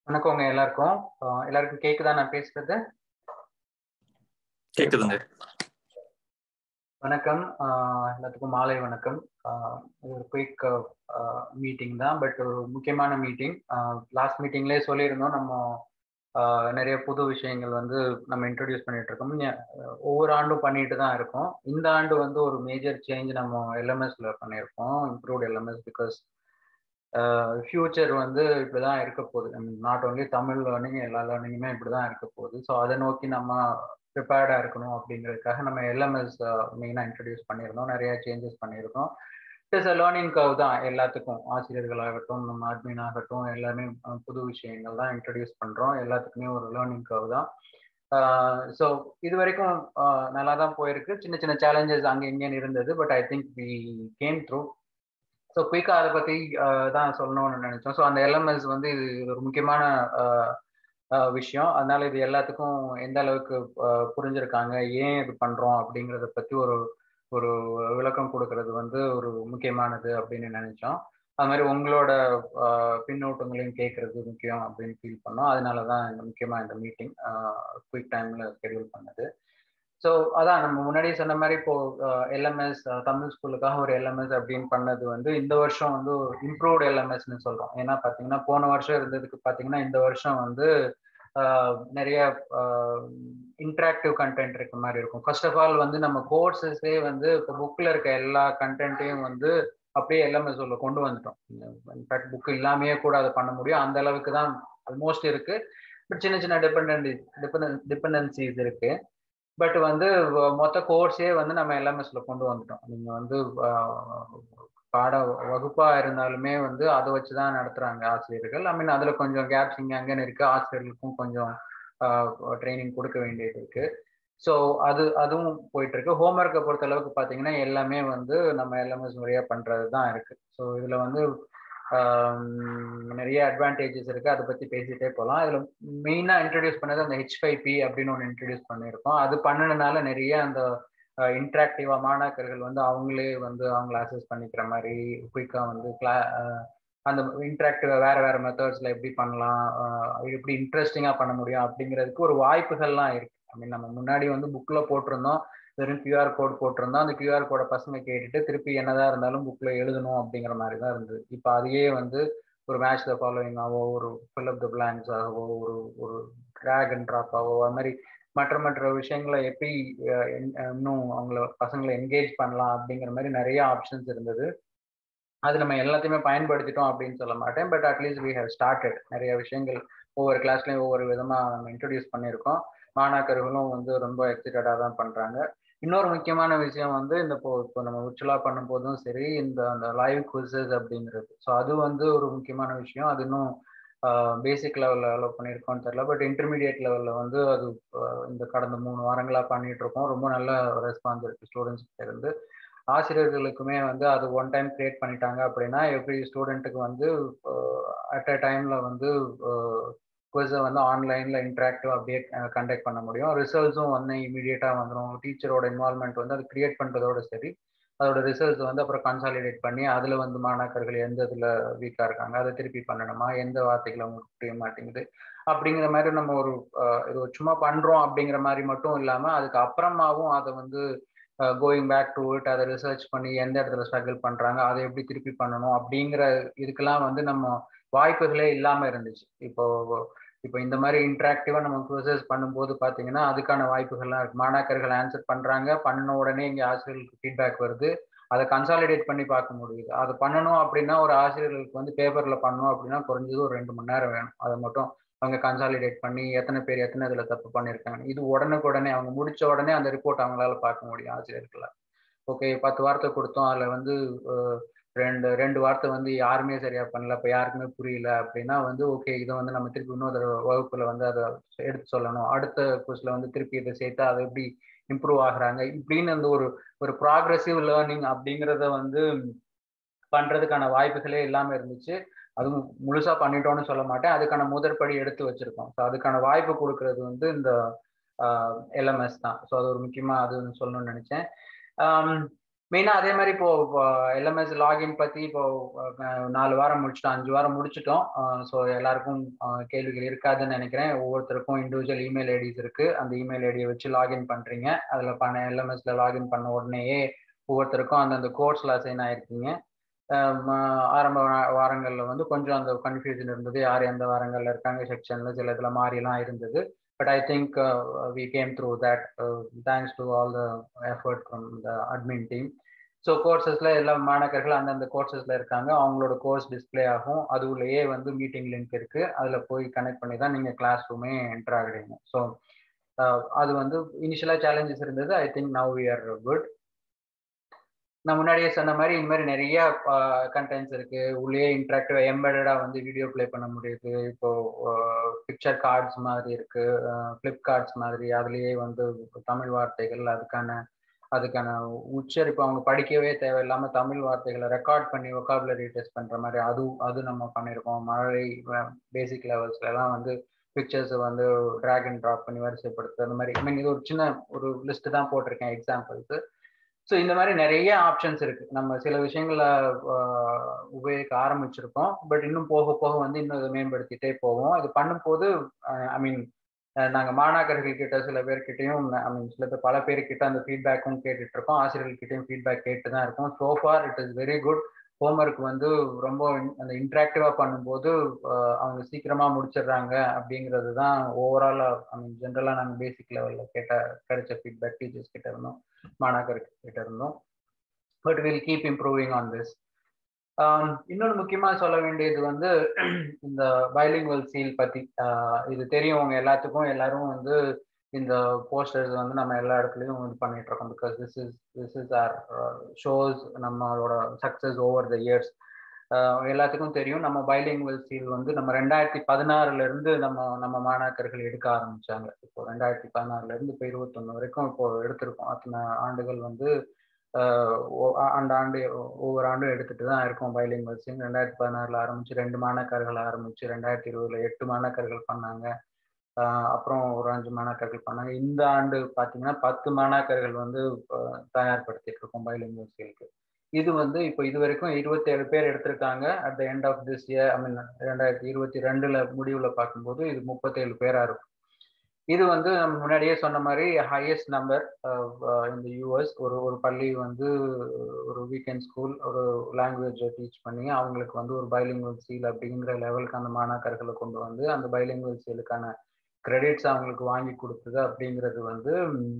வணக்கங்க எல்லாருக்கும் அஹ் எல்லாருக்கும் கேக்குதா நான் பேசுறது கேக்குதுங்க வணக்கம் அஹ் எல்லாத்துக்கும் மாலை வணக்கம் அஹ் இது ஒரு குயிக் மீட்டிங் தான் பட் ஒரு முக்கியமான மீட்டிங் லாஸ்ட் மீட்டிங்லேயே சொல்லியிருந்தோம் நம்ம அஹ் நிறைய புது விஷயங்கள் வந்து நம்ம இன்ட்ரடியூஸ் பண்ணிட்டு இருக்கோம் ஞ- ஒவ்வொரு ஆண்டும் பண்ணிட்டு தான் இருக்கோம் இந்த ஆண்டு வந்து ஒரு மேஜர் சேஞ்ச் நம்ம எல்எம்எஸ்ல பண்ணியிருக்கோம் இம்ப்ரூவ்ட் எல்எம்எஸ் பிகாஸ் ஃபியூச்சர் வந்து இப்படிதான் இருக்க போகுது நாட் ஓன்லி தமிழ் லேர்னிங் எல்லா லேர்னிங்குமே இப்படிதான் இருக்க போகுது ஸோ அதை நோக்கி நம்ம ப்ரிப்பேர்டா இருக்கணும் அப்படிங்கிறதுக்காக நம்ம எல்எம்எஸ் மெயினாக இன்ட்ரடியூஸ் பண்ணியிருந்தோம் நிறைய சேஞ்சஸ் பண்ணியிருக்கோம் இட்ஸ் அ லேர்னிங் கவ் தான் எல்லாத்துக்கும் ஆசிரியர்களாகட்டும் நம்ம அட்மின் ஆகட்டும் எல்லாமே அஹ், புது விஷயங்கள் தான் இன்ட்ரடியூஸ் பண்றோம் எல்லாத்துக்குமே ஒரு லேர்னிங் கவ் தான் ஸோ இது வரைக்கும் அஹ், நல்லா தான் போயிருக்கு சின்ன சின்ன சேலஞ்சஸ் அங்கே இங்கேன்னு இருந்தது but I think we came through so குயிக்காக அதை பற்றி தான் சொல்லணும்னு நினைச்சோம் ஸோ அந்த எல்எம்எஸ் வந்து இது இது ஒரு முக்கியமான அஹ், அஹ், விஷயம் அதனால இது எல்லாத்துக்கும் எந்த அளவுக்கு அஹ், புரிஞ்சிருக்காங்க ஏன் இது பண்றோம் அப்படிங்கிறத பத்தி ஒரு ஒரு விளக்கம் கொடுக்கறது வந்து ஒரு முக்கியமானது அப்படின்னு நினைச்சோம் அது மாதிரி உங்களோட அஹ், பின்னூட்டங்களையும் கேட்கறது முக்கியம் அப்படின்னு ஃபீல் பண்ணோம் அதனால தான் இந்த முக்கியமாக இந்த மீட்டிங் குயிக் டைம்ல ஸ்கெடியூல் பண்ணது ஸோ அதான் நம்ம முன்னாடி சொன்ன மாதிரி இப்போ எல்எம்எஸ் தமிழ் ஸ்கூலுக்காக ஒரு எல்எம்எஸ் அப்படின்னு பண்ணது வந்து இந்த வருஷம் வந்து இம்ப்ரூவ்டு எல்எம்எஸ்னு சொல்றோம் ஏன்னா பார்த்தீங்கன்னா போன வருஷம் இருந்ததுக்கு பார்த்தீங்கன்னா இந்த வருஷம் வந்து ஆஹ், நிறைய இன்ட்ராக்டிவ் கண்டென்ட் இருக்க மாதிரி இருக்கும் ஃபர்ஸ்ட் ஆஃப் ஆல் வந்து நம்ம கோர்சஸே வந்து இப்போ புக்கில் இருக்க எல்லா கண்டென்ட்டையும் வந்து அப்படியே எல்எம்எஸ் உள்ள கொண்டு வந்துட்டோம் இன்ஃபேக்ட் புக் இல்லாமையே கூட அதை பண்ண முடியும் அந்த அளவுக்கு தான் ஆல்மோஸ்ட் இருக்கு பட் சின்ன சின்ன டிபெண்ட் டிபெண்ட் டிபெண்டன்சிஸ் இருக்கு பட் வந்து வ- மொத்த கோர்ஸே வந்து நம்ம எல்எம்எஸ்ல கொண்டு வந்துட்டோம் நீங்க வந்து ஆஹ், பாட வகுப்பா இருந்தாலுமே வந்து அதை வச்சு தான் நடத்துறாங்க ஆசிரியர்கள் ஐ மீன் அதுல கொஞ்சம் கேப்ஸ் இங்க அங்கன்னு இருக்கு ஆசிரியர்களுக்கும் கொஞ்சம் ட்ரைனிங் கொடுக்க வேண்டியது இருக்கு ஸோ அது அதுவும் போயிட்டு இருக்கு ஹோம்ஒர்க்கை பொறுத்த அளவுக்கு பார்த்தீங்கன்னா எல்லாமே வந்து நம்ம எல்எம்எஸ் முறையா பண்றது தான் இருக்கு ஸோ இதுல வந்து ஆம், நிறைய அட்வான்டேஜஸ் இருக்கு அதை பத்தி பேசிட்டே போகலாம் இதுல மெயினா இன்ட்ரடியூஸ் பண்ணது அந்த ஹெச் ஃபைவ் பி அப்படின்னு ஒன்று இன்ட்ரடியூஸ் பண்ணியிருக்கோம் அது பண்ணதுனால நிறைய அந்த இன்ட்ராக்டிவா மாணாக்கர்கள் வந்து அவங்களே வந்து அவங்கள அசஸ் பண்ணிக்கிற மாதிரி குயிக்கா வந்து கிளா அந்த இன்ட்ராக்டிவா வேற வேற மெத்தட்ஸ்ல எப்படி பண்ணலாம் அஹ் எப்படி இன்ட்ரெஸ்டிங்கா பண்ண முடியும் அப்படிங்கிறதுக்கு ஒரு வாய்ப்புகள்லாம் இருக்கு ஐ மீன் நம்ம முன்னாடி வந்து புக்ல போட்டிருந்தோம் வெறும் கியூஆர் கோட் போட்டிருந்தோம் அந்த கியூஆர் கோடை பசங்க கேட்டுட்டு திருப்பி என்னதான் இருந்தாலும் புக்ல எழுதணும் அப்படிங்கிற மாதிரி தான் இருந்தது இப்போ அதையே வந்து ஒரு மேட்ச் த ஃபாலோவிங் ஆகவோ ஒரு ஃபில் அப் த பிளாங்க்ஸ் ஆகவோ ஒரு ஒரு ட்ராக் அண்ட் ட்ராப் ஆகவோ அது மாதிரி மற்ற மற்ற விஷயங்களை எப்படி அஹ், என்- அஹ், இன்னும் அவங்கள பசங்களை என்கேஜ் பண்ணலாம் அப்படிங்கிற மாதிரி நிறைய ஆப்ஷன்ஸ் இருந்தது அது நம்ம எல்லாத்தையுமே பயன்படுத்திட்டோம் அப்படின்னு சொல்ல மாட்டேன் but at least we have started நிறைய விஷயங்கள் ஒவ்வொரு கிளாஸ்லயும் ஒவ்வொரு விதமா நம்ம இன்ட்ரடியூஸ் பண்ணியிருக்கோம் மாணாக்கர்களும் வந்து ரொம்ப எக்ஸைட்டடாக தான் பண்றாங்க இன்னொரு முக்கியமான விஷயம் வந்து இந்த இப்போ இப்போ நம்ம உச்சுலா பண்ணும் போதும் சரி இந்த அந்த லைவ் குவிசஸ் அப்படிங்கிறது ஸோ அது வந்து ஒரு முக்கியமான விஷயம் அது இன்னும் பேசிக் லெவலில் அலோவ் பண்ணியிருக்கோம்னு தெரியல பட் இன்டர்மீடியட் லெவலில் வந்து அது ஆஹ் இந்த கடந்த மூணு வாரங்களா பண்ணிட்டு இருக்கோம் ரொம்ப நல்ல ரெஸ்பான்ஸ் இருக்கு ஸ்டூடெண்ட்ஸ் இருந்து ஆசிரியர்களுக்குமே வந்து அது ஒன் டைம் கிரியேட் பண்ணிட்டாங்க அப்படின்னா எவ்ரி ஸ்டூடெண்ட்டுக்கு வந்து அட் அ டைம்ல வந்து குவிஸை வந்து ஆன்லைன்ல இன்ட்ராக்டிவ் அப்படியே கண்டக்ட் பண்ண முடியும் ரிசல்ட்ஸும் வந்து இமீடியட்டா வந்துடும் டீச்சரோட இன்வால்மெண்ட் வந்து அது கிரியேட் பண்றதோட சரி அதோட ரிசல்ட்ஸ் வந்து அப்புறம் கன்சாலிடேட் பண்ணி அதுல வந்து மாணாக்கர்கள் எந்த இதுல வீக்கா இருக்காங்க அதை திருப்பி பண்ணணுமா எந்த வார்த்தைகள் அவங்களுக்கு புரிய மாட்டேங்குது அப்படிங்கிற மாதிரி நம்ம ஒரு அஹ், இது ஒரு சும்மா பண்றோம் அப்படிங்கிற மாதிரி மட்டும் இல்லாம அதுக்கு அப்புறமாவும் அதை வந்து கோயிங் பேக் டு இட் அதை ரிசர்ச் பண்ணி எந்த இடத்துல ஸ்ட்ரகிள் பண்றாங்க அதை எப்படி திருப்பி பண்ணணும் அப்படிங்கிற இதுக்கெல்லாம் வந்து நம்ம வாய்ப்புகளே இல்லாம இருந்துச்சு இப்போ இப்போ இந்த மாதிரி இன்ட்ராக்டிவா நம்ம ப்ரோசஸ் பண்ணும்போது பாத்தீங்கன்னா அதுக்கான வாய்ப்புகள்லாம் இருக்கு மாணாக்கர்கள் ஆன்சர் பண்றாங்க பண்ண உடனே இங்க ஆசிரியர்களுக்கு ஃபீட்பேக் வருது அதை கன்சாலிடேட் பண்ணி பார்க்க முடியுது அது பண்ணணும் அப்படின்னா ஒரு ஆசிரியர்களுக்கு வந்து பேப்பர்ல பண்ணணும் அப்படின்னா குறைஞ்சது ஒரு ரெண்டு மணி நேரம் வேணும் அதை மட்டும் அவங்க கன்சாலிடேட் பண்ணி எத்தனை பேர் எத்தனை இதுல தப்பு பண்ணியிருக்காங்க இது உடனுக்குடனே அவங்க முடிச்ச உடனே அந்த ரிப்போர்ட் அவங்களால பார்க்க முடியும் ஆசிரியர்களால் ஓகே பத்து வார்த்தை கொடுத்தோம் அதுல வந்து அஹ், ரெண்டு ரெண்டு வார்த்தை வந்து யாருமே சரியா பண்ணல இப்போ யாருக்குமே புரியல அப்படின்னா வந்து ஓகே இதை வந்து நம்ம திருப்பி இன்னொரு வகுப்புல வந்து அதை எடுத்து சொல்லணும் அடுத்த குஸ்ல வந்து திருப்பி இதை சேர்த்து அதை எப்படி இம்ப்ரூவ் ஆகுறாங்க இப்படின்னு அந்த ஒரு ஒரு ப்ராக்ரஸிவ் லேர்னிங் அப்படிங்கிறத வந்து பண்றதுக்கான வாய்ப்புகளே இல்லாம இருந்துச்சு அதுவும் முழுசா பண்ணிட்டோம்னு சொல்ல மாட்டேன் அதுக்கான முதற்படி எடுத்து வச்சிருக்கோம் ஸோ அதுக்கான வாய்ப்பு கொடுக்கறது வந்து இந்த எல்எம்எஸ் தான் ஸோ அது ஒரு முக்கியமா அது சொல்லணும்னு நினைச்சேன் ஆம், மெயினாக அதே மாதிரி இப்போ எல்எம்எஸ் லாகின் பற்றி இப்போ நாலு வாரம் முடிச்சிட்டோம் அஞ்சு வாரம் முடிச்சிட்டோம் ஸோ எல்லாருக்கும் கேள்விகள் இருக்காதுன்னு நினைக்கிறேன் ஒவ்வொருத்தருக்கும் இண்டிவிஜுவல் இமெயில் ஐடிஸ் இருக்கு அந்த இமெயில் ஐடியை வச்சு லாகின் பண்றீங்க அதில் பண்ண எல்எம்எஸ்ல லாகின் பண்ண உடனேயே ஒவ்வொருத்தருக்கும் அந்தந்த கோர்ஸ்ல அசைன் ஆயிருக்கீங்க ஆரம்ப வாரங்களில் வந்து கொஞ்சம் அந்த கன்ஃபியூஷன் இருந்தது யார் எந்த வாரங்களில் இருக்காங்க செக்ஷன்ல சில இதில் மாறிலாம் இருந்தது but I think uh, we came through that uh, thanks to all the effort from the admin team. So கோர்சஸ்ல எல்லா மாணவர்கள் அந்தந்த கோர்சஸ்ல இருக்காங்க அவங்களோட கோர்ஸ் டிஸ்பிளே ஆகும் அது உள்ளேயே வந்து மீட்டிங் லிங்க் இருக்கு அதுல போய் கனெக்ட் பண்ணி தான் நீங்க கிளாஸ் ரூமே என்டர் ஆகுறீங்க ஸோ அது வந்து இனிஷியலா சேலஞ்சஸ் இருந்தது I think now we are good நான் முன்னாடியே சொன்ன மாதிரி இந்த மாதிரி நிறைய கண்டென்ட்ஸ் இருக்கு உள்ளே இன்ட்ராக்டிவா எம்பெடடா வந்து வீடியோ பிளே பண்ண முடியுது இப்போ பிக்சர் கார்ட்ஸ் மாதிரி இருக்கு ஃபிளிப் கார்ட்ஸ் மாதிரி அதுலயே வந்து தமிழ் வார்த்தைகள் அதுக்கான அதுக்கான உச்சரிப்பு அவங்க படிக்கவே தேவையில்லாம தமிழ் வார்த்தைகளை ரெக்கார்ட் பண்ணி ஒகாபுலரி டெஸ்ட் பண்ற மாதிரி அது அது நம்ம பண்ணியிருக்கோம் மழை பேசிக் லெவல்ஸ்ல எல்லாம் வந்து பிக்சர்ஸ் வந்து ட்ராக் அண்ட் ட்ராப் பண்ணி வரிசைப்படுத்து அந்த மாதிரி ஐ மீன் இது ஒரு சின்ன ஒரு லிஸ்ட் தான் போட்டிருக்கேன் எக்ஸாம்பிள்ஸ் ஸோ இந்த மாதிரி நிறைய ஆப்ஷன்ஸ் இருக்கு நம்ம சில விஷயங்களை உபயோகிக்க ஆரம்பிச்சிருக்கோம் பட் இன்னும் போக போக வந்து இன்னும் இதை மேம்படுத்திட்டே போவோம் இது பண்ணும்போது ஐ மீன் நாங்கள் மாணாக்கர்கள் கிட்ட சில பேர்கிட்டையும் ஐ மீன் சில பேர் பல பேர்கிட்ட அந்த ஃபீட்பேக்கும் கேட்டுட்டு இருக்கோம் ஆசிரியர்கள்கிட்டையும் ஃபீட்பேக் கேட்டு தான் இருக்கோம் so far it is very good homework வந்து ரொம்ப அந்த இன்ட்ராக்டிவா பண்ணும்போது அவங்க சீக்கிரமா முடிச்சிடுறாங்க அப்படிங்கிறது தான் ஓவராலா ஐ மீன் ஜென்ரலா நாங்கள் பேசிக் லெவல்ல கேட்ட கிடைச்ச ஃபீட்பேக் டீச்சர்ஸ் கிட்ட இருந்தோம் மாணாக்கர் கிட்ட இருந்தோம் but will keep improving on this இன்னொன்று முக்கியமா சொல்ல வேண்டியது வந்து இந்த பைலிங்குவல் சீல் பத்தி இது தெரியும் உங்க எல்லாத்துக்கும் எல்லாரும் வந்து இந்த போஸ்டர்ஸ் வந்து நம்ம எல்லா இடத்துலையும் இது பண்ணிட்டு இருக்கோம் because this is this is our shows நம்மளோட சக்சஸ் ஓவர் த இயர்ஸ் எல்லாத்துக்கும் தெரியும் நம்ம பைலிங்குவல் சீல் வந்து நம்ம ரெண்டாயிரத்தி பதினாறுல இருந்து நம்ம நம்ம மாணாக்கர்கள் எடுக்க ஆரம்பிச்சாங்க இப்போ ரெண்டாயிரத்தி பதினாறுல இருந்து இப்போ இருபத்தொன்னு வரைக்கும் இப்போ எடுத்திருக்கோம் அத்தனை ஆண்டுகள் வந்து அந்த ஆண்டு ஒவ்வொரு ஆண்டும் எடுத்துட்டு தான் இருக்கோம் பைலிங்குவல் சீல் ரெண்டாயிரத்தி பதினாறுல ஆரம்பிச்சு ரெண்டு மாணாக்கர்கள் ஆரம்பிச்சு ரெண்டாயிரத்தி இருபதுல எட்டு மாணாக்கர்கள் பண்ணாங்க அப்புறம் ஒரு அஞ்சு மாணாக்கர்கள் பண்ணாங்க இந்த ஆண்டு பார்த்தீங்கன்னா பத்து மாணாக்கர்கள் வந்து தயார்படுத்திட்டு இருக்கோம் பைலிங்குவல் சீலுக்கு இது வந்து இப்போ இது வரைக்கும் இருபத்தேழு பேர் எடுத்திருக்காங்க at the end of this year I mean ரெண்டாயிரத்தி இருபத்தி ரெண்டுல முடிவுல பார்க்கும்போது இது முப்பத்தேழு பேரா இருக்கும் இது வந்து நம்ம முன்னாடியே சொன்ன மாதிரி ஹையஸ்ட் நம்பர் இந்த யூஎஸ் ஒரு ஒரு பள்ளி வந்து ஒரு வீக்கெண்ட் ஸ்கூல் ஒரு லாங்குவேஜை டீச் பண்ணி அவங்களுக்கு வந்து ஒரு பைலிங்குவல் சீல் அப்படிங்கிற லெவலுக்கு அந்த மாணாக்கர்களை கொண்டு வந்து அந்த பைலிங்குவல் சீலுக்கான கிரெடிட்ஸ் அவங்களுக்கு வாங்கி கொடுத்தது அப்படிங்கிறது வந்து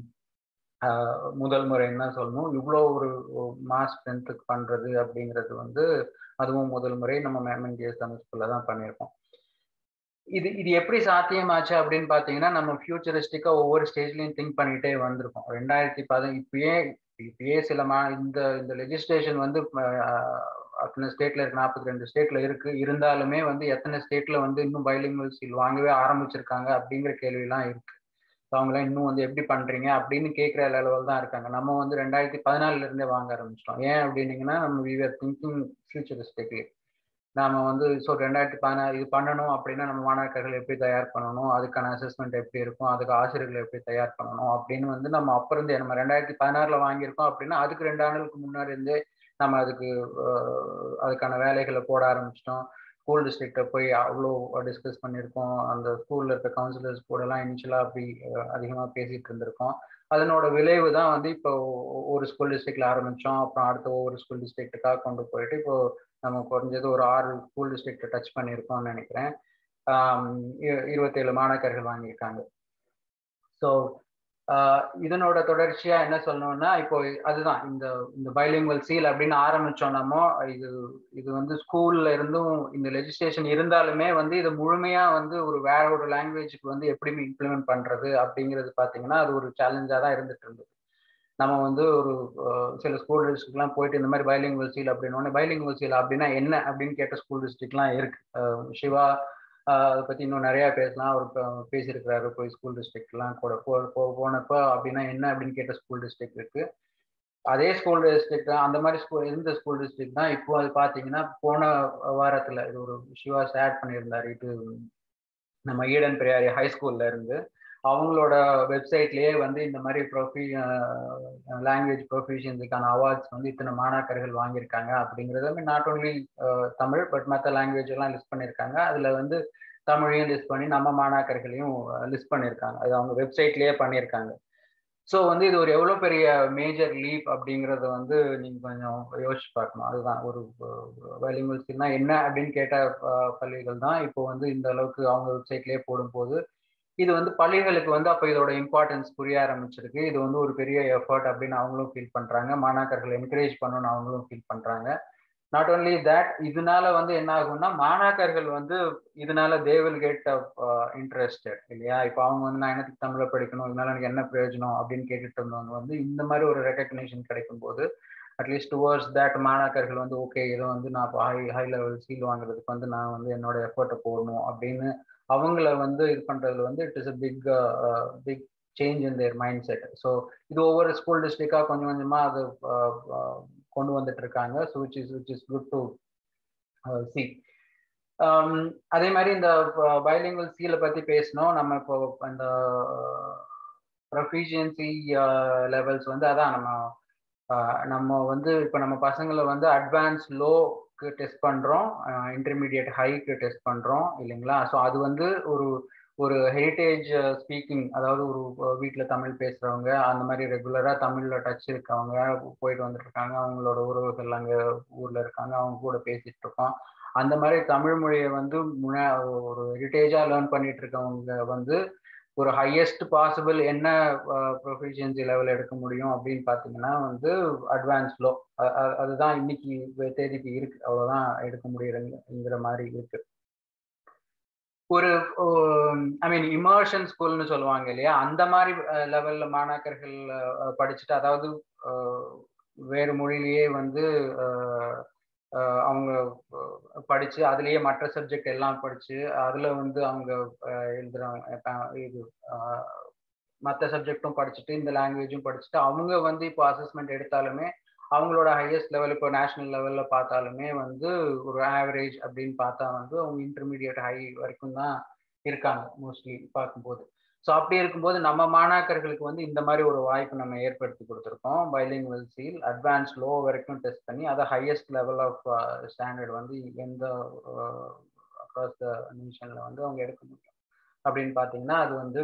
முதல் முறைன்னு தான் சொல்லணும் இவ்வளோ ஒரு மாஸ் ஸ்ட்ரென்த்துக்கு பண்ணுறது அப்படிங்கிறது வந்து அதுவும் முதல் முறை நம்ம மேமன்டிஎஸ் தமிழ் ஸ்கூலில் தான் பண்ணியிருக்கோம் இது இது எப்படி சாத்தியமாச்சு அப்படின்னு பார்த்தீங்கன்னா நம்ம ஃபியூச்சரிஸ்டிக்காக ஒவ்வொரு ஸ்டேஜ்லையும் திங்க் பண்ணிகிட்டே வந்திருக்கோம் ரெண்டாயிரத்தி பத இப்பயே இப்பயே சில மா இந்த இந்த லெஜிஸ்லேஷன் வந்து அத்தனை ஸ்டேட்ல இருக்கு நாற்பத்தி ரெண்டு ஸ்டேட்ல இருக்கு இருந்தாலுமே வந்து எத்தனை ஸ்டேட்ல வந்து இன்னும் பைலிங்குவல் சீல் வாங்கவே ஆரம்பிச்சிருக்காங்க அப்படிங்கிற கேள்வியெல்லாம் இருக்கு அவங்களாம் இன்னும் வந்து எப்படி பண்றீங்க அப்படின்னு கேட்குற லெவல் தான் இருக்காங்க நம்ம வந்து ரெண்டாயிரத்தி பதினாலுல இருந்தே வாங்க ஆரம்பிச்சிட்டோம் ஏன் அப்படின்னீங்கன்னா நம்ம வி ஆர் திங்கிங் ஃபியூச்சரிஸ்டிக்லி நாம வந்து ஸோ ரெண்டாயிரத்தி பதினாறு இது பண்ணணும் அப்படின்னா நம்ம மாணாக்கர்கள் எப்படி தயார் பண்ணணும் அதுக்கான அசஸ்மெண்ட் எப்படி இருக்கும் அதுக்கு ஆசிரியர்களை எப்படி தயார் பண்ணணும் அப்படின்னு வந்து நம்ம அப்ப இருந்தே நம்ம ரெண்டாயிரத்தி பதினாறுல வாங்கியிருக்கோம் அப்படின்னா அதுக்கு ரெண்டு ஆண்டுகளுக்கு முன்னாடி இருந்தே நம்ம அதுக்கு அதுக்கான வேலைகளை போட ஆரம்பிச்சிட்டோம் ஸ்கூல் டிஸ்ட்ரிக்டை போய் அவ்வளோ டிஸ்கஸ் பண்ணியிருக்கோம் அந்த ஸ்கூலில் இருக்க கவுன்சிலர்ஸ் கூடலாம் இனிஷியலாக அப்படி அதிகமாக பேசிகிட்டு இருந்திருக்கோம் அதனோட விளைவு தான் வந்து இப்போ ஒரு ஸ்கூல் டிஸ்ட்ரிக்ட்ல ஆரம்பித்தோம் அப்புறம் அடுத்த ஒவ்வொரு ஸ்கூல் டிஸ்ட்ரிக்ட்டுக்காக கொண்டு போயிட்டு இப்போ நம்ம குறைஞ்சது ஒரு ஆறு ஸ்கூல் டிஸ்ட்ரிக்டை டச் பண்ணியிருக்கோம்னு நினைக்கிறேன் இருபத்தேழு மாணக்கர்கள் வாங்கியிருக்காங்க ஸோ இதனோட தொடர்ச்சியா என்ன சொல்லணும்னா இப்போ அதுதான் இந்த இந்த பைலிங்குவல் சீல் அப்படின்னு ஆரம்பிச்சோம்னாமோ இது இது வந்து ஸ்கூல்ல இருந்தும் இந்த லெஜிஸ்லேஷன் இருந்தாலுமே வந்து இது முழுமையா வந்து ஒரு வேற ஒரு லாங்குவேஜுக்கு வந்து எப்படி இம்ப்ளிமெண்ட் பண்றது அப்படிங்கிறது பாத்தீங்கன்னா அது ஒரு சேலஞ்சா தான் இருந்துட்டு இருந்தது நம்ம வந்து ஒரு சில ஸ்கூல் டிஸ்ட்ரிக்ட்லாம் போயிட்டு இந்த மாதிரி பைலிங்குவல் சீல் அப்படின்னு பைலிங்குவல் சீல் அப்படின்னா என்ன அப்படின்னு கேட்ட ஸ்கூல் டிஸ்ட்ரிக்ட்லாம் இருக்கு சிவா அதை பற்றி இன்னும் நிறையா பேசலாம் அவர் பேசியிருக்கிறாரு போய் ஸ்கூல் டிஸ்ட்ரிக்ட்லாம் கூட போ போனப்போ அப்படின்னா என்ன அப்படின்னு கேட்ட ஸ்கூல் டிஸ்ட்ரிக்ட் இருக்கு அதே ஸ்கூல் டிஸ்ட்ரிக்ட் அந்த மாதிரி ஸ்கூல் இருந்த ஸ்கூல் டிஸ்ட்ரிக்ட் தான் இப்போ அது பார்த்தீங்கன்னா போன வாரத்தில் இது ஒரு சிவா ஷேர் பண்ணியிருந்தாரு இது நம்ம ஈடன் பெரியாரி ஹை ஸ்கூல்ல இருந்து அவங்களோட வெப்சைட்லயே வந்து இந்த மாதிரி ப்ரொஃபி லாங்குவேஜ் ப்ரொஃபிஷியன்ஸுக்கான அவார்ட்ஸ் வந்து இத்தனை மாணாக்கர்கள் வாங்கியிருக்காங்க அப்படிங்கிறது நாட் ஓன்லி தமிழ் பட் மற்ற லாங்குவேஜ் எல்லாம் லிஸ்ட் பண்ணியிருக்காங்க அதுல வந்து தமிழையும் லிஸ்ட் பண்ணி நம்ம மாணாக்கர்களையும் லிஸ்ட் பண்ணியிருக்காங்க அது அவங்க வெப்சைட்லயே பண்ணியிருக்காங்க ஸோ வந்து இது ஒரு எவ்வளோ பெரிய மேஜர் லீப் அப்படிங்கிறத வந்து நீங்கள் கொஞ்சம் யோசிச்சு பார்க்கணும் அதுதான் ஒரு வலிமுல் ஸ்கில்னா என்ன அப்படின்னு கேட்ட பள்ளிகள் தான் இப்போ வந்து இந்த அளவுக்கு அவங்க வெப்சைட்லேயே போடும்போது இது வந்து பள்ளிகளுக்கு வந்து அப்போ இதோட இம்பார்ட்டன்ஸ் புரிய ஆரம்பிச்சிருக்கு இது வந்து ஒரு பெரிய எஃபர்ட் அப்படின்னு அவங்களும் ஃபீல் பண்ணுறாங்க மாணாக்கர்கள் என்கரேஜ் பண்ணணும்னு அவங்களும் ஃபீல் பண்ணுறாங்க நாட் ஓன்லி தட் இதனால வந்து என்ன ஆகும்னா மாணாக்கர்கள் வந்து இதனால தே வில் கெட் இன்ட்ரெஸ்டட் இல்லையா இப்போ அவங்க வந்து நான் எனக்கு தமிழை படிக்கணும் இதனால எனக்கு என்ன பிரயோஜனம் அப்படின்னு கேட்டுட்டு இருந்தவங்க வந்து இந்த மாதிரி ஒரு ரெக்கக்னேஷன் கிடைக்கும் போது அட்லீஸ்ட் டுவர்ட்ஸ் தட் மாணாக்கர்கள் வந்து ஓகே இதை வந்து நான் ஹை ஹை லெவல் சீல் வாங்குறதுக்கு வந்து நான் வந்து என்னோட எஃபர்ட்டை போடணும் அப்படின்னு அவங்கள வந்து இது பண்றதுல வந்து it is a big big change in their mind set so இது ஒவ்வொரு ஸ்கூல் டிஸ்ட்ரிக்டாக கொஞ்சம் கொஞ்சமாக அது கொண்டு வந்துட்டு இருக்காங்க so which is which is good to see அதே மாதிரி இந்த பைலிங்குவல் சீலை பற்றி பேசணும் நம்ம இப்போ இந்த ப்ரொஃபிஷியன்சி லெவல்ஸ் வந்து அதான் நம்ம நம்ம வந்து இப்போ நம்ம பசங்களை வந்து அட்வான்ஸ் லோக்கு டெஸ்ட் பண்ணுறோம் இன்டர்மீடியட் ஹைக்கு டெஸ்ட் பண்ணுறோம் இல்லைங்களா ஸோ அது வந்து ஒரு ஒரு ஹெரிட்டேஜ் ஸ்பீக்கிங் அதாவது ஒரு வீட்டில் தமிழ் பேசுகிறவங்க அந்த மாதிரி ரெகுலராக தமிழில் டச் இருக்கவங்க போயிட்டு வந்துட்டு இருக்காங்க அவங்களோட உறவுகள் அங்கே ஊரில் இருக்காங்க அவங்க கூட பேசிட்டு இருக்கோம் அந்த மாதிரி தமிழ் மொழியை வந்து முன்ன ஒரு ஹெரிட்டேஜாக லேர்ன் பண்ணிட்டு இருக்கவங்க வந்து ஒரு ஹையஸ்ட் பாசிபிள் என்ன ப்ரொஃபிஷியன்சி லெவல் எடுக்க முடியும் அப்படின்னு பார்த்தீங்கன்னா வந்து அட்வான்ஸ் லோ அதுதான் இன்னைக்கு தேதிக்கு இருக்கு அவ்வளோதான் எடுக்க முடியுறங்கிற மாதிரி இருக்கு ஒரு ஐ மீன் இமர்ஷன் ஸ்கூல்னு சொல்லுவாங்க இல்லையா அந்த மாதிரி லெவல்ல மாணாக்கர்கள் படிச்சுட்டு அதாவது வேறு மொழியிலேயே வந்து அவங்க படிச்சு அதுலயே மற்ற சப்ஜெக்ட் எல்லாம் படிச்சு அதுல வந்து அவங்க எழுதுறாங்க இது மற்ற சப்ஜெக்டும் படிச்சுட்டு இந்த லாங்குவேஜும் படிச்சுட்டு அவங்க வந்து இப்போ அசஸ்மெண்ட் எடுத்தாலுமே அவங்களோட ஹையஸ்ட் லெவல் இப்போ நேஷனல் லெவலில் பார்த்தாலுமே வந்து ஒரு ஆவரேஜ் அப்படின்னு பார்த்தா வந்து அவங்க இன்டர்மீடியட் ஹை வரைக்கும் தான் இருக்காங்க மோஸ்ட்லி பார்க்கும்போது ஸோ அப்படி இருக்கும்போது நம்ம மாணாக்கர்களுக்கு வந்து இந்த மாதிரி ஒரு வாய்ப்பு நம்ம ஏற்படுத்தி கொடுத்துருக்கோம் பைலிங்குவல் சீல் அட்வான்ஸ் லோ வரைக்கும் டெஸ்ட் பண்ணி அதை ஹையஸ்ட் லெவல் ஆஃப் ஸ்டாண்டர்ட் வந்து எந்த அக்ராஸ் த நேஷனில் வந்து அவங்க எடுக்க முடியும் அப்படின்னு பார்த்தீங்கன்னா அது வந்து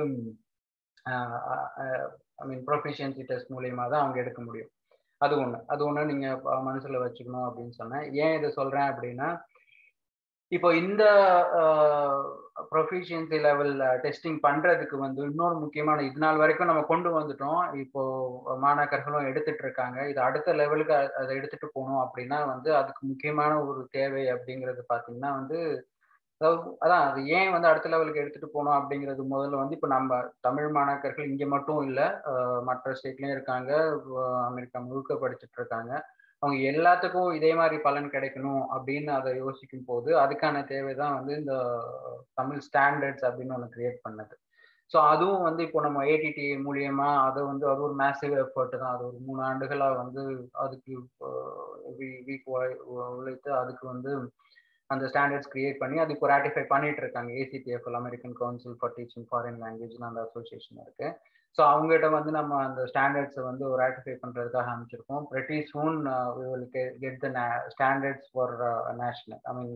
ஐ மீன் ப்ரொஃபிஷியன்சி டெஸ்ட் மூலியமாக தான் அவங்க எடுக்க முடியும் அது ஒன்று அது ஒன்று நீங்கள் மனசில் வச்சுக்கணும் அப்படின்னு சொன்னேன் ஏன் இதை சொல்கிறேன் அப்படின்னா இப்போ இந்த ப்ரொஃபிஷியன்சி லெவல் டெஸ்டிங் பண்ணுறதுக்கு வந்து இன்னொரு முக்கியமான இது நாள் வரைக்கும் நம்ம கொண்டு வந்துட்டோம் இப்போ மாணாக்கர்களும் எடுத்துட்டு இருக்காங்க இது அடுத்த லெவலுக்கு அதை எடுத்துட்டு போகணும் அப்படின்னா வந்து அதுக்கு முக்கியமான ஒரு தேவை அப்படிங்கிறது பார்த்தீங்கன்னா வந்து அதான் அது ஏன் வந்து அடுத்த லெவலுக்கு எடுத்துட்டு போகணும் அப்படிங்கிறது முதல்ல வந்து இப்போ நம்ம தமிழ் மாணாக்கர்கள் இங்கே மட்டும் இல்லை மற்ற ஸ்டேட்லேயும் இருக்காங்க அமெரிக்கா முழுக்க படிச்சுட்டு இருக்காங்க அவங்க எல்லாத்துக்கும் இதே மாதிரி பலன் கிடைக்கணும் அப்படின்னு அதை யோசிக்கும் போது அதுக்கான தேவை தான் வந்து இந்த தமிழ் ஸ்டாண்டர்ட்ஸ் அப்படின்னு ஒன்று கிரியேட் பண்ணது ஸோ அதுவும் வந்து இப்போ நம்ம ஏடிடி மூலியமா அதை வந்து அது ஒரு மேசிவ் எஃபர்ட் தான் அது ஒரு மூணு ஆண்டுகளாக வந்து அதுக்கு வீக் உழைத்து அதுக்கு வந்து அந்த ஸ்டாண்டர்ட்ஸ் கிரியேட் பண்ணி அது இப்போ ராட்டிஃபை பண்ணிட்டு இருக்காங்க ACTFL American council for teaching foreign லாங்குவேஜ்னு அந்த அசோசியேஷன் இருக்கு ஸோ அவங்ககிட்ட வந்து நம்ம அந்த ஸ்டாண்டர்ட்ஸை வந்து ராட்டிஃபை பண்ணுறதுக்காக அமைச்சிருக்கோம் pretty soon will get the standards for national I mean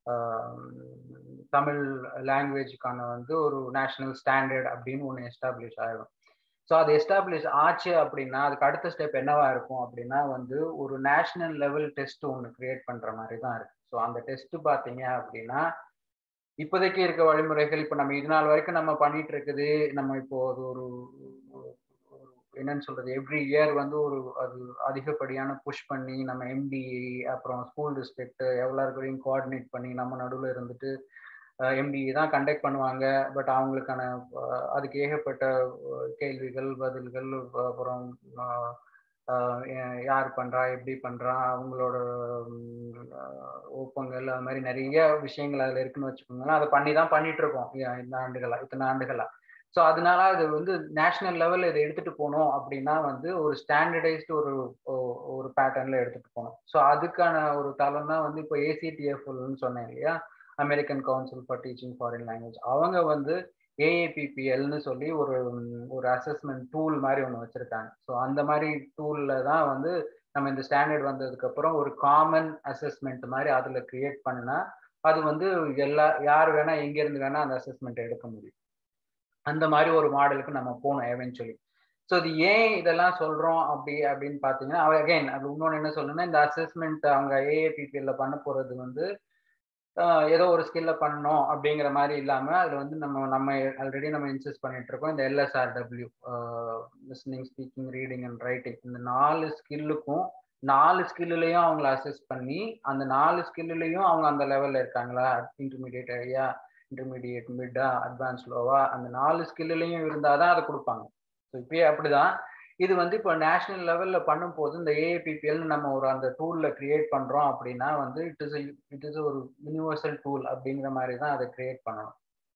Tamil லாங்குவேஜுக்கான வந்து ஒரு நேஷனல் ஸ்டாண்டர்ட் அப்படின்னு ஒன்று எஸ்டாப்ளிஷ் ஆகிடும் ஸோ அது எஸ்டாப்ளிஷ் ஆச்சு அப்படின்னா அதுக்கு அடுத்த ஸ்டெப் என்னவா இருக்கும் அப்படின்னா வந்து ஒரு நேஷனல் லெவல் டெஸ்ட் ஒன்று கிரியேட் பண்ணுற மாதிரி தான் இருக்கு ஸோ அந்த டெஸ்ட் பார்த்தீங்க அப்படின்னா இப்போதைக்கு இருக்க வழிமுறைகள் இப்போ நம்ம இது நாள் வரைக்கும் நம்ம பண்ணிட்டு இருக்குது நம்ம இப்போ அது ஒரு என்னன்னு சொல்றது எவ்ரி இயர் வந்து ஒரு அது அதிகப்படியான புஷ் பண்ணி நம்ம எம்டிஏ அப்புறம் ஸ்கூல் டிஸ்ட்ரிக்ட் எல்லாருக்கையும் கோஆர்டினேட் பண்ணி நம்ம நடுவில் இருந்துட்டு எம்டிஏ தான் கண்டக்ட் பண்ணுவாங்க பட் அவங்களுக்கான அதுக்கு ஏகப்பட்ட கேள்விகள் பதில்கள் அப்புறம் யார் பண்றா எப்படி பண்றா அவங்களோட ஒப்பங்கள் அது மாதிரி நிறைய விஷயங்கள் அதில் இருக்குன்னு வச்சுக்கோங்களேன் அதை பண்ணி தான் பண்ணிட்டு இருக்கோம் இந்த ஆண்டுகளா இத்தனை ஆண்டுகளா ஸோ அதனால அது வந்து நேஷனல் லெவலில் இதை எடுத்துட்டு போனோம் அப்படின்னா வந்து ஒரு ஸ்டாண்டர்டைஸ்டு ஒரு ஒரு பேட்டர்ன்ல எடுத்துட்டு போகணும் ஸோ அதுக்கான ஒரு தளம் தான் வந்து இப்போ ஏசிடிஎஃப்னு சொன்னேன் இல்லையா American council for teaching foreign language அவங்க வந்து ஏஏபிபிஎல்னு சொல்லி ஒரு ஒரு அசஸ்மெண்ட் டூல் மாதிரி ஒன்று வச்சிருக்காங்க ஸோ அந்த மாதிரி டூல்ல தான் வந்து நம்ம இந்த ஸ்டாண்டர்ட் வந்ததுக்கு அப்புறம் ஒரு காமன் அசஸ்மெண்ட் மாதிரி அதில் கிரியேட் பண்ணா அது வந்து எல்லா யார் வேணா எங்கேருந்து வேணா அந்த அசஸ்மெண்ட் எடுக்க முடியும் அந்த மாதிரி ஒரு மாடலுக்கு நம்ம போகணும் எவென்ச்சுவலி ஸோ இது ஏன் இதெல்லாம் சொல்றோம் அப்படி அப்படின்னு பார்த்தீங்கன்னா அகைன் அது இன்னொன்று என்ன சொல்லணும்னா இந்த அசஸ்மெண்ட் அவங்க ஏஏபிபிஎல்ல பண்ண போறது வந்து ஏதோ ஒரு ஸ்கில்ல பண்ணணும் அப்படிங்கிற மாதிரி இல்லாமல் அதில் வந்து நம்ம நம்ம ஆல்ரெடி நம்ம இன்சிஸ்ட் பண்ணிட்டு இருக்கோம் இந்த LSRW listening speaking reading and writing இந்த நாலு ஸ்கில்லுக்கும் நாலு ஸ்கில்லையும் அவங்கள அசஸ் பண்ணி அந்த நாலு ஸ்கில்லையும் அவங்க அந்த லெவலில் இருக்காங்களா இன்டர்மீடியட் ஐயா இன்டர்மீடியட் மிட்டா அட்வான்ஸ் லோவா அந்த நாலு ஸ்கில்லையும் இருந்தால் தான் அதை கொடுப்பாங்க ஸோ இப்பயே அப்படிதான் இது வந்து இப்போ நேஷனல் லெவலில் பண்ணும்போது இந்த ஏஏபிபிஎல் நம்ம ஒரு அந்த டூலில் கிரியேட் பண்ணுறோம் அப்படின்னா வந்து இட் இஸ் இட் இஸ் ஒரு யூனிவர்சல் டூல் அப்படிங்கிற மாதிரி தான் அதை கிரியேட் பண்ணணும்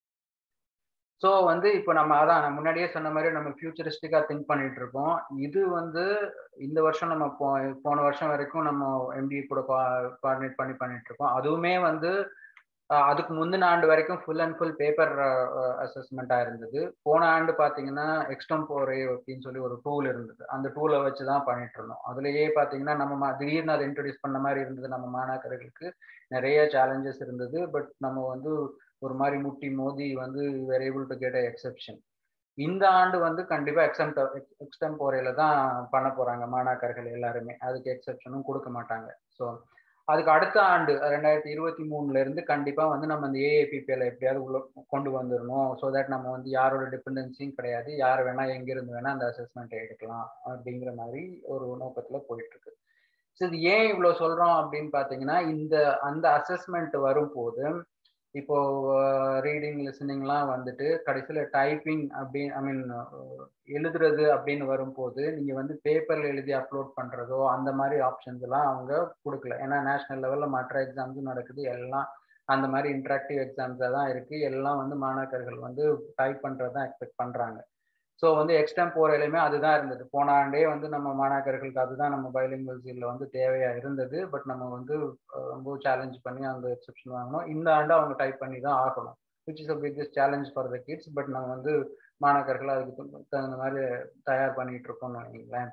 ஸோ வந்து இப்போ நம்ம அதான் நான் முன்னாடியே சொன்ன மாதிரி நம்ம ஃபியூச்சரிஸ்டிக்காக திங்க் பண்ணிட்டு இருக்கோம் இது வந்து இந்த வருஷம் நம்ம போ போன வருஷம் வரைக்கும் நம்ம எம்டி கூட கோஆர்டினேட் பண்ணி பண்ணிட்டு இருக்கோம் அதுவுமே வந்து அதுக்கு முந்தின ஆண்டு வரைக்கும் ஃபுல் அண்ட் ஃபுல் பேப்பர் அசஸ்மெண்ட்டாக இருந்தது போன ஆண்டு பார்த்தீங்கன்னா எக்ஸ்டம்போரே அப்படின்னு சொல்லி ஒரு டூல் இருந்தது அந்த டூலை வச்சு தான் பண்ணிட்டு இருந்தோம் அதுலேயே பார்த்தீங்கன்னா நம்ம திடீர்னு அதை இன்ட்ரடியூஸ் பண்ண மாதிரி இருந்தது நம்ம மாணாக்கர்களுக்கு நிறைய சேலஞ்சஸ் இருந்தது பட் நம்ம வந்து ஒரு மாதிரி முட்டி மோதி வந்து were able to get a exception இந்த ஆண்டு வந்து கண்டிப்பாக எக்ஸம் எக்ஸ்டம்போரையில தான் பண்ண போகிறாங்க மாணாக்கர்கள் எல்லாருமே அதுக்கு எக்ஸப்ஷனும் கொடுக்க மாட்டாங்க ஸோ அதுக்கு அடுத்த ஆண்டு ரெண்டாயிரத்தி இருபத்தி மூணுல இருந்து கண்டிப்பா வந்து நம்ம இந்த ஏஏபிபிஎல் எப்படியாவது உள்ள கொண்டு வந்துடணும் ஸோ தட் நம்ம வந்து யாரோட டிபெண்டன்சியும் கிடையாது யார் வேணா எங்கிருந்து வேணா அந்த அசஸ்மெண்ட்டை எடுக்கலாம் அப்படிங்கிற மாதிரி ஒரு நோக்கத்துல போயிட்டு இருக்கு ஸோ இது ஏன் இவ்வளோ சொல்றோம் அப்படின்னு பார்த்தீங்கன்னா இந்த அந்த அசஸ்மெண்ட் வரும்போது இப்போ ரீடிங் லிசனிங்லாம் வந்துட்டு கடைசியில் டைப்பிங் அப்படி ஐ மீன் எழுதுறது அப்படின்னு வரும்போது நீங்கள் வந்து பேப்பரில் எழுதி அப்லோட் பண்ணுறதோ அந்த மாதிரி ஆப்ஷன்ஸ் எல்லாம் அவங்க கொடுக்கல ஏன்னா நேஷனல் லெவலில் மற்ற எக்ஸாம்ஸும் நடக்குது எல்லாம் அந்த மாதிரி இன்ட்ராக்டிவ் எக்ஸாம்ஸாக தான் இருக்குது எல்லாம் வந்து மாணாக்கர்கள் வந்து டைப் பண்ணுறது தான் எக்ஸ்பெக்ட் பண்ணுறாங்க ஸோ வந்து எக்ஸ்டம் போரையிலுமே அதுதான் இருந்தது போன ஆண்டே வந்து நம்ம மாணாக்கர்களுக்கு அதுதான் நம்ம பைலிங்குவல் சீலில் வந்து தேவையாக இருந்தது பட் நம்ம வந்து ரொம்ப சேலஞ்ச் பண்ணி அந்த எக்ஸப்ஷன் வாங்கணும் இந்த ஆண்டு அவங்க டைப் பண்ணி தான் ஆகணும் which is a biggest challenge for the kids but நம்ம வந்து மாணாக்கர்கள் அதுக்கு தகுந்த மாதிரி தயார் பண்ணிட்டு இருக்கோம்னு வைங்களேன்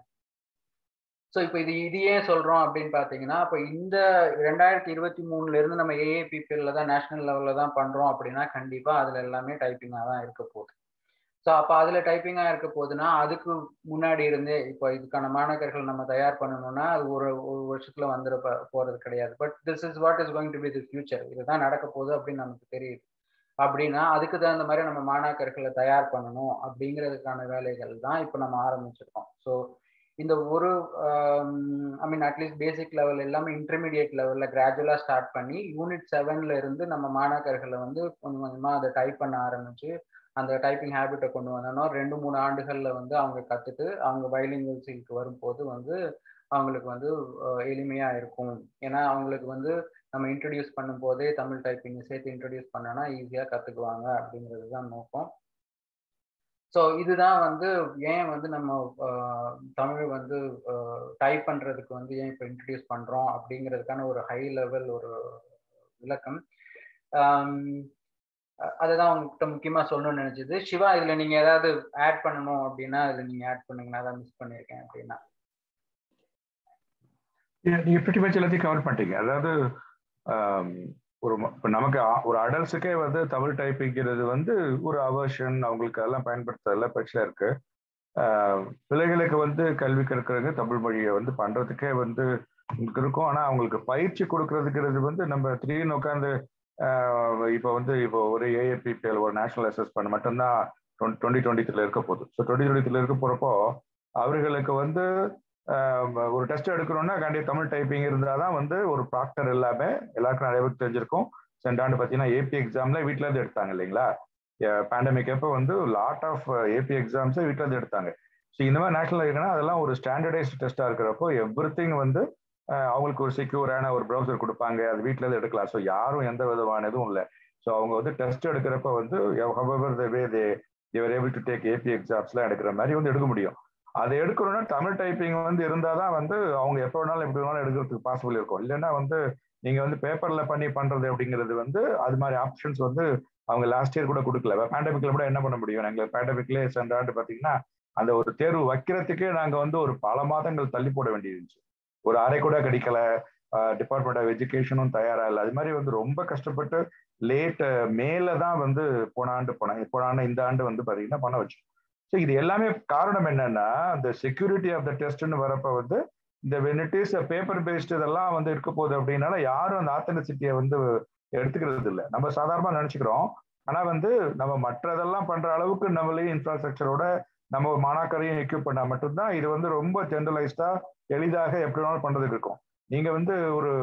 ஸோ இப்போ இது இது ஏன் சொல்கிறோம் அப்படின்னு பார்த்தீங்கன்னா இப்போ இந்த ரெண்டாயிரத்தி இருபத்தி மூணுல இருந்து நம்ம ஏஏபிபிஎல்ல தான் நேஷனல் லெவலில் தான் பண்ணுறோம் அப்படின்னா கண்டிப்பாக அதில் எல்லாமே டைப்பிங்காக தான் இருக்க போகுது ஸோ அப்போ அதில் டைப்பிங்காக இருக்க போகுதுன்னா அதுக்கு முன்னாடி இருந்தே இப்போ இதுக்கான மாணக்கர்கள் நம்ம தயார் பண்ணணும்னா அது ஒரு ஒரு வருஷத்துல வந்துட போகிறது கிடையாது but this is what is going to be the future இதுதான் நடக்க போகுது அப்படின்னு நமக்கு தெரியுது அப்படின்னா அதுக்கு தகுந்த மாதிரி நம்ம மாணாக்கர்களை தயார் பண்ணணும் அப்படிங்கிறதுக்கான வேலைகள் தான் இப்போ நம்ம ஆரம்பிச்சிருக்கோம் ஸோ இந்த ஒரு I mean at least basic level எல்லாமே இன்டர்மீடியட் லெவலில் கிராஜுவலாக ஸ்டார்ட் பண்ணி யூனிட் செவன்ல இருந்து நம்ம மாணாக்கர்களை வந்து கொஞ்சம் கொஞ்சமாக அதை டைப் பண்ண ஆரம்பிச்சு அந்த டைப்பிங் ஹேபிட்டை கொண்டு வந்தோம்னா ரெண்டு மூணு ஆண்டுகளில் வந்து அவங்க கற்றுட்டு அவங்க பைலிங்குவல் சீலுக்கு வரும்போது வந்து அவங்களுக்கு வந்து எளிமையாக இருக்கும் ஏன்னா அவங்களுக்கு வந்து நம்ம இன்ட்ரடியூஸ் பண்ணும் போதே தமிழ் டைப்பிங்கை சேர்த்து இன்ட்ரடியூஸ் பண்ணோன்னா ஈஸியாக கற்றுக்குவாங்க அப்படிங்கிறது தான் நோக்கம் ஸோ இதுதான் வந்து ஏன் வந்து நம்ம தமிழ் வந்து டைப் பண்ணுறதுக்கு வந்து ஏன் இப்போ இன்ட்ரடியூஸ் பண்ணுறோம் அப்படிங்கிறதுக்கான ஒரு ஹை லெவல் ஒரு விளக்கம் அதுதான் உங்ககிட்ட முக்கியமாக சொல்லணும்னு நினைச்சது சிவா இதில் நீங்கள் ஏதாவது ஆட் பண்ணணும் அப்படின்னா இதில் நீங்கள் ஆட் பண்ணுங்க நான் தான் மிஸ் பண்ணியிருக்கேன் அப்படின்னா நீங்க பிரிட்டி மச் எல்லாத்தையும் கவர் பண்ணிட்டீங்க அதாவது ஒரு இப்போ நமக்கு ஒரு அடல்ட்ஸுக்கே வந்து தமிழ் டைப்பிங்கிறது வந்து ஒரு அவர்ஷன் அவங்களுக்கு அதெல்லாம் பயன்படுத்துறதுல பிரச்சனை இருக்கு பிள்ளைகளுக்கு வந்து கல்வி கற்கிறது தமிழ் மொழியை வந்து பண்றதுக்கே வந்து இருக்கும் ஆனால் அவங்களுக்கு பயிற்சி கொடுக்கறதுக்கிறது வந்து நம்ம திடீர்னு உட்காந்து இப்போ வந்து இப்போ ஒரு ஏஏபிபிஎல் ஒரு நேஷனல் அசஸ்மெண்ட் மட்டும்தான் டுவெண்ட்டி டுவெண்ட்டி த்ரீல இருக்க போகுது ஸோ டுவெண்ட்டி டுவெண்ட்டி த்ரீல இருக்க போகிறப்போ அவர்களுக்கு வந்து ஒரு டெஸ்ட் எடுக்கணும்னா கண்டிப்பாக தமிழ் டைப்பிங் இருந்தால் தான் வந்து ஒரு ப்ராக்டர் எல்லாமே எல்லாருக்கும் நிறைய பேருக்கு தெரிஞ்சிருக்கும் சென்ற ஆண்டு பார்த்தீங்கன்னா ஏபி எக்ஸாம்ல வீட்டில இருந்து எடுத்தாங்க இல்லைங்களா பேண்டமிக் அப்போ வந்து லாட் ஆஃப் ஏபி எக்ஸாம்ஸை வீட்டில இருந்து எடுத்தாங்க ஸோ இந்த மாதிரி நேஷனல் இருக்குன்னா அதெல்லாம் ஒரு ஸ்டாண்டர்டைஸ்ட் டெஸ்ட்டாக இருக்கிறப்போ எவ்ரி திங் வந்து அவங்களுக்கு ஒரு செக்யூரான ஒரு ப்ரௌசர் கொடுப்பாங்க அது வீட்டில இருந்து எடுக்கலாம் ஸோ யாரும் எந்த விதமான இதுவும் இல்லை ஸோ அவங்க வந்து டெஸ்ட் எடுக்கிறப்ப வந்து our the way they they're able to take AP எக்ஸாம்ஸ்லாம் எடுக்கிற மாதிரி வந்து எடுக்க முடியும் அதை எடுக்கணும்னா தமிழ் டைப்பிங் வந்து இருந்தால் தான் வந்து அவங்க எப்போ வேணாலும் எப்படி வேணாலும் எடுக்கிறதுக்கு பாசிபிள் இருக்கும் இல்லைன்னா வந்து நீங்கள் வந்து பேப்பரில் பண்ணி பண்ணுறது அப்படிங்கிறது வந்து அது மாதிரி ஆப்ஷன்ஸ் வந்து அவங்க லாஸ்ட் இயர் கூட கொடுக்கல பேண்டமிக்ல கூட என்ன பண்ண முடியும் எங்களுக்கு பேண்டமிக்லேயே சென்ற ஆண்டு பார்த்தீங்கன்னா அந்த ஒரு தேர்வு வைக்கிறதுக்கே நாங்க வந்து ஒரு பல மாதங்கள் தள்ளி போட வேண்டியிருந்துச்சு ஒரு அரை கூட கிடைக்கல டிபார்ட்மெண்ட் ஆஃப் எஜுகேஷனும் தயாரா இல்லை அது மாதிரி வந்து ரொம்ப கஷ்டப்பட்டு லேட் மேல தான் வந்து போன ஆண்டு போனாங்க போன ஆண்டு இந்த ஆண்டு வந்து பாத்தீங்கன்னா பண்ண வச்சோம் ஸோ இது எல்லாமே காரணம் என்னன்னா இந்த செக்யூரிட்டி ஆஃப் த டெஸ்ட்னு வரப்ப வந்து இந்த வெனிட்டிஸ் பேப்பர் பேஸ்ட் இதெல்லாம் வந்து இருக்க போகுது அப்படின்னால யாரும் அந்த ஆத்தென்டிசிட்டியை வந்து எடுத்துக்கிறது இல்லை நம்ம சாதாரணமா நினைச்சுக்கிறோம் ஆனா வந்து நம்ம மற்றதெல்லாம் பண்ற அளவுக்கு நம்மளையும் இன்ஃப்ராஸ்ட்ரக்சரோட நம்ம மாணாக்கரையும் எக்யூப் பண்ணா மட்டும்தான் இது வந்து ரொம்ப ஜென்ரலைஸ்டா எளிதாக எப்படி வேணாலும் பண்றதுக்கு இருக்கும் நீங்க வந்து ஒரு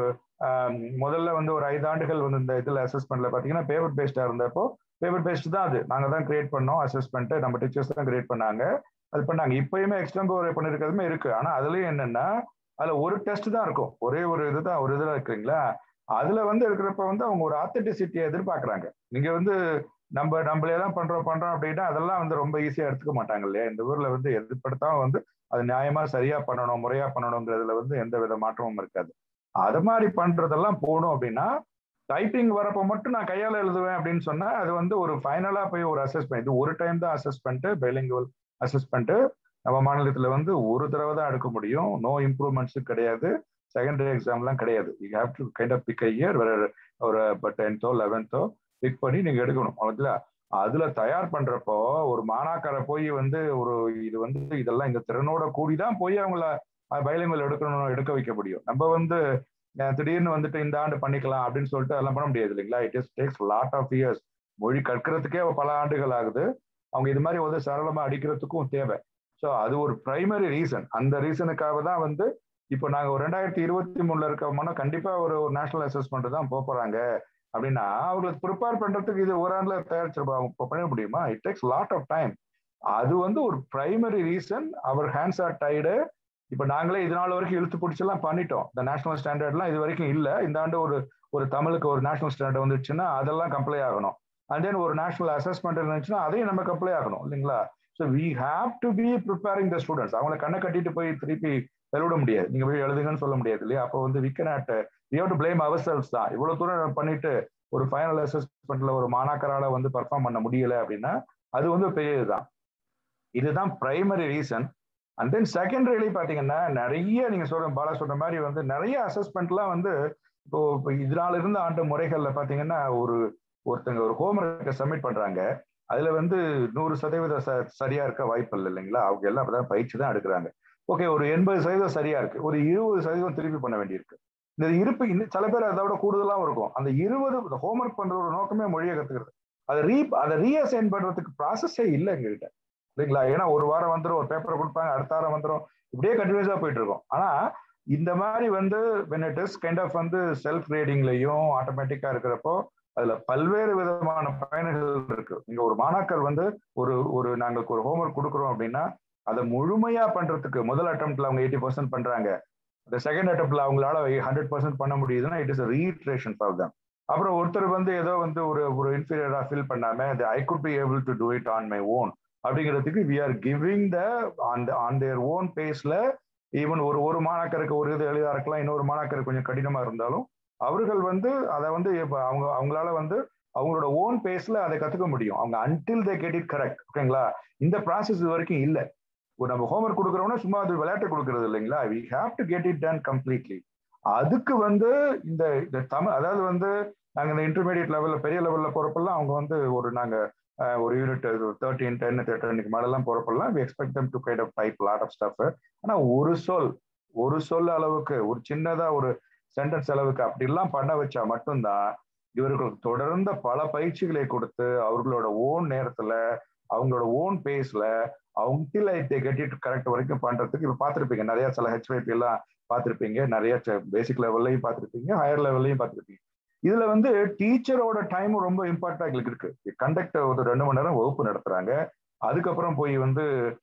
முதல்ல வந்து ஒரு ஐந்து ஆண்டுகள் வந்து இந்த இதுல அசஸ்மெண்ட்ல பாத்தீங்கன்னா பேப்பர் பேஸ்டா இருந்தப்போ பேப்பர் பேஸ்ட் தான் அது நாங்க தான் கிரியேட் பண்ணோம் அசஸ்மெண்ட் நம்ம டீச்சர்ஸ் தான் கிரியேட் பண்ணாங்க அது பண்ணாங்க இப்பயுமே எக்ஸ்டம்போர் பண்ணிருக்கிறதுமே இருக்கு ஆனா அதுலயும் என்னன்னா அதுல ஒரு டெஸ்ட் தான் இருக்கும் ஒரே ஒரு இதுதான் ஒரு இதுல இருக்குங்களா அதுல வந்து இருக்கிறப்ப வந்து அவங்க ஒரு ஆத்தென்டிசிட்டியை எதிர்பார்க்கறாங்க நீங்க வந்து நம்ம நம்மளே தான் பண்றோம் பண்றோம் அப்படின்னா அதெல்லாம் வந்து ரொம்ப ஈஸியா எடுத்துக்க மாட்டாங்க இல்லையா இந்த ஊர்ல வந்து எதிர்படுத்தாம வந்து அது நியாயமா சரியா பண்ணணும் முறையா பண்ணணுங்கிறதுல வந்து எந்த வித மாற்றமும் இருக்காது அது மாதிரி பண்றதெல்லாம் போகணும் அப்படின்னா டைப்பிங் வரப்போ மட்டும் நான் கையால எழுதுவேன் அப்படின்னு சொன்னா அது வந்து ஒரு ஃபைனலா போய் ஒரு அசஸ்மெண்ட் இது ஒரு டைம் தான் அசஸ்மெண்ட் பைலிங்குவல் அசஸ்மெண்ட் நம்ம மாநிலத்துல வந்து ஒரு தடவை தான் எடுக்க முடியும் நோ இம்ப்ரூவ்மெண்ட்ஸும் கிடையாது செகண்டரி எக்ஸாம்லாம் கிடையாது you have to kind of pick year ஒரு டென்த்தோ லெவன்த்தோ பிக் பண்ணி நீங்க எடுக்கணும் அவ்வளோதுல அதுல தயார் பண்றப்போ ஒரு மாணாக்கரை போய் வந்து ஒரு இது வந்து இதெல்லாம் இந்த திறனோட கூடிதான் போய் அவங்கள பயிலங்கள் எடுக்கணும் எடுக்க வைக்க முடியும் நம்ம வந்து திடீர்னு வந்துட்டு இந்த ஆண்டு பண்ணிக்கலாம் அப்படின்னு சொல்லிட்டு அதெல்லாம் பண்ண முடியாது இல்லைங்களா it is takes lot of years மொழி கற்கிறதுக்கே பல ஆண்டுகள் ஆகுது அவங்க இது மாதிரி வந்து சரளமா அடிக்கிறதுக்கும் தேவை ஸோ அது ஒரு பிரைமரி ரீசன் அந்த ரீசனுக்காக தான் வந்து இப்போ நாங்கள் ஒரு ரெண்டாயிரத்தி இருபத்தி மூணுல இருக்கோம்னா கண்டிப்பா ஒரு நேஷனல் அசஸ்மெண்ட் தான் போறாங்க அப்படின்னா அவங்களுக்கு ப்ரிப்பேர் பண்றதுக்கு இது ஒரு ஆண்டுல தயாரிச்சிருப்பாங்க பண்ண முடியுமா it takes lot of time அது வந்து ஒரு primary reason our hands are tied இப்ப நாங்களே இது நாள் வரைக்கும் இழுத்து பிடிச்செல்லாம் பண்ணிட்டோம் இந்த நேஷனல் ஸ்டாண்டர்ட்லாம் இது வரைக்கும் இல்லை இந்த ஆண்டு ஒரு ஒரு தமிழுக்கு ஒரு நேஷனல் ஸ்டாண்டர்ட் வந்துச்சுன்னா அதெல்லாம் கம்ப்ளை ஆகணும் அண்ட் தென் ஒரு நேஷனல் அசஸ்மெண்ட் இருந்துச்சுன்னா அதையும் நம்ம கம்ப்ளை ஆகணும் இல்லைங்களா so we have to be preparing the students அவங்கள கண்ணை கட்டிட்டு போய் திருப்பி விட முடியாது நீங்க போய் எழுதுங்கன்னு சொல்ல முடியாது இல்லையா அப்போ வந்து we cannot we have to blame ourselves தான் இவ்வளவு தூரம் பண்ணிட்டு ஒரு ஃபைனல் அசஸ்மெண்ட்ல ஒரு மாணாக்கரால வந்து பர்ஃபார்ம் பண்ண முடியல அப்படின்னா அது வந்து பெரிய இதுதான் இதுதான் primary reason and then secondarily பாத்தீங்கன்னா நிறைய நீங்க சொல்ற பாலா சொல்ற மாதிரி வந்து நிறைய அசஸ்மெண்ட்லாம் வந்து இப்போ இப்போ இதனால இருந்த ஆண்டு முறைகள்ல பாத்தீங்கன்னா ஒரு ஒருத்தங்க ஒரு ஹோம்ஒர்க்கை சப்மிட் பண்றாங்க அதுல வந்து நூறு சதவீத சரியா இருக்க வாய்ப்பு இல்லை இல்லைங்களா அவங்க எல்லாம் அப்பதான் பயிற்சி தான் எடுக்கிறாங்க ஓகே ஒரு எண்பது சதவீதம் சரியா இருக்கு ஒரு இருபது சதவீதம் திருப்பி பண்ண வேண்டியிருக்கு இந்த இருப்பு இன்னும் சில பேர் அதை விட கூடுதலாகவும் இருக்கும் அந்த இருபது ஹோம்ஒர்க் பண்றதோட நோக்கமே மொழியை கத்துக்கிறது அதை ரீ அதை ரீஅசைன் பண்றதுக்கு ப்ராசஸே இல்லை எங்ககிட்ட இல்லைங்களா ஏன்னா ஒரு வாரம் வந்துடும் ஒரு பேப்பரை கொடுப்பாங்க அடுத்த வாரம் வந்துடும் இப்படியே கண்டினியூஸா போயிட்டு இருக்கோம் ஆனா இந்த மாதிரி வந்து when it is kind of வந்து செல்ஃப் ரீடிங்லையும் ஆட்டோமேட்டிக்கா இருக்கிறப்போ அதுல பல்வேறு விதமான பயன்கள் இருக்கு நீங்க ஒரு மாணாக்கர் வந்து ஒரு ஒரு நாங்களுக்கு ஒரு ஹோம்ஒர்க் கொடுக்குறோம் அப்படின்னா அதை முழுமையா பண்றதுக்கு முதல் அட்டம்ப்ட்ல அவங்க எயிட்டி பர்சன்ட் பண்றாங்க இந்த செகண்ட் அட்டம்ப்ட்ல அவங்களால ஹண்ட்ரட் பர்சன்ட் பண்ண முடியுதுன்னா it is reiteration for them அப்புறம் ஒருத்தர் வந்து ஏதோ வந்து ஒரு ஒரு இன்ஃபீரியரா ஃபீல் பண்ணாம I could be able to do it on my own அப்படிங்கிறதுக்கு வி ஆர் கிவிங் த அந்த ஆன் தேர் ஓன் பேஸ்ல ஈவன் ஒரு ஒரு மாணாக்கருக்கு ஒரு இது எளிதா இருக்கலாம் இன்னொரு மாணாக்கருக்கு கொஞ்சம் கடினமா இருந்தாலும் அவர்கள் வந்து அதை வந்து அவங்க அவங்களால வந்து அவங்களோட ஓன் பேஸ்ல அதை கத்துக்க முடியும் அவங்க until they get it correct ஓகேங்களா இந்த ப்ராசஸ் இது வரைக்கும் இல்லை ஒரு நம்ம ஹோம்ஒர்க் கொடுக்குறோம்னா சும்மா அது விளையாட்டு கொடுக்கறது இல்லைங்களா we have to get it done completely அதுக்கு வந்து இந்த இந்த தமிழ் அதாவது வந்து நாங்கள் இந்த இன்டர்மீடியட் லெவலில் பெரிய லெவலில் போகிறப்பெல்லாம் அவங்க வந்து ஒரு நாங்கள் ஒரு யூனிட் தேர்ட்டின் டென் தேர்ட்டனுக்கு மேலெல்லாம் போகிறப்பெல்லாம் we expect them to kind of type lot of stuff ஆனால் ஒரு சொல் ஒரு சொல் அளவுக்கு ஒரு சின்னதாக ஒரு சென்டென்ஸ் அளவுக்கு அப்படிலாம் பண்ண வச்சா மட்டும்தான் இவர்களுக்கு தொடர்ந்த பல பயிற்சிகளை கொடுத்து அவர்களோட ஓன் நேரத்துல அவங்களோட ஓன் பேஸ்ல அவங்க ஐ கட்டிட்டு கரெக்ட் வரைக்கும் பண்றதுக்கு இப்ப பார்த்துருப்பீங்க நிறைய சில ஹெச்வைபி எல்லாம் பார்த்துருப்பீங்க நிறைய பேசிக் லெவல்லையும் பார்த்துருப்பீங்க ஹையர் லெவல்லையும் பார்த்துருப்பீங்க இதுல வந்து டீச்சரோட டைம் ரொம்ப இம்பார்ட்டா எங்களுக்கு இருக்கு கண்டக்ட் ஒரு ரெண்டு மணி நேரம் வகுப்பு நடத்துறாங்க அதுக்கப்புறம் போய் வந்து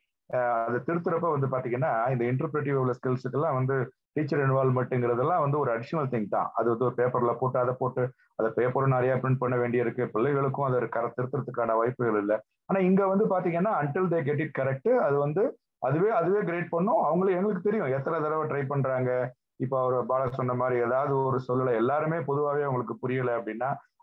அது திருத்துறப்ப வந்து பாத்தீங்கன்னா இந்த இன்டர்பிரேட்டிவ் உள்ள ஸ்கில்ஸுக்கெல்லாம் வந்து டீச்சர் இன்வால்மெண்ட்டுங்கிறதெல்லாம் வந்து ஒரு அடிஷனல் திங் தான் அது வந்து ஒரு பேப்பர்ல போட்டு அதை போட்டு அதை பேப்பரும் நிறைய பிரிண்ட் பண்ண வேண்டியிருக்கு பிள்ளைகளுக்கும் அதை கர திருத்துறதுக்கான வாய்ப்புகள் இல்லை ஆனா இங்க வந்து பாத்தீங்கன்னா until they get it correct அது வந்து அதுவே அதுவே கிரேட் பண்ணும் அவங்களுக்கு எங்களுக்கு தெரியும் எத்தனை தடவை ட்ரை பண்றாங்க இப்போ அவர் பாலா சொன்ன மாதிரி ஏதாவது ஒரு சொல்லலை எல்லாருமே பொதுவாகவே அவங்களுக்கு புரியல அப்படின்னா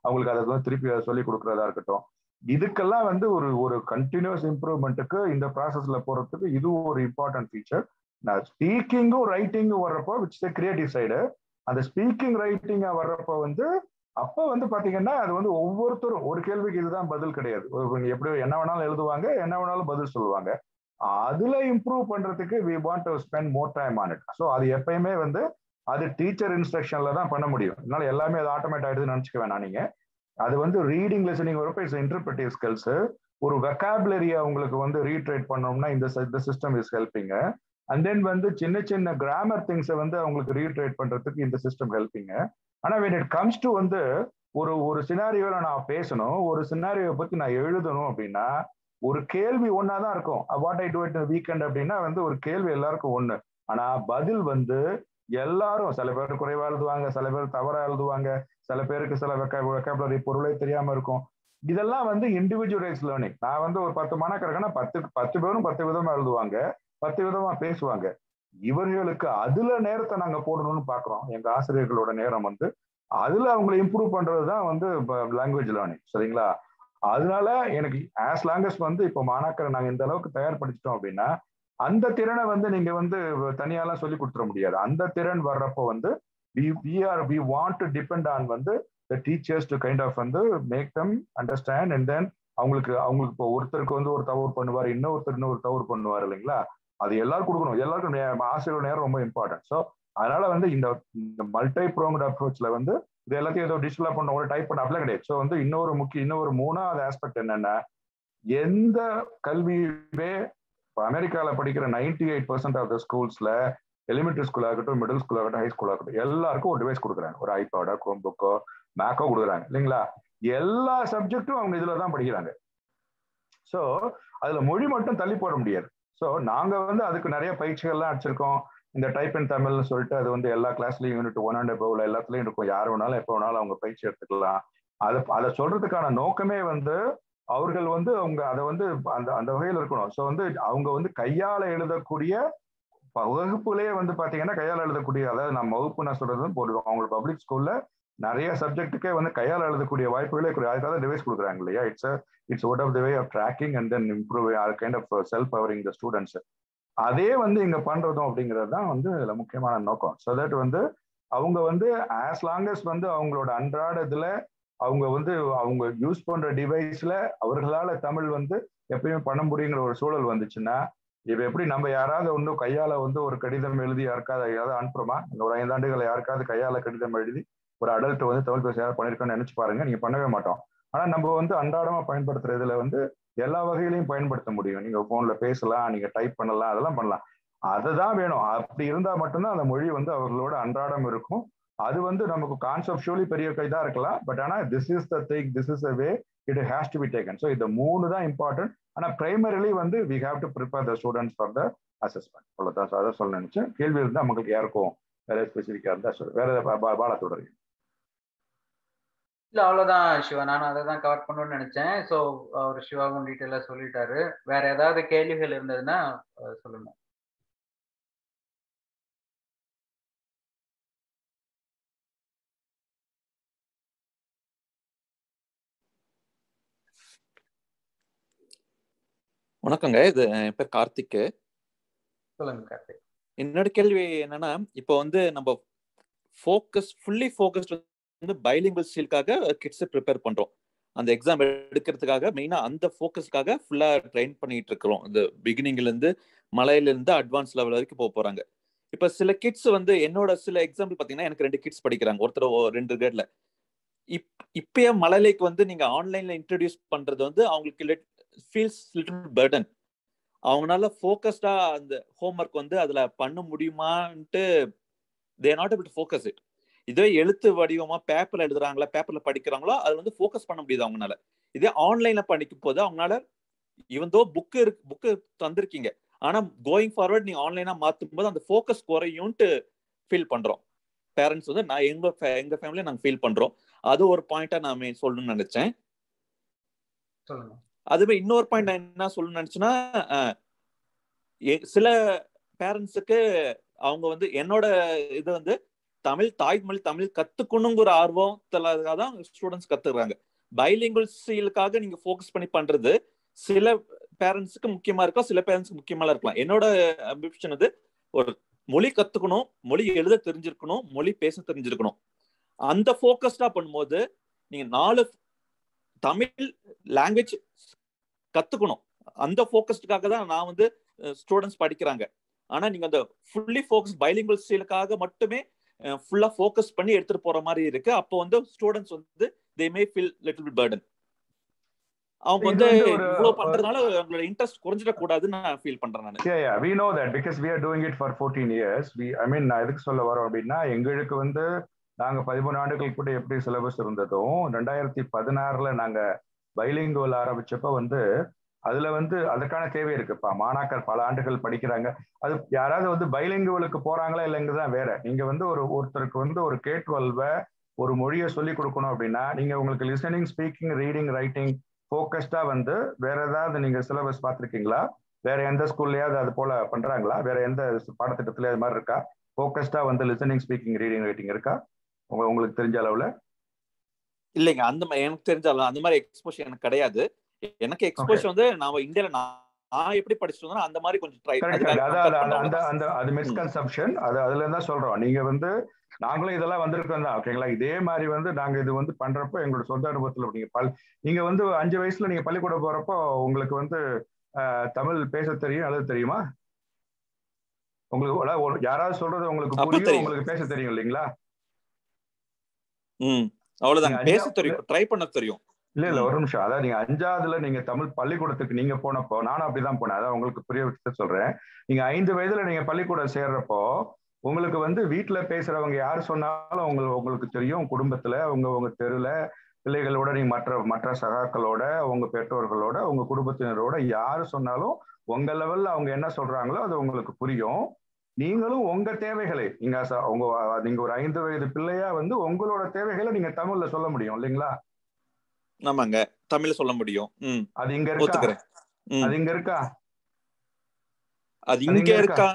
அவங்களுக்கு அதை வந்து திருப்பி அதை சொல்லி கொடுக்குறதா இருக்கட்டும் இதுக்கெல்லாம் வந்து ஒரு ஒரு கண்டினியூஸ் இம்ப்ரூவ்மெண்ட்டுக்கு இந்த ப்ராசஸ்ல போறதுக்கு இதுவும் ஒரு இம்பார்ட்டன்ட் ஃபீச்சர் நான் ஸ்பீக்கிங்கும் ரைட்டிங்கும் வர்றப்போ விச் இஸ் கிரியேட்டிவ் சைடு அந்த ஸ்பீக்கிங் ரைட்டிங்கா வர்றப்போ வந்து அப்போ வந்து பாத்தீங்கன்னா அது வந்து ஒவ்வொருத்தரும் ஒரு கேள்விக்கு இதுதான் பதில் கிடையாது எப்படி என்ன வேணாலும் எழுதுவாங்க என்ன வேணாலும் பதில் சொல்லுவாங்க அதுல இம்ப்ரூவ் பண்றதுக்கு we want to spend more time on it so அது எப்பயுமே வந்து அது டீச்சர் இன்ஸ்ட்ரக்ஷன்ல தான் பண்ண முடியும் அதனால எல்லாமே அது ஆட்டோமேட் ஆயிடுதுன்னு நினைச்சுக்க வேணாம் நீங்க அது வந்து ரீடிங் லிசனிங் வரப்போ இட்ஸ் இன்டர்பிரட்டிவ் ஸ்கில்ஸ் ஒரு வெக்காபுலரியை உங்களுக்கு வந்து ரீட்ரேட் பண்ணோம்னா இந்த இந்த சிஸ்டம் இஸ் ஹெல்பிங்க அண்ட் தென் வந்து சின்ன சின்ன கிராமர் திங்ஸை வந்து அவங்களுக்கு ரீட்ரேட் பண்றதுக்கு இந்த சிஸ்டம் ஹெல்பிங்க ஆனா வென் இட் கம்ஸ் டு வந்து ஒரு ஒரு சினாரியோல நான் பேசணும் ஒரு சினாரியோவை பத்தி நான் எழுதணும் அப்படின்னா ஒரு கேள்வி ஒன்னா தான் இருக்கும் what I do it weekend அப்படின்னா வந்து ஒரு கேள்வி எல்லாருக்கும் ஒண்ணு ஆனா பதில் வந்து எல்லாரும் சில பேர் குறைவா எழுதுவாங்க சில பேர் தவறா எழுதுவாங்க சில பேருக்கு சில வெக்காபுலரி பொருளே தெரியாம இருக்கும் இதெல்லாம் வந்து இண்டிவிஜுவலைஸ் லேர்னிங் நான் வந்து ஒரு பத்து மாணக்கருக்குன்னா பத்து பத்து பேரும் பத்து விதமா எழுதுவாங்க பத்து விதமா பேசுவாங்க இவர்களுக்கு அதுல நேரத்தை நாங்க போடணும்னு பாக்குறோம் எங்க ஆசிரியர்களோட நேரம் வந்து அதுல அவங்களை இம்ப்ரூவ் பண்றது தான் வந்து லாங்குவேஜ் லேர்னிங் சரிங்களா அதனால எனக்கு ஆஸ் லாங்கஸ்ட் வந்து இப்போ மாணாக்கரை நாங்க இந்த அளவுக்கு தயார்படுத்திட்டோம் அப்படின்னா அந்த திறனை வந்து நீங்க வந்து தனியாலாம் சொல்லி கொடுத்துட முடியாது அந்த திறன் வர்றப்போ வந்து we are we want to depend on வந்து the teachers to kind of வந்து make them understand and then அவங்களுக்கு அவங்களுக்கு இப்போ ஒருத்தருக்கு வந்து ஒரு தவறு பண்ணுவார் இன்னொருத்தர் இன்னொரு தவறு பண்ணுவார் இல்லைங்களா அது எல்லாரும் கொடுக்கணும் எல்லாருக்கும் ஆசிரியர் நேரம் ரொம்ப இம்பார்ட்டன்ட் ஸோ அதனால வந்து இந்த மல்டி ப்ரோங்ட் அப்ரோச்ல வந்து இது எல்லாத்தையும் ஏதோ டிஜிட்டலா பண்ண ஒரு டைப் பண்ண அப்படிலாம் கிடையாது ஸோ வந்து இன்னொரு முக்கிய இன்னொரு மூணாவது ஆஸ்பெக்ட் என்னன்னா எந்த கல்வியுமே இப்போ அமெரிக்காவில் படிக்கிற ninety eight percent of the ஸ்கூல்ஸ்ல எலிமெண்ட்ரி ஸ்கூல் ஆகட்டும் மிடில் ஸ்கூல் ஆகட்டும் ஹை ஸ்கூல் ஆகட்டும் எல்லாருக்கும் ஒரு டிவைஸ் கொடுக்குறாங்க ஒரு ஐபாடோ குரோம் புக்கோ மேக்கோ கொடுக்குறாங்க இல்லைங்களா எல்லா சப்ஜெக்டும் அவங்க இதுல தான் படிக்கிறாங்க ஸோ அதுல மொழி மட்டும் தள்ளி போட முடியாது ஸோ நாங்க வந்து அதுக்கு நிறைய பயிற்சிகள்லாம் அடிச்சிருக்கோம் இந்த டைப் இன் தமிழ்னு சொல்லிட்டு அது வந்து எல்லா கிளாஸ்லயும் யூனிட் ஒன் ஹண்ட்ரட் பவுல எல்லாத்துலயும் இருக்கும் யார் வேணாலும் எப்போ வேணாலும் அவங்க பயிற்சி எடுத்துக்கலாம் அதை அதை சொல்றதுக்கான நோக்கமே வந்து அவர்கள் வந்து அவங்க அதை வந்து அந்த அந்த வகையில் இருக்கணும் ஸோ வந்து அவங்க வந்து கையால எழுதக்கூடிய வகுப்புலேயே வந்து பாத்தீங்கன்னா கையால் எழுதக்கூடிய அதாவது நம்ம வகுப்பு நான் சொல்றது போடுவோம் அவங்க பப்ளிக் ஸ்கூல்ல நிறைய சப்ஜெக்ட்டுக்கே வந்து கையால் எழுதக்கூடிய வாய்ப்புகளே அதுக்காக டிவைஸ் கொடுக்குறாங்க இல்லையா it's it's one of the way of tracking and then improve kind of self powering the students அதே வந்து இங்க பண்றதும் அப்படிங்கிறது தான் வந்து இதுல முக்கியமான நோக்கம் ஸோ தட் வந்து அவங்க வந்து ஆஸ் லாங்கஸ்ட் வந்து அவங்களோட அன்றாட இதுல அவங்க வந்து அவங்க யூஸ் பண்ற டிவைஸ்ல அவர்களால தமிழ் வந்து எப்பயுமே பண்ண முடியுங்கிற ஒரு சூழல் வந்துச்சுன்னா இப்ப எப்படி நம்ம யாராவது ஒன்றும் கையால வந்து ஒரு கடிதம் எழுதி யாருக்காவது யாராவது அனுப்புறோமா இந்த ஒரு ஐந்தாண்டுகளை யாருக்காவது கையால கடிதம் எழுதி ஒரு அடல்ட் வந்து தமிழ் பேச யாரும் பண்ணிருக்கோன்னு நினைச்சு பாருங்க நீங்க பண்ணவே மாட்டோம் ஆனா நம்ம வந்து அன்றாடமா பயன்படுத்துற இதுல வந்து எல்லா வகையிலையும் பயன்படுத்த முடியும் நீங்க போன்ல பேசலாம் நீங்க டைப் பண்ணலாம் அதெல்லாம் பண்ணலாம் அதுதான் வேணும் அப்படி இருந்தா மட்டும்தான் அந்த மொழி வந்து அவர்களோட அன்றாடம் இருக்கும் அது வந்து நமக்கு கான்செப்டுவலி பெரிய கைதா இருக்கலாம் பட் ஆனா this is the thing this is a way it has to be taken so இந்த மூணு தான் இம்பார்ட்டன்ட் ஆனா பிரைமரிலி வந்து we have to prepare the students for the assessment அவ்வளோதான் ஸோ அதை சொல்ல நினைச்சேன் கேள்வி இருந்தால் மக்களுக்கு யாருக்கும் வேற ஸ்பெசிஃபிக்காக இருந்தால் சொல்லு வேற பாலா தொடருங்க இல்ல அவ்வளவுதான் சிவா நான் அதை தான் கவர் பண்ணணும்னு நினைச்சேன் ஸோ அவர் சிவாவும் டீட்டெயிலா சொல்லிட்டாரு வேற ஏதாவது கேள்விகள் இருந்ததுன்னா சொல்லுங்க வணக்கங்க இது என் பேர் கார்த்திக் சொல்லுங்க கார்த்திக் என்னோட கேள்வி என்னன்னா இப்போ வந்து நம்ம ஃபோக்கஸ் ஃபுல்லி ஃபோக்கஸ்ட் வந்து பைலிங்குவல் ஸ்டீலுக்காக கிட்ஸை ப்ரிப்பேர் பண்றோம் அந்த எக்ஸாம் எடுக்கிறதுக்காக மெயினா அந்த ஃபோக்கஸ்க்காக ஃபுல்லா ட்ரெயின் பண்ணிட்டு இருக்கிறோம் இந்த பிகினிங்ல இருந்து மலையில இருந்து அட்வான்ஸ் லெவல் வரைக்கும் போக போறாங்க இப்ப சில கிட்ஸ் வந்து என்னோட சில எக்ஸாம்பிள் பாத்தீங்கன்னா எனக்கு ரெண்டு கிட்ஸ் படிக்கிறாங்க ஒருத்தர் ரெண்டு கிரேட்ல இப் இப்பயே மலையிலைக்கு வந்து நீங்க ஆன்லைன்ல இன்ட்ரடியூஸ் பண்றது வந்து அவங்களுக்கு ஃபீல்ஸ் லிட்டில் பேர்டன் அவங்களால ஃபோக்கஸ்டா அந்த ஹோம்ஒர்க் வந்து அதுல பண்ண முடியுமான்ட்டு they not able to focus it இதே எழுத்து வடிவமா பேப்பர்ல எழுதுறாங்களா பேப்பர்ல படிக்கிறாங்களோ அது வந்து ஃபோக்கஸ் பண்ண முடியுது அவங்களால இதே ஆன்லைன்ல படிக்கும் போது அவங்களால இவன் தோ புக்கு இருக்கு புக்கு தந்திருக்கீங்க ஆனா கோயிங் ஃபார்வர்ட் நீங்க ஆன்லைனா மாத்தும் போது அந்த ஃபோக்கஸ் குறையும்ட்டு ஃபீல் பண்றோம் பேரண்ட்ஸ் வந்து நான் எங்க எங்க ஃபேமிலியை நாங்க ஃபீல் பண்றோம் அது ஒரு பாயிண்டா நான் சொல்லணும்னு நினைச்சேன் சொல்லுங்க அதுவே இன்னொரு பாயிண்ட் நான் என்ன சொல்லணும்னு நினைச்சேன்னா சில பேரண்ட்ஸுக்கு அவங்க வந்து என்னோட இது வந்து தமிழ் தாய்மொழி தமிழ் கத்துக்கணுங்கிற ஆர்வம் தான் ஸ்டூடெண்ட்ஸ் கத்துக்கிறாங்க பைலிங்குவல் சீலுக்காக நீங்க ஃபோக்கஸ் பண்ணி பண்றது சில பேரண்ட்ஸுக்கு முக்கியமா இருக்கும் சில பேரண்ட்ஸ்க்கு முக்கியமா இருக்கலாம் என்னோட அம்பிஷன் வந்து ஒரு மொழி கத்துக்கணும் மொழி எழுத தெரிஞ்சிருக்கணும் மொழி பேச தெரிஞ்சிருக்கணும் அந்த ஃபோக்கஸ்டா பண்ணும்போது நீங்க நாலு தமிழ் லாங்குவேஜ் கத்துக்கணும் அந்த ஃபோக்கஸ்டுக்காக தான் நான் வந்து ஸ்டூடெண்ட்ஸ் படிக்கிறாங்க ஆனா நீங்க அந்த ஃபுல்லி ஃபோக்கஸ் பைலிங்குவல் ஸ்டீலுக்காக மட்டுமே ஃபுல்லா ஃபோக்கஸ் பண்ணி எடுத்துட்டு போற மாதிரி இருக்கு அப்போ வந்து ஸ்டூடெண்ட்ஸ் வந்து they may feel little bit burden அவங்க வந்து இவ்வளவு பண்றதுனால அவங்களோட இன்ட்ரெஸ்ட் குறைஞ்சிட கூடாதுன்னு நான் ஃபீல் பண்றேன் நான் yeah yeah we know that because we are doing it for 14 years we i mean நான் எதுக்கு சொல்ல வரோம் அப்படின்னா எங்களுக்கு வந்து நாங்க பதிமூணு ஆண்டுகள் கூட எப்படி சிலபஸ் இருந்ததும் ரெண்டாயிரத்தி பதினாறுல நாங்க பைலிங்குவல் ஆரம்பிச்சப்ப வந்து அதுல வந்து அதுக்கான தேவை இருக்குப்பா மாணாக்கர் பல ஆண்டுகள் படிக்கிறாங்க அது யாராவது வந்து பைலிங்குவலுக்கு போறாங்களா இல்லைங்கதான் வேற நீங்க வந்து ஒரு ஒருத்தருக்கு வந்து ஒரு கே டுவெல்வ ஒரு மொழியை சொல்லி கொடுக்கணும் அப்படின்னா நீங்க உங்களுக்கு லிசனிங் ஸ்பீக்கிங் ரீடிங் ரைட்டிங் ஃபோக்கஸ்டா வந்து வேற ஏதாவது நீங்க சிலபஸ் பார்த்துருக்கீங்களா வேற எந்த ஸ்கூல்லயாவது அது போல பண்றாங்களா வேற எந்த பாடத்திட்டத்துல அது மாதிரி இருக்கா ஃபோக்கஸ்டா வந்து லிசனிங் ஸ்பீக்கிங் ரீடிங் ரைட்டிங் இருக்கா உங்க உங்களுக்கு தெரிஞ்ச அளவுல இல்லைங்க அந்த மாதிரி எனக்கு தெரிஞ்ச அளவு அந்த மாதிரி எக்ஸ்போஷர் எனக்கு கிடையாது எனக்கு எக்ஸ்போஷர் வந்து நாம இந்தியால நான் எப்படி படிச்சிட்டு அந்த மாதிரி கொஞ்சம் ட்ரை அந்த அந்த அது மிஸ்கன்செப்ஷன் அது அதுல இருந்தா சொல்றோம் நீங்க வந்து நாங்களும் இதெல்லாம் வந்திருக்கோம் தான் ஓகேங்களா இதே மாதிரி வந்து நாங்க இது வந்து பண்றப்போ எங்களோட சொந்த அனுபவத்துல நீங்க பல் நீங்க வந்து அஞ்சு வயசுல நீங்க பள்ளிக்கூடம் போறப்போ உங்களுக்கு வந்து தமிழ் பேச தெரியும் எழுத தெரியுமா உங்களுக்கு யாராவது சொல்றது உங்களுக்கு புரியும் உங்களுக்கு பேச தெரியும் இல்லைங்களா ம் அவ்வளவுதான் பேச தெரியும் ட்ரை பண்ண தெரியும் இல்ல இல்ல ஒரு நிமிஷம் அதாவது நீங்க அஞ்சாவதுல நீங்க தமிழ் பள்ளிக்கூடத்துக்கு நீங்க போனப்போ நானும் அப்படிதான் போனேன் அதான் உங்களுக்கு புரிய வச்சு சொல்றேன் நீங்க ஐந்து வயதுல நீங்க பள்ளிக்கூடம் சேர்றப்போ உங்களுக்கு வந்து வீட்டுல பேசுறவங்க யாரு சொன்னாலும் உங்களுக்கு உங்களுக்கு தெரியும் குடும்பத்துல உங்க உங்க தெருல பிள்ளைகளோட நீங்க மற்ற மற்ற சகாக்களோட உங்க பெற்றோர்களோட உங்க குடும்பத்தினரோட யாரு சொன்னாலும் உங்க லெவல்ல அவங்க என்ன சொல்றாங்களோ அது உங்களுக்கு புரியும் நீங்களும் உங்க தேவைகளை நீங்க உங்க நீங்க ஒரு ஐந்து வயது பிள்ளையா வந்து உங்களோட தேவைகளை நீங்க தமிழ்ல சொல்ல முடியும் இல்லைங்களா ஆமாங்க தமிழ்ல சொல்ல முடியும் அது இங்க இருக்கா அது இங்க இருக்கா அது இங்க இருக்கா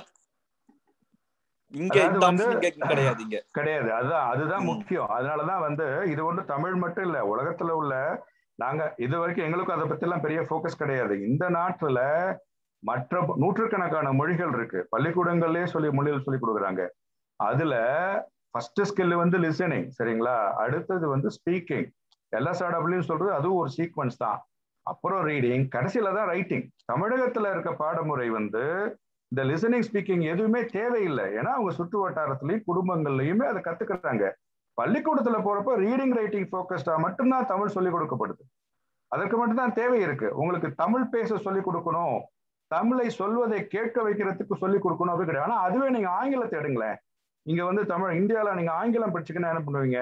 இங்க கிடையாது இங்க கிடையாது அதுதான் அதுதான் முக்கியம் அதனாலதான் வந்து இது ஒன்று தமிழ் மட்டும் இல்ல உலகத்துல உள்ள நாங்க இது வரைக்கும் எங்களுக்கும் அதை பத்தி எல்லாம் பெரிய போக்கஸ் கிடையாது இந்த நாட்டுல மற்ற நூற்றுக்கணக்கான மொழிகள் இருக்கு பள்ளிக்கூடங்கள்லயே சொல்லி மொழிகள் சொல்லி கொடுக்குறாங்க அதுல ஃபர்ஸ்ட் ஸ்கில் வந்து லிசனிங் சரிங்களா அடுத்தது வந்து ஸ்பீக்கிங் எல்எஸ்ஆர்டபிள்யூ சொல்றது அதுவும் ஒரு சீக்வன்ஸ் தான் அப்புறம் ரீடிங் கடைசியில தான் ரைட்டிங் தமிழகத்துல இருக்க பாடமுறை வந்து இந்த லிசனிங் ஸ்பீக்கிங் எதுவுமே தேவையில்லை ஏன்னா அவங்க சுற்று வட்டாரத்திலையும் குடும்பங்கள்லயுமே அதை கத்துக்கிறாங்க பள்ளிக்கூடத்துல போறப்ப ரீடிங் ரைட்டிங் ஃபோக்கஸ்டா மட்டும்தான் தமிழ் சொல்லிக் கொடுக்கப்படுது அதற்கு மட்டும்தான் தேவை இருக்கு உங்களுக்கு தமிழ் பேச சொல்லிக் கொடுக்கணும் தமிழை சொல்வதை கேட்க வைக்கிறதுக்கு சொல்லிக் கொடுக்கணும் அப்படி கிடையாது ஆனா அதுவே நீங்க ஆங்கிலத்தை எடுங்களேன் இங்க வந்து தமிழ் இந்தியால நீங்க ஆங்கிலம் படிச்சுக்கினா என்ன பண்ணுவீங்க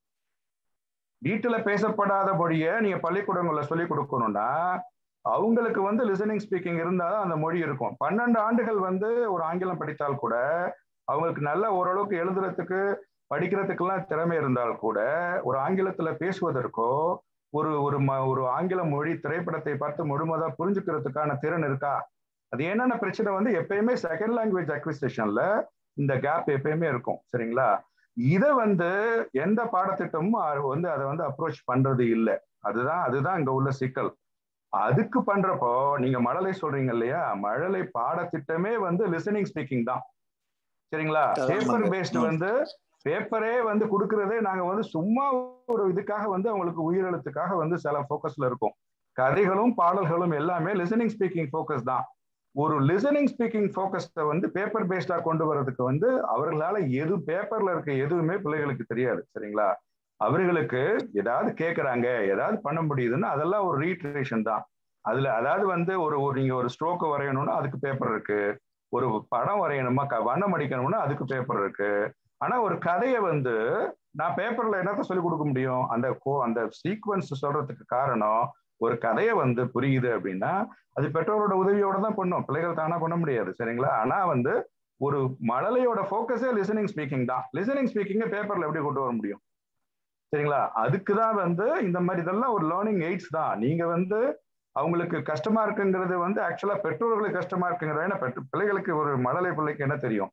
வீட்டுல பேசப்படாத மொழியை நீங்க பள்ளிக்கூடங்கள்ல சொல்லிக் கொடுக்கணும்னா அவங்களுக்கு வந்து லிசனிங் ஸ்பீக்கிங் இருந்தால் அந்த மொழி இருக்கும் பன்னெண்டு ஆண்டுகள் வந்து ஒரு ஆங்கிலம் படித்தால் கூட அவங்களுக்கு நல்ல ஓரளவுக்கு எழுதுறதுக்கு படிக்கிறதுக்கெல்லாம் திறமை இருந்தால் கூட ஒரு ஆங்கிலத்துல பேசுவதற்கோ ஒரு ஒரு ம ஒரு ஆங்கில மொழி திரைப்படத்தை பார்த்து முழுமதா புரிஞ்சுக்கிறதுக்கான திறன் இருக்கா அது என்னென்ன பிரச்சனை வந்து எப்பயுமே செகண்ட் லாங்குவேஜ் அக்விசிஷன்ல இந்த கேப் எப்பயுமே இருக்கும் சரிங்களா இதை வந்து எந்த பாடத்திட்டமும் வந்து அதை வந்து அப்ரோச் பண்றது இல்லை அதுதான் அதுதான் இங்க உள்ள சிக்கல் அதுக்கு பண்றப்போ நீங்க மழலை சொல்றீங்க இல்லையா மழலை பாடத்திட்டமே வந்து லிசனிங் ஸ்பீக்கிங் தான் சரிங்களா பேப்பர் பேஸ்ட் வந்து பேப்பரே வந்து கொடுக்கறதே நாங்க வந்து சும்மா ஒரு இதுக்காக வந்து அவங்களுக்கு உயிரெழுத்துக்காக வந்து சில ஃபோக்கஸ்ல இருக்கும் கதைகளும் பாடல்களும் எல்லாமே லிசனிங் ஸ்பீக்கிங் ஃபோக்கஸ் தான் ஒரு லிசனிங் ஸ்பீக்கிங் ஃபோக்கஸ்ட வந்து பேப்பர் பேஸ்டா கொண்டு வர்றதுக்கு வந்து அவர்களால எது பேப்பர்ல இருக்க எதுவுமே பிள்ளைகளுக்கு தெரியாது சரிங்களா அவர்களுக்கு ஏதாவது கேட்கறாங்க ஏதாவது பண்ண முடியுதுன்னா அதெல்லாம் ஒரு ரீட்ரேஷன் தான் அதுல அதாவது வந்து ஒரு ஒரு நீங்க ஒரு ஸ்ட்ரோக் வரையணும்னா அதுக்கு பேப்பர் இருக்கு ஒரு படம் வரையணுமா வண்ணம் அடிக்கணும்னா அதுக்கு பேப்பர் இருக்கு ஆனா ஒரு கதையை வந்து நான் பேப்பர்ல என்னத்த சொல்லி கொடுக்க முடியும் அந்த கோ அந்த சீக்வன்ஸ் சொல்றதுக்கு காரணம் ஒரு கதையை வந்து புரியுது அப்படின்னா அது பெற்றோரோட உதவியோட தான் பண்ணும் பிள்ளைகள் தானா பண்ண முடியாது சரிங்களா ஆனா வந்து ஒரு மழலையோட ஃபோக்கஸே லிசனிங் ஸ்பீக்கிங் தான் லிசனிங் ஸ்பீக்கிங்கை பேப்பர்ல எப்படி கொண்டு வர முடியும் சரிங்களா அதுக்கு தான் வந்து இந்த மாதிரி இதெல்லாம் ஒரு லேர்னிங் எய்ட்ஸ் தான் நீங்க வந்து அவங்களுக்கு கஷ்டமா இருக்குங்கிறது வந்து ஆக்சுவலா பெற்றோர்களுக்கு கஷ்டமா இருக்குங்கிறது ஏன்னா பெற்று பிள்ளைகளுக்கு ஒரு மழலை பிள்ளைக்கு என்ன தெரியும்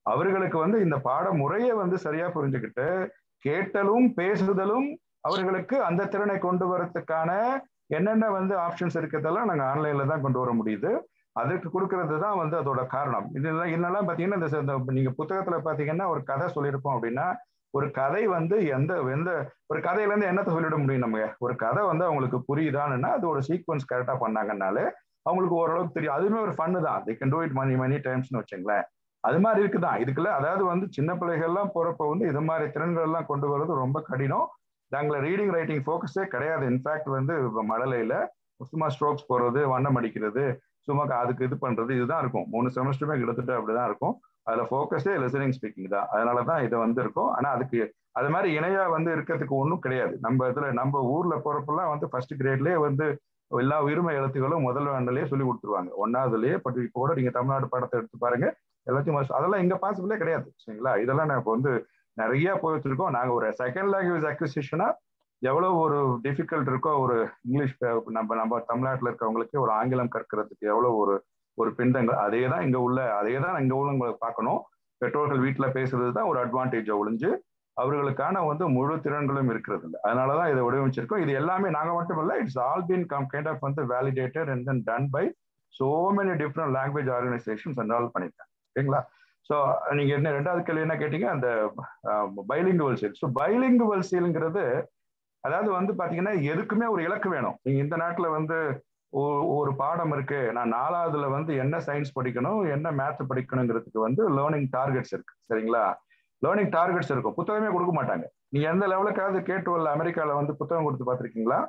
அவர்களுக்கு வந்து இந்த பாட முறையை வந்து சரியா புரிஞ்சுக்கிட்டு கேட்டலும் பேசுதலும் அவர்களுக்கு அந்த திறனை கொண்டு வரதுக்கான என்னென்ன வந்து ஆப்ஷன்ஸ் இருக்கிறதெல்லாம் நாங்கள் ஆன்லைன்ல தான் கொண்டு வர முடியுது அதற்கு கொடுக்கறது தான் வந்து அதோட காரணம் இதெல்லாம் இதெல்லாம் பார்த்தீங்கன்னா இந்த நீங்க புத்தகத்துல பார்த்தீங்கன்னா ஒரு கதை சொல்லியிருப்போம் அப்படின்னா ஒரு கதை வந்து எந்த எந்த ஒரு கதையில இருந்து என்னத்தை சொல்லிட முடியும் நம்ம ஒரு கதை வந்து அவங்களுக்கு புரியுதான்னா அது ஒரு சீக்வன்ஸ் கரெக்டா பண்ணாங்கனாலே அவங்களுக்கு ஓரளவுக்கு தெரியும் அதுவுமே ஒரு ஃபன்னு தான் they can do it many many டைம்ஸ்னு வச்சுங்களேன் அது மாதிரி இருக்குதான் இதுக்குள்ள அதாவது வந்து சின்ன பிள்ளைகள்லாம் போறப்ப வந்து இது மாதிரி திறன்கள் எல்லாம் கொண்டு வர்றது ரொம்ப கடினம் நாங்கள ரீடிங் ரைட்டிங் ஃபோக்கஸே கிடையாது இன்ஃபேக்ட் வந்து மழலையில சும்மா ஸ்ட்ரோக்ஸ் போடுறது வண்ணம் அடிக்கிறது சும்மா அதுக்கு இது பண்றது இதுதான் இருக்கும் மூணு செமஸ்டருமே கிட்டத்தட்ட அப்படிதான் இருக்கும் அதுல ஃபோக்கஸே லிசனிங் ஸ்பீக்கிங் தான் அதனால தான் இது வந்து இருக்கும் ஆனா அதுக்கு அது மாதிரி இணையா வந்து இருக்கிறதுக்கு ஒன்றும் கிடையாது நம்ம இதுல நம்ம ஊர்ல போறப்பெல்லாம் வந்து ஃபர்ஸ்ட் கிரேட்லயே வந்து எல்லா உரிமை எழுத்துக்களும் முதல் வேண்டலே சொல்லி கொடுத்துருவாங்க ஒன்னாவதுலயே பட் இப்போ கூட நீங்க தமிழ்நாடு பாடத்தை எடுத்து பாருங்க எல்லாத்தையும் அதெல்லாம் எங்க பாசிபிளே கிடையாது சரிங்களா இதெல்லாம் நான் இப்போ வந்து நிறைய போயிட்டு இருக்கோம் நாங்க ஒரு செகண்ட் லாங்குவேஜ் அக்விசிஷனா எவ்வளவு ஒரு டிஃபிகல்ட் இருக்கோ ஒரு இங்கிலீஷ் நம்ம நம்ம தமிழ்நாட்டில் இருக்கவங்களுக்கு ஒரு ஆங்கிலம் கற்கிறதுக்கு எவ்வளவு ஒரு ஒரு பிண்டங்கள் அதே தான் இங்க உள்ள அதே தான் இங்க உள்ளவங்களுக்கு பார்க்கணும் பெற்றோர்கள் வீட்டில் பேசுறது தான் ஒரு அட்வான்டேஜை ஒழிஞ்சு அவர்களுக்கான வந்து முழு திறன்களும் இருக்கிறது இல்லை அதனாலதான் இதை வடிவமைச்சிருக்கோம் இது எல்லாமே நாங்க மட்டும் இல்லை it's all been come kind of வந்து validated and then done by so many different language organizations and all பண்ணியிருக்காங்க ஓகேங்களா ஸோ நீங்க என்ன ரெண்டாவது கேள்வி என்ன கேட்டீங்க அந்த பைலிங்குவல் சீல் ஸோ பைலிங்குவல் சீலுங்கிறது அதாவது வந்து பாத்தீங்கன்னா எதுக்குமே ஒரு இலக்கு வேணும் நீங்க இந்த நாட்டுல வந்து ஒரு பாடம் இருக்கு நான் நாலாவதுல வந்து என்ன சயின்ஸ் படிக்கணும் என்ன மேத் படிக்கணுங்கிறதுக்கு வந்து லேர்னிங் டார்கெட்ஸ் இருக்கு சரிங்களா லேர்னிங் டார்கெட்ஸ் இருக்கும் புத்தகமே கொடுக்க மாட்டாங்க நீங்க எந்த லெவலுக்காவது கேட்டு வரல அமெரிக்கால வந்து புத்தகம் கொடுத்து பாத்திருக்கீங்களா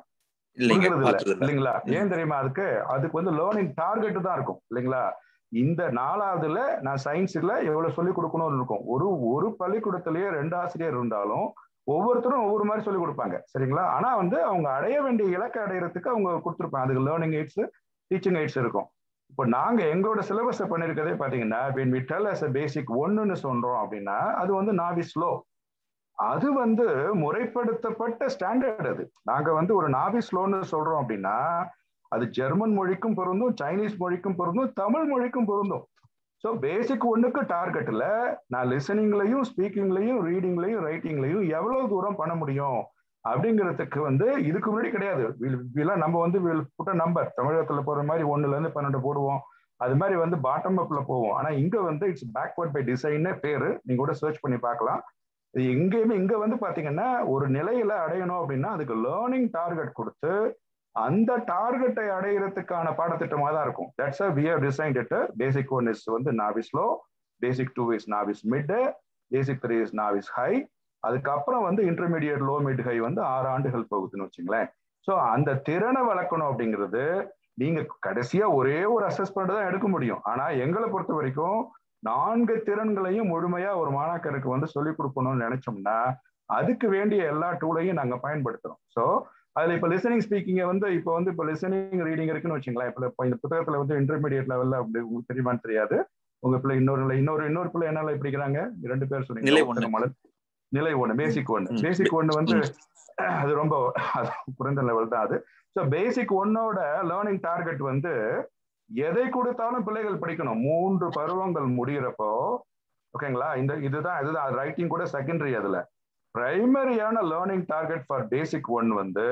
இல்லைங்களா ஏன் தெரியுமா அதுக்கு அதுக்கு வந்து லேர்னிங் டார்கெட் தான் இருக்கும் இல்லைங்களா இந்த நாலாவதுல நான் சயின்ஸ்ல எவ்வளவு சொல்லிக் கொடுக்கணும்னு இருக்கும் ஒரு ஒரு பள்ளிக்கூடத்திலேயே ரெண்டு ஆசிரியர் இருந்தாலும் ஒவ்வொருத்தரும் ஒவ்வொரு மாதிரி சொல்லிக் கொடுப்பாங்க சரிங்களா ஆனா வந்து அவங்க அடைய வேண்டிய இலக்கை அடையிறதுக்கு அவங்க கொடுத்துருப்பாங்க அதுக்கு லேர்னிங் எய்ட்ஸ் டீச்சிங் எய்ட்ஸ் இருக்கும் இப்போ நாங்க எங்களோட சிலபஸை பண்ணிருக்கதே பாத்தீங்கன்னா when we tell us a basic ஒன்னுன்னு சொல்றோம் அப்படின்னா அது வந்து நாவி ஸ்லோ அது வந்து முறைப்படுத்தப்பட்ட ஸ்டாண்டர்ட் அது நாங்க வந்து ஒரு நாவி ஸ்லோன்னு சொல்றோம் அப்படின்னா அது ஜெர்மன் மொழிக்கும் பொருந்தும் சைனீஸ் மொழிக்கும் பொருந்தும் தமிழ் மொழிக்கும் பொருந்தும் ஸோ பேசிக் ஒன்றுக்கு டார்கெட்டில் நான் லிசனிங்லையும் ஸ்பீக்கிங்லையும் ரீடிங்லையும் ரைட்டிங்லையும் எவ்வளோ தூரம் பண்ண முடியும் அப்படிங்கிறதுக்கு வந்து இதுக்கு முன்னாடி கிடையாது இதெல்லாம் நம்ம வந்து புட்ட நம்பர் தமிழகத்தில் போகிற மாதிரி ஒன்றுலேருந்து பன்னெண்டு போடுவோம் அது மாதிரி வந்து பாட்டம் அப்பில் போவோம் ஆனால் இங்கே வந்து இட்ஸ் பேக்வர்ட் பை டிசைன்னே பேர் நீங்கள் கூட சர்ச் பண்ணி பார்க்கலாம் இது எங்கேயுமே இங்கே வந்து பார்த்தீங்கன்னா ஒரு நிலையில அடையணும் அப்படின்னா அதுக்கு லேர்னிங் டார்கெட் கொடுத்து அந்த டார்கெட்டை அடையிறதுக்கான பாடத்திட்டமாக தான் இருக்கும் that's a we have designed it basic one is வந்து novice low basic two is novice mid basic three is novice high அதுக்கப்புறம் வந்து இன்டர்மீடியட் லோ மிட் ஹை வந்து ஆறு ஆண்டுகள் போகுதுன்னு வச்சுங்களேன் ஸோ அந்த திறனை வளர்க்கணும் அப்படிங்கிறது நீங்க கடைசியா ஒரே ஒரு அசஸ்மெண்ட் தான் எடுக்க முடியும் ஆனா எங்களை பொறுத்த வரைக்கும் நான்கு திறன்களையும் முழுமையா ஒரு மாணாக்கருக்கு வந்து சொல்லிக் கொடுக்கணும்னு நினைச்சோம்னா அதுக்கு வேண்டிய எல்லா டூலையும் நாங்க பயன்படுத்துறோம் ஸோ அதுல இப்ப லிசனிங் ஸ்பீக்கிங்க வந்து இப்போ வந்து இப்போ லிசனிங் ரீடிங் இருக்குன்னு வச்சுங்களேன் இப்போ இப்போ இந்த புத்தகத்துல வந்து இன்டர்மீடியட் லெவல்ல அப்படி உங்களுக்கு தெரியுமான்னு தெரியாது உங்க பிள்ளை இன்னொரு இன்னொரு இன்னொரு பிள்ளை என்ன படிக்கிறாங்க ரெண்டு பேர் சொன்னீங்க நிலை ஒண்ணு பேசிக் ஒண்ணு பேசிக் ஒண்ணு வந்து அது ரொம்ப குறைந்த லெவல் தான் அது ஸோ பேசிக் ஒன்னோட லேர்னிங் டார்கெட் வந்து எதை கொடுத்தாலும் பிள்ளைகள் படிக்கணும் மூன்று பருவங்கள் முடிகிறப்போ ஓகேங்களா இந்த இதுதான் இதுதான் ரைட்டிங் கூட செகண்டரி அதுல பிரைமரியான learning target for basic one வந்து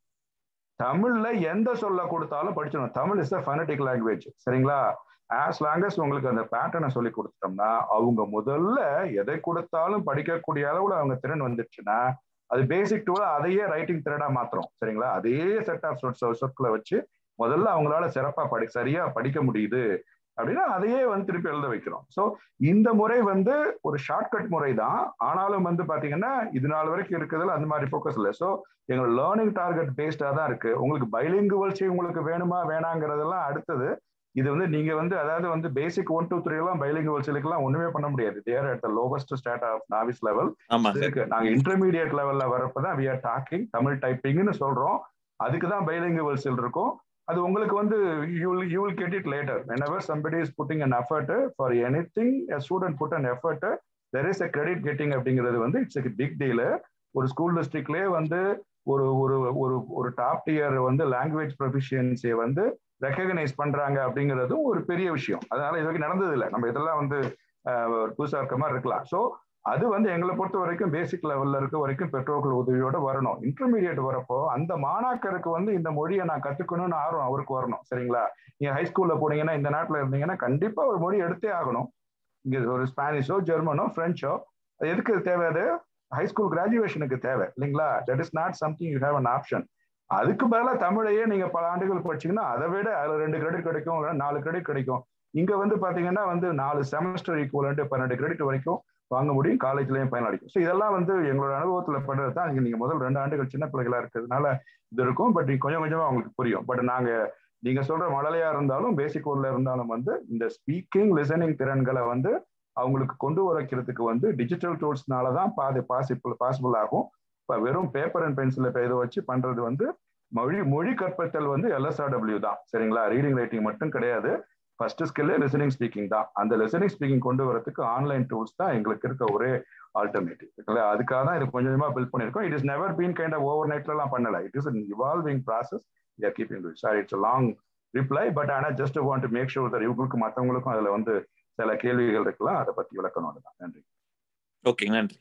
தமிழ்ல எந்த சொல்ல கொடுத்தாலும் படிச்சிடணும் Tamil is a phonetic language சரிங்களா ஆஸ் லாங் அஸ் உங்களுக்கு அந்த பேட்டர்னை சொல்லி கொடுத்துட்டோம்னா அவங்க முதல்ல எதை கொடுத்தாலும் படிக்கக்கூடிய அளவுல அவங்க திறன் வந்துருச்சுன்னா அது பேசிக் டூல அதையே ரைட்டிங் திறனா மாத்திரம் சரிங்களா அதே செட் ஆஃப் சொற்களை வச்சு முதல்ல அவங்களால சிறப்பா படி சரியா படிக்க முடியுது அப்படின்னா அதையே வந்து திருப்பி எழுத வைக்கிறோம் ஸோ இந்த முறை வந்து ஒரு ஷார்ட்கட் முறை தான் ஆனாலும் வந்து பாத்தீங்கன்னா இது நாள் வரைக்கும் இருக்கிறதுல அந்த மாதிரி ஃபோக்கஸ் இல்லை ஸோ எங்களோட லேர்னிங் டார்கெட் பேஸ்டாக தான் இருக்கு உங்களுக்கு பைலிங்குவல்சி உங்களுக்கு வேணுமா வேணாங்கிறதெல்லாம் அடுத்தது இது வந்து நீங்க வந்து அதாவது வந்து பேசிக் ஒன் டூ த்ரீ எல்லாம் பைலிங்குவல்சிலுக்குலாம் ஒண்ணுமே பண்ண முடியாது there at the lowest start of novice level இருக்கு நாங்க இன்டர்மீடியட் லெவல்ல வரப்பதான் வி ஆர் டாக்கிங் தமிழ் டைப்பிங்னு சொல்றோம் அதுக்கு தான் பைலிங்குவல்சில் இருக்கும் அது உங்களுக்கு வந்து you you will get it later whenever somebody is putting an effort for anything student put an effort there is a credit getting அப்படிங்கிறது வந்து இட்ஸ் எ பிக் டீல் ஒரு ஸ்கூல் டிஸ்ட்ரிக்ட்லேயே வந்து ஒரு ஒரு ஒரு ஒரு டாப் டியர் வந்து லாங்குவேஜ் ப்ரொஃபிஷியன்சியை வந்து ரெக்கக்னைஸ் பண்றாங்க அப்படிங்கிறதும் ஒரு பெரிய விஷயம் அதனால இது வரைக்கும் நடந்தது இல்லை நம்ம இதெல்லாம் வந்து புதுசா இருக்க மாதிரி இருக்கலாம் ஸோ அது வந்து எங்களை பொறுத்த வரைக்கும் பேசிக் லெவல்ல இருக்க வரைக்கும் பெற்றோர்கள் உதவியோட வரணும் இன்டர்மீடியட் வரப்போ அந்த மாணாக்கருக்கு வந்து இந்த மொழியை நான் கத்துக்கணும்னு ஆர்வம் அவருக்கு வரணும் சரிங்களா நீங்க ஹைஸ்கூல்ல போனீங்கன்னா இந்த நாட்டில் இருந்தீங்கன்னா கண்டிப்பா ஒரு மொழி எடுத்தே ஆகணும் இங்க ஒரு ஸ்பானிஷோ ஜெர்மனோ பிரெஞ்சோ எதுக்கு தேவை அது ஹைஸ்கூல் கிராஜுவேஷனுக்கு தேவை இல்லைங்களா that is not something you have an option அதுக்கு பதிலாக தமிழையே நீங்க பல ஆண்டுகள் படிச்சீங்கன்னா அதை விட அதுல ரெண்டு கிரெடிட் கிடைக்கும் நாலு கிரெடிட் கிடைக்கும் இங்க வந்து பாத்தீங்கன்னா வந்து நாலு செமஸ்டர் ஈக்குவலண்ட் பன்னெண்டு கிரெடிட் வரைக்கும் வாங்க முடியும் காலேஜ்லயும் பயனளிக்கும் ஸோ இதெல்லாம் வந்து எங்களோட அனுபவத்துல பண்றது தான் நீங்க முதல் ரெண்டு ஆண்டுகள் சின்ன பிள்ளைகளா இருக்கிறதுனால இது இருக்கும் பட் கொஞ்சம் கொஞ்சமா அவங்களுக்கு புரியும் பட் நாங்க நீங்க சொல்ற மழலையா இருந்தாலும் பேசிக் ஊர்ல இருந்தாலும் வந்து இந்த ஸ்பீக்கிங் லிசனிங் திறன்களை வந்து அவங்களுக்கு கொண்டு வரக்கிறதுக்கு வந்து டிஜிட்டல் டூல்ஸ்னால தான் பாதி பாசிபிள் பாசிபிள் ஆகும் இப்போ வெறும் பேப்பர் அண்ட் பென்சில் இதை வச்சு பண்றது வந்து மொழி மொழி கற்பத்தல் வந்து எல்எஸ்ஆர்டபிள்யூ தான் சரிங்களா ரீடிங் ரைட்டிங் மட்டும் கிடையாது ஃபர்ஸ்ட் ஸ்கில்லே லிசனிங் ஸ்பீக்கிங் தான் அந்த லிசனிங் ஸ்பீக்கிங் கொண்டு வரதுக்கு ஆன்லைன் டூல்ஸ் தான் எங்களுக்கு இருக்க ஒரே ஆல்டர்னேட்டிவ் அதுக்காக தான் இது கொஞ்சம் கொஞ்சமாக பில்ட் பண்ணியிருக்கோம் it is never been kind of over நைட்லாம் பண்ணல it is evolving process are keeping sir it's long reply but ஆனால் just want to make sure that இவங்களுக்கு மற்றவங்களுக்கும் அதில் வந்து சில கேள்விகள் இருக்கலாம் அதை பற்றி விளக்கணும் அதுதான் நன்றி ஓகே நன்றி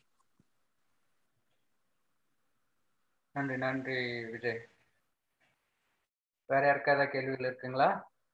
நன்றி நன்றி விஜய் வேற யாருக்காவது கேள்விகள் இருக்குங்களா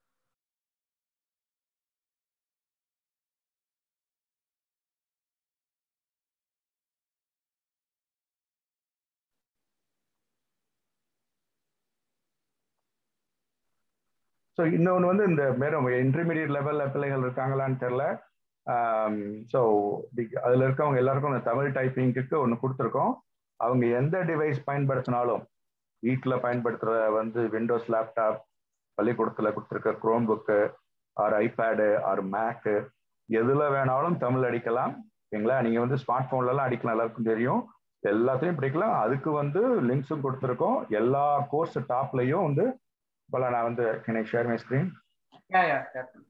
ஸோ இன்னொன்று வந்து இந்த மேலும் இன்டர்மீடியட் லெவலில் பிள்ளைகள் இருக்காங்களான்னு தெரில ஸோ அதில் இருக்கவங்க எல்லாருக்கும் இந்த தமிழ் டைப்பிங்க்கு ஒன்று கொடுத்துருக்கோம் அவங்க எந்த டிவைஸ் பயன்படுத்தினாலும் வீட்டில் பயன்படுத்துகிற வந்து விண்டோஸ் லேப்டாப் பள்ளிக்கூடத்தில் கொடுத்துருக்க Chromebook or iPad or Mac எதில் வேணாலும் தமிழ் அடிக்கலாம் ஓகேங்களா நீங்கள் வந்து ஸ்மார்ட் ஃபோன்லலாம் அடிக்கலாம் எல்லாருக்கும் தெரியும் எல்லாத்தையும் படிக்கலாம் அதுக்கு வந்து லிங்க்ஸும் கொடுத்துருக்கோம் எல்லா கோர்ஸ் டாப்லையும் வந்து Bala, நான் வந்து can I share my screen? Yeah, yeah, definitely.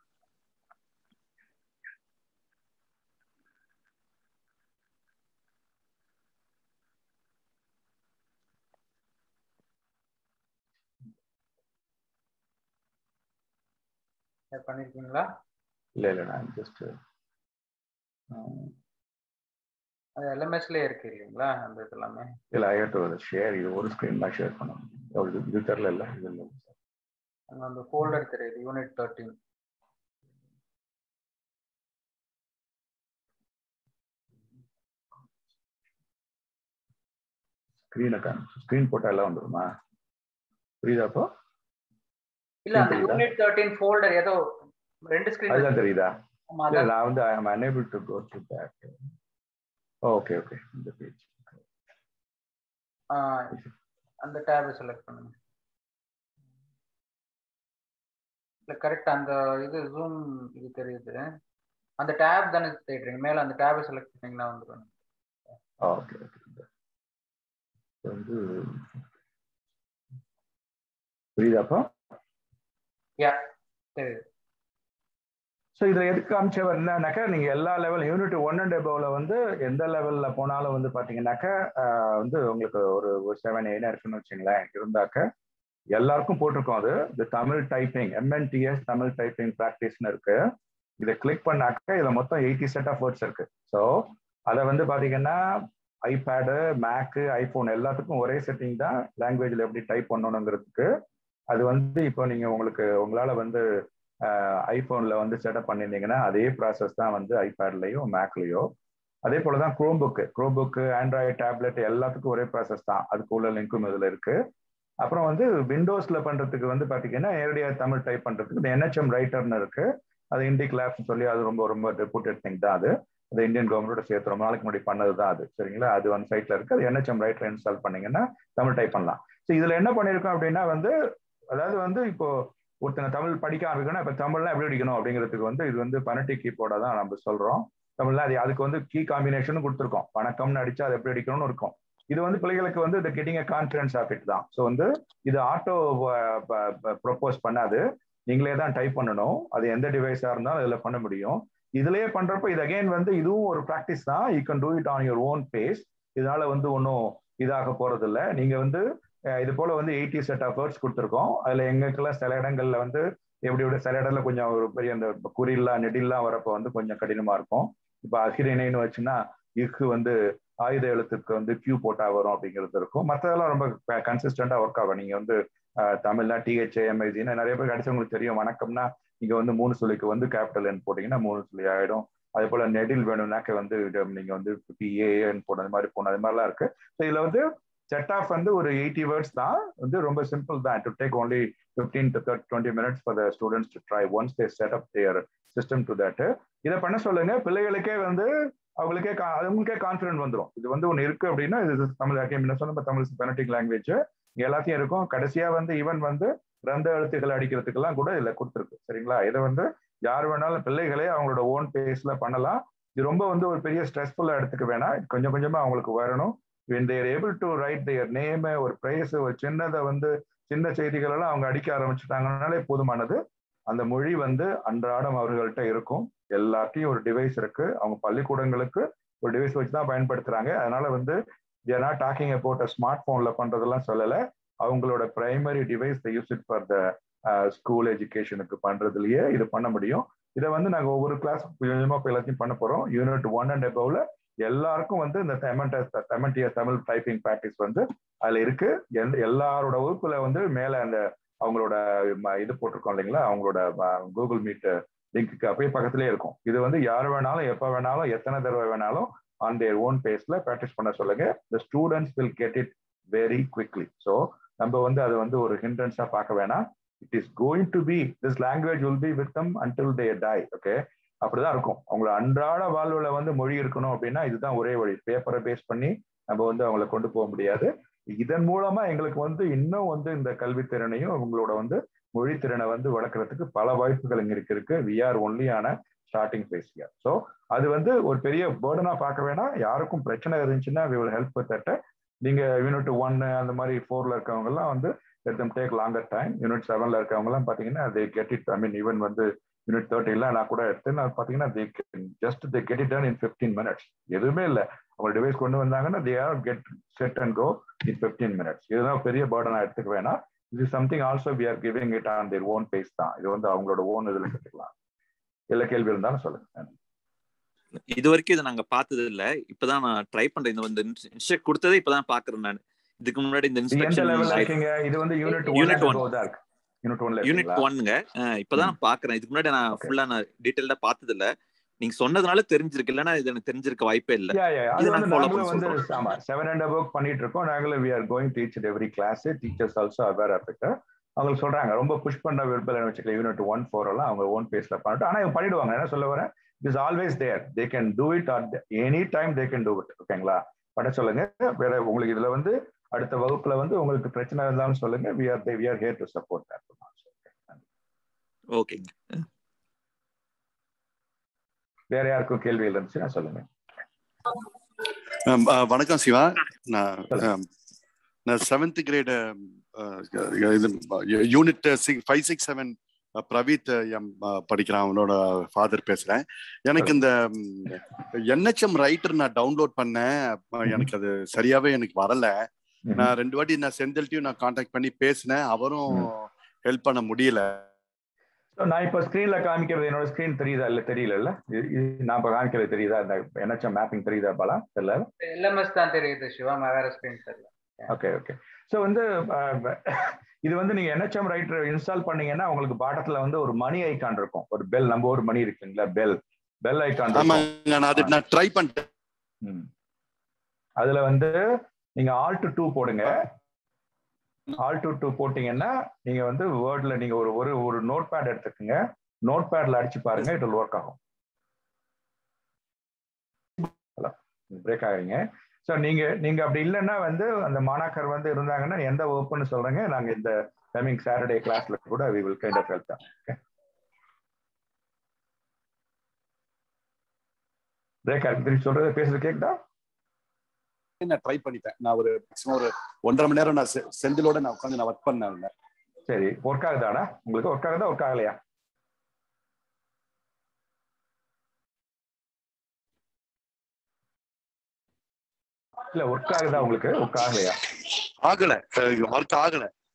பண்ணிருக்கீங்களா இல்ல இல்ல நான் ஜஸ்ட் அது எல்எம்எஸ்ல இருக்கு இல்லைங்களா அந்த இது எல்லாமே இல்ல ஐ டு ஷேர் இது ஒரு ஸ்கிரீன் தான் ஷேர் பண்ணணும் இது இது தெரியல இல்ல இது இல்ல அங்க அந்த ஃபோல்டர் தெரியுது யூனிட் தேர்ட்டீன் ஸ்கிரீனை காமிச்சு ஸ்கிரீன் போட்டா எல்லாம் வந்துருமா புரியுதா அப்போ இல்ல அந்த யூனிட் தேர்ட்டீன் ஃபோல்டர் ஏதோ ரெண்டு ஸ்கிரீன் அதுதான் தெரியுதா ஆமா இல்ல அதான் நான் வந்து I am unable to go to that okay okay இந்த பேஜ் ஆ, அந்த டேப் செலக்ட் பண்ணுங்க இல்ல கரெக்ட் அந்த இது ஜூம் இது தெரியுது அந்த டேப் தானே தேடுறீங்க மேல அந்த டேபை செலக்ட் பண்ணீங்கன்னா வந்துடும் ஓகே ஓகே வந்து புரியுதா அப்போ யா தெரியுது ஸோ இதில் எதுக்கு காமிச்சவர் என்னன்னாக்கா நீங்கள் எல்லா லெவல் யூனிட் ஒன் அண்ட் எபோவில் வந்து எந்த லெவலில் போனாலும் வந்து பார்த்தீங்கன்னாக்கா ஆஹ், வந்து உங்களுக்கு ஒரு ஒரு செவன் எயினா இருக்குன்னு வச்சுங்களேன் இருந்தாக்க எல்லாருக்கும் போட்டிருக்கோம் அது இந்த Tamil typing MNTS Tamil typing ப்ராக்டிஸ்னு இருக்கு இதை கிளிக் பண்ணாக்க இதில் மொத்தம் எயிட்டி செட் ஆஃப் வேர்ட்ஸ் இருக்கு ஸோ அதை வந்து பார்த்தீங்கன்னா ஐபேடு மேக்கு ஐஃபோன் எல்லாத்துக்கும் ஒரே செட்டிங் தான் லாங்குவேஜில் எப்படி டைப் பண்ணணுங்கிறதுக்கு அது வந்து இப்போ நீங்கள் உங்களுக்கு உங்களால் வந்து ஐஃபோனில் வந்து செட்டப் பண்ணியிருந்தீங்கன்னா அதே ப்ராசஸ் தான் வந்து ஐபேட்லேயோ மேக்லேயோ அதே போல தான் Chromebook Chromebook Android tablet எல்லாத்துக்கும் ஒரே ப்ராசஸ் தான் அதுக்கு உள்ள லிங்க்கும் இதில் இருக்கு அப்புறம் வந்து விண்டோஸில் பண்ணுறதுக்கு வந்து பார்த்தீங்கன்னா நேரடியாக தமிழ் டைப் பண்ணுறதுக்கு இந்த என்ஹெச்எம் ரைட்டர்னு இருக்கு அது இண்டி கிளாப்ஸ் சொல்லி அது ரொம்ப ரொம்ப ரெப்யூட்டட் திங் தான் அது அது இந்தியன் கவர்மெண்டோட சேர்த்து ரொம்ப நாளைக்கு முன்னாடி பண்ணது தான் அது சரிங்களா அது வந்து சைட்ல இருக்கு அது என்ஹெச்எம் ரைட்டர் இன்ஸ்டால் பண்ணீங்கன்னா தமிழ் டைப் பண்ணலாம் ஸோ இதுல என்ன பண்ணியிருக்கோம் அப்படின்னா வந்து அதாவது வந்து இப்போ ஒருத்தங்க தமிழ் படிக்க ஆரம்பிக்கணும் இப்போ தமிழ்லாம் எப்படி அடிக்கணும் அப்படிங்கிறதுக்கு வந்து இது வந்து பனட்டி கீபோர்டா தான் நம்ம சொல்றோம் தமிழ்ல அது அதுக்கு வந்து கீ காம்பினேஷன் கொடுத்துருக்கோம் வணக்கம்னு அடிச்சா அது எப்படி அடிக்கணும்னு இருக்கும் இது வந்து பிள்ளைகளுக்கு வந்து இந்த கெட்டிங் கான்ஃபிடன்ஸ் ஆஃப் இட் தான் ஸோ வந்து இது ஆட்டோ ப்ரொப்போஸ் பண்ணாது நீங்களே தான் டைப் பண்ணணும் அது எந்த டிவைஸா இருந்தாலும் அதில் பண்ண முடியும் இதுலயே பண்றப்ப இது அகைன் வந்து இதுவும் ஒரு ப்ராக்டிஸ் தான் you can do it on your own pace இதனால வந்து ஒன்றும் இதாக போறது இல்ல நீங்க வந்து அஹ், இது போல வந்து எயிட்டி செட் ஆஃப் வேர்ட்ஸ் கொடுத்துருக்கோம் அதுல எங்களுக்கெல்லாம் சில இடங்கள்ல வந்து எப்படி எப்படி சில இடத்துல கொஞ்சம் ஒரு பெரிய அந்த குறில்லாம் நெடில்லாம் வரப்போ வந்து கொஞ்சம் கடினமா இருக்கும் இப்போ அகிரிணைன்னு வச்சுன்னா இக்கு வந்து ஆயுத எழுத்துக்கு வந்து கியூ போட்டா வரும் அப்படிங்கிறது இருக்கும் மற்றதெல்லாம் ரொம்ப கன்சிஸ்டண்டா ஒர்க் ஆகும் நீங்க வந்து தமிழ்னா டிஹெச்ஏ எம்ஐசின்னு நிறைய பேர் கிடைச்சவங்களுக்கு தெரியும் வணக்கம்னா நீங்க வந்து மூணு சொல்லிக்கு வந்து கேபிட்டல் என் போட்டீங்கன்னா மூணு சொல்லி ஆயிடும் அதே போல நெடில் வேணும்னாக்க வந்து நீங்க வந்து பிஏஎன் போன மாதிரி போன அது மாதிரிலாம் இருக்கு ஸோ இதுல வந்து செட் ஆஃப் வந்து ஒரு எயிட்டி வேர்ட்ஸ் தான் வந்து ரொம்ப சிம்பிள் தான் to take only fifteen to twenty minutes for the students to try once they set up their system to that இதை பண்ண சொல்லுங்க பிள்ளைகளுக்கே வந்து அவங்களுக்கே அவங்களுக்கே கான்ஃபிடென்ட் வந்துடும் இது வந்து ஒன்று இருக்கு அப்படின்னா இது தமிழ் என்ன சொன்ன தமிழ் பெனட்டிக் லாங்குவேஜ் எல்லாத்தையும் இருக்கும் கடைசியா வந்து ஈவன் வந்து ரந்த எழுத்துக்கள் அடிக்கிறதுக்கெல்லாம் கூட இதுல கொடுத்துருக்கு சரிங்களா இதை வந்து யார் வேணாலும் பிள்ளைகளே அவங்களோட ஓன் பேஸ்ல பண்ணலாம் இது ரொம்ப வந்து ஒரு பெரிய ஸ்ட்ரெஸ்ஃபுல்லா எடுத்துக்க வேணாம் கொஞ்சம் கொஞ்சமா அவங்களுக்கு வரணும் when they're able to write their name ஒரு பிரைஸ் ஒரு சின்னதை வந்து சின்ன செய்திகள் எல்லாம் அவங்க அடிக்க ஆரம்பிச்சுட்டாங்கனாலே போதுமானது அந்த மொழி வந்து அன்றாடம் அவர்கள்ட்ட இருக்கும் எல்லாத்தையும் ஒரு டிவைஸ் இருக்கு அவங்க பள்ளிக்கூடங்களுக்கு ஒரு டிவைஸ் வச்சு தான் பயன்படுத்துறாங்க அதனால வந்து they're not talking about a smart போன்ல பண்றதெல்லாம் சொல்லலை அவங்களோட primary device use it for the school எஜுகேஷனுக்கு பண்றதுலயே இது பண்ண முடியும் இதை வந்து நாங்கள் ஒவ்வொரு கிளாஸ் கொஞ்சமா எல்லாத்தையும் பண்ண போறோம் யூனிட் ஒன் அண்ட் அபவ்ல எல்லாருக்கும் வந்து இந்த தெமன்டிய தமிழ் டைப்பிங் ப்ராக்டிஸ் வந்து அதுல இருக்கு எல்லாரோட வகுப்புல வந்து மேல அந்த அவங்களோட இது போட்டிருக்கோம் இல்லைங்களா அவங்களோட கூகுள் மீட் லிங்க்கு அப்படியே பக்கத்துலேயே இருக்கும் இது வந்து யார் வேணாலும் எப்போ வேணாலும் எத்தனை தடவை வேணாலும் ஆன் தேர் ஓன் பேஸ்ல ப்ராக்டிஸ் பண்ண சொல்லுங்க the students will get it very quickly so நம்ம வந்து அதை வந்து ஒரு ஹிண்ட்ரன்ஸா பார்க்க வேணாம் it is going to be this language will be with them until they die okay அப்படிதான் இருக்கும் அவங்கள அன்றாட வாழ்வுல வந்து மொழி இருக்கணும் அப்படின்னா இதுதான் ஒரே வழி பேப்பரை பேஸ் பண்ணி நம்ம வந்து அவங்கள கொண்டு போக முடியாது இதன் மூலமா எங்களுக்கு வந்து இன்னும் வந்து இந்த கல்வித்திறனையும் அவங்களோட வந்து மொழித்திறனை வந்து வளர்க்கறதுக்கு பல வாய்ப்புகள் இங்க இருக்கு இருக்கு வி ஆர் ஒன்லி ஆன ஸ்டார்டிங் ஃபேஸ் இயர் ஸோ அது வந்து ஒரு பெரிய பேர்டனா பார்க்க வேணாம் யாருக்கும் பிரச்சனை இருந்துச்சுன்னா வி வில் ஹெல்ப் வித் நீங்க யூனிட் ஒன்னு அந்த மாதிரி ஃபோர்ல இருக்கவங்க எல்லாம் வந்து let them take longer time unit செவன்ல இருக்கவங்க எல்லாம் பாத்தீங்கன்னா they get it I mean even வந்து யூனிட் தேர்ட்டிலாம் நான் கூட எடுத்து நான் பாத்தீங்கன்னா they just they get it done in fifteen minutes எதுவுமே இல்லை அவங்க டிவைஸ் கொண்டு வந்தாங்கன்னா they are get set and go in fifteen minutes இதுதான் பெரிய பேர்டனா எடுத்துக்க வேணாம் இது something also we are giving it on their own pace தான் இது வந்து அவங்களோட ஓன் இதுல கற்றுக்கலாம் எல்லா கேள்வி இருந்தாலும் சொல்லுங்க இது வரைக்கும் இதை நாங்க பார்த்தது இல்ல இப்பதான் நான் ட்ரை பண்றேன் இந்த வந்து இன்ஸ்ட்ரக்ட் கொடுத்ததே இப்பதான் பாக்குறேன் நான் இதுக்கு முன்னாடி இந்த எந்த லெவல்ல இருக்கீங்க இது வந்து யூனிட் யூனிட் ஒன் ஒன் தான் இருக்கு யூனிட் ஒன்ல யூனிட் ஒன்னுங்க இப்பதான் நான் பாக்குறேன் இதுக்கு முன்னாடி நான் ஃபுல்லா நான் டீடைல்டா பார்த்தது இல்ல நீங்க சொன்னதுனால தெரிஞ்சிருக்கு இல்லைன்னா இது எனக்கு தெரிஞ்சிருக்க வாய்ப்பே இல்ல யா யா அது இதை வந்து நான் follow நாங்களும் பண்ண வந்து ஆமா செவன் அண்ட் அபவ் பண்ணிட்டு இருக்கோம் நாங்களும் we are going teach every class teachers also aware of it அவங்க சொல்றாங்க ரொம்ப புஷ் பண்ண விருப்பம் வச்சுக்கல யூனிட் ஒன் ஃபோர் எல்லாம் அவங்க ஓன் பேஸ்ல பண்ணிட்டு ஆனா இவங்க பண்ணிடுவாங்க என்ன சொல்ல வரேன் is always there they can do it at any time they can do it ஓகேங்களா பண்ண சொல்லுங்க வேற உங்களுக்கு இதுல வந்து அடுத்த வகுப்புல வந்து உங்களுக்கு பிரச்சனை இருந்தாலும் சொல்லுங்க we are we are here to support that ஓகேங்க வேற யாருக்கும் கேள்வி இருந்துச்சுன்னா சொல்லுங்க Um, uh, வணக்கம் சிவா நான் um, நான் செவன்த் கிரேடு இது unit six five six seven Praveeth M படிக்கிறான் அவனோட ஃபாதர் பேசுறேன் எனக்கு இந்த என்ஹெச்எம் ரைட்டர் நான் டவுன்லோட் பண்ணேன் அப்ப எனக்கு அது சரியாவே எனக்கு வரல நான் ரெண்டு வாட்டி நான் செந்தில்ட்டையும் நான் காண்டாக்ட் பண்ணி பேசினேன் அவரும் ஹெல்ப் பண்ண முடியல So, நான் இப்போ ஸ்க்ரீன்ல காமிக்கிறது என்னோட ஸ்க்ரீன் தெரியுதா இல்ல தெரியல இல்ல இது- இது நான் இப்போ காமிக்கிறது தெரியுதா இந்த என்ஹெச்எம் மேப்பிங் தெரியுதா பாலா தெரியல எல்எம்எஸ் தான் தெரியுது சிவா வேற ஸ்கிரீன் தெரியல ஓகே ஓகே ஸோ வந்து அஹ், இது வந்து நீங்க என்ஹெச்எம் ரைட்டர் இன்ஸ்டால் பண்ணீங்கன்னா உங்களுக்கு பாட்டத்துல வந்து ஒரு மணி ஐகான் இருக்கும் ஒரு பெல் நம்ம ஒரு மணி இருக்குங்களா பெல் பெல் ஐகான் ஆமாங்க நான் அது நான் ட்ரை பண்ணிட்டேன் ம். அதுல வந்து நீங்க ஆல் டு டூ போடுங்க ஆல் டு டூ போட்டீங்கன்னா நீங்க வந்து வேர்ட்ல நீங்க ஒரு ஒரு ஒரு நோட் பேட் எடுத்துக்கோங்க நோட் பேட்ல அடிச்சு பாருங்க இட் ஒர்க் ஆகும் பிரேக் ஆகுறீங்க ஸோ நீங்க நீங்க அப்படி இல்லைன்னா வந்து அந்த மாணாக்கர் வந்து இருந்தாங்கன்னா எந்த வகுப்புன்னு சொல்றீங்க நாங்க இந்த கமிங் சாட்டர்டே கிளாஸ்ல கூட we will kind of help தான் பிரேக் ஆகுது திருப்பி சொல்றது பேசுறது கேக்குதா நான் ட்ரை பண்ணிட்டேன் நான் ஒரு மேக்ஸிமம் ஒரு ஒன்றரை மணி நேரம் நான் செ- செந்திலோட நான் உட்காந்து நான் ஒர்க் பண்ணேன் சரி ஒர்க் ஆகுதாடா உங்களுக்கு ஒர்க் ஆகுதா ஒர்க் ஆகலையா இல்ல ஒர்க் ஆகுதா உங்களுக்கு ஒர்க் ஆகலையா ஆகல ஒர்க் ஆகல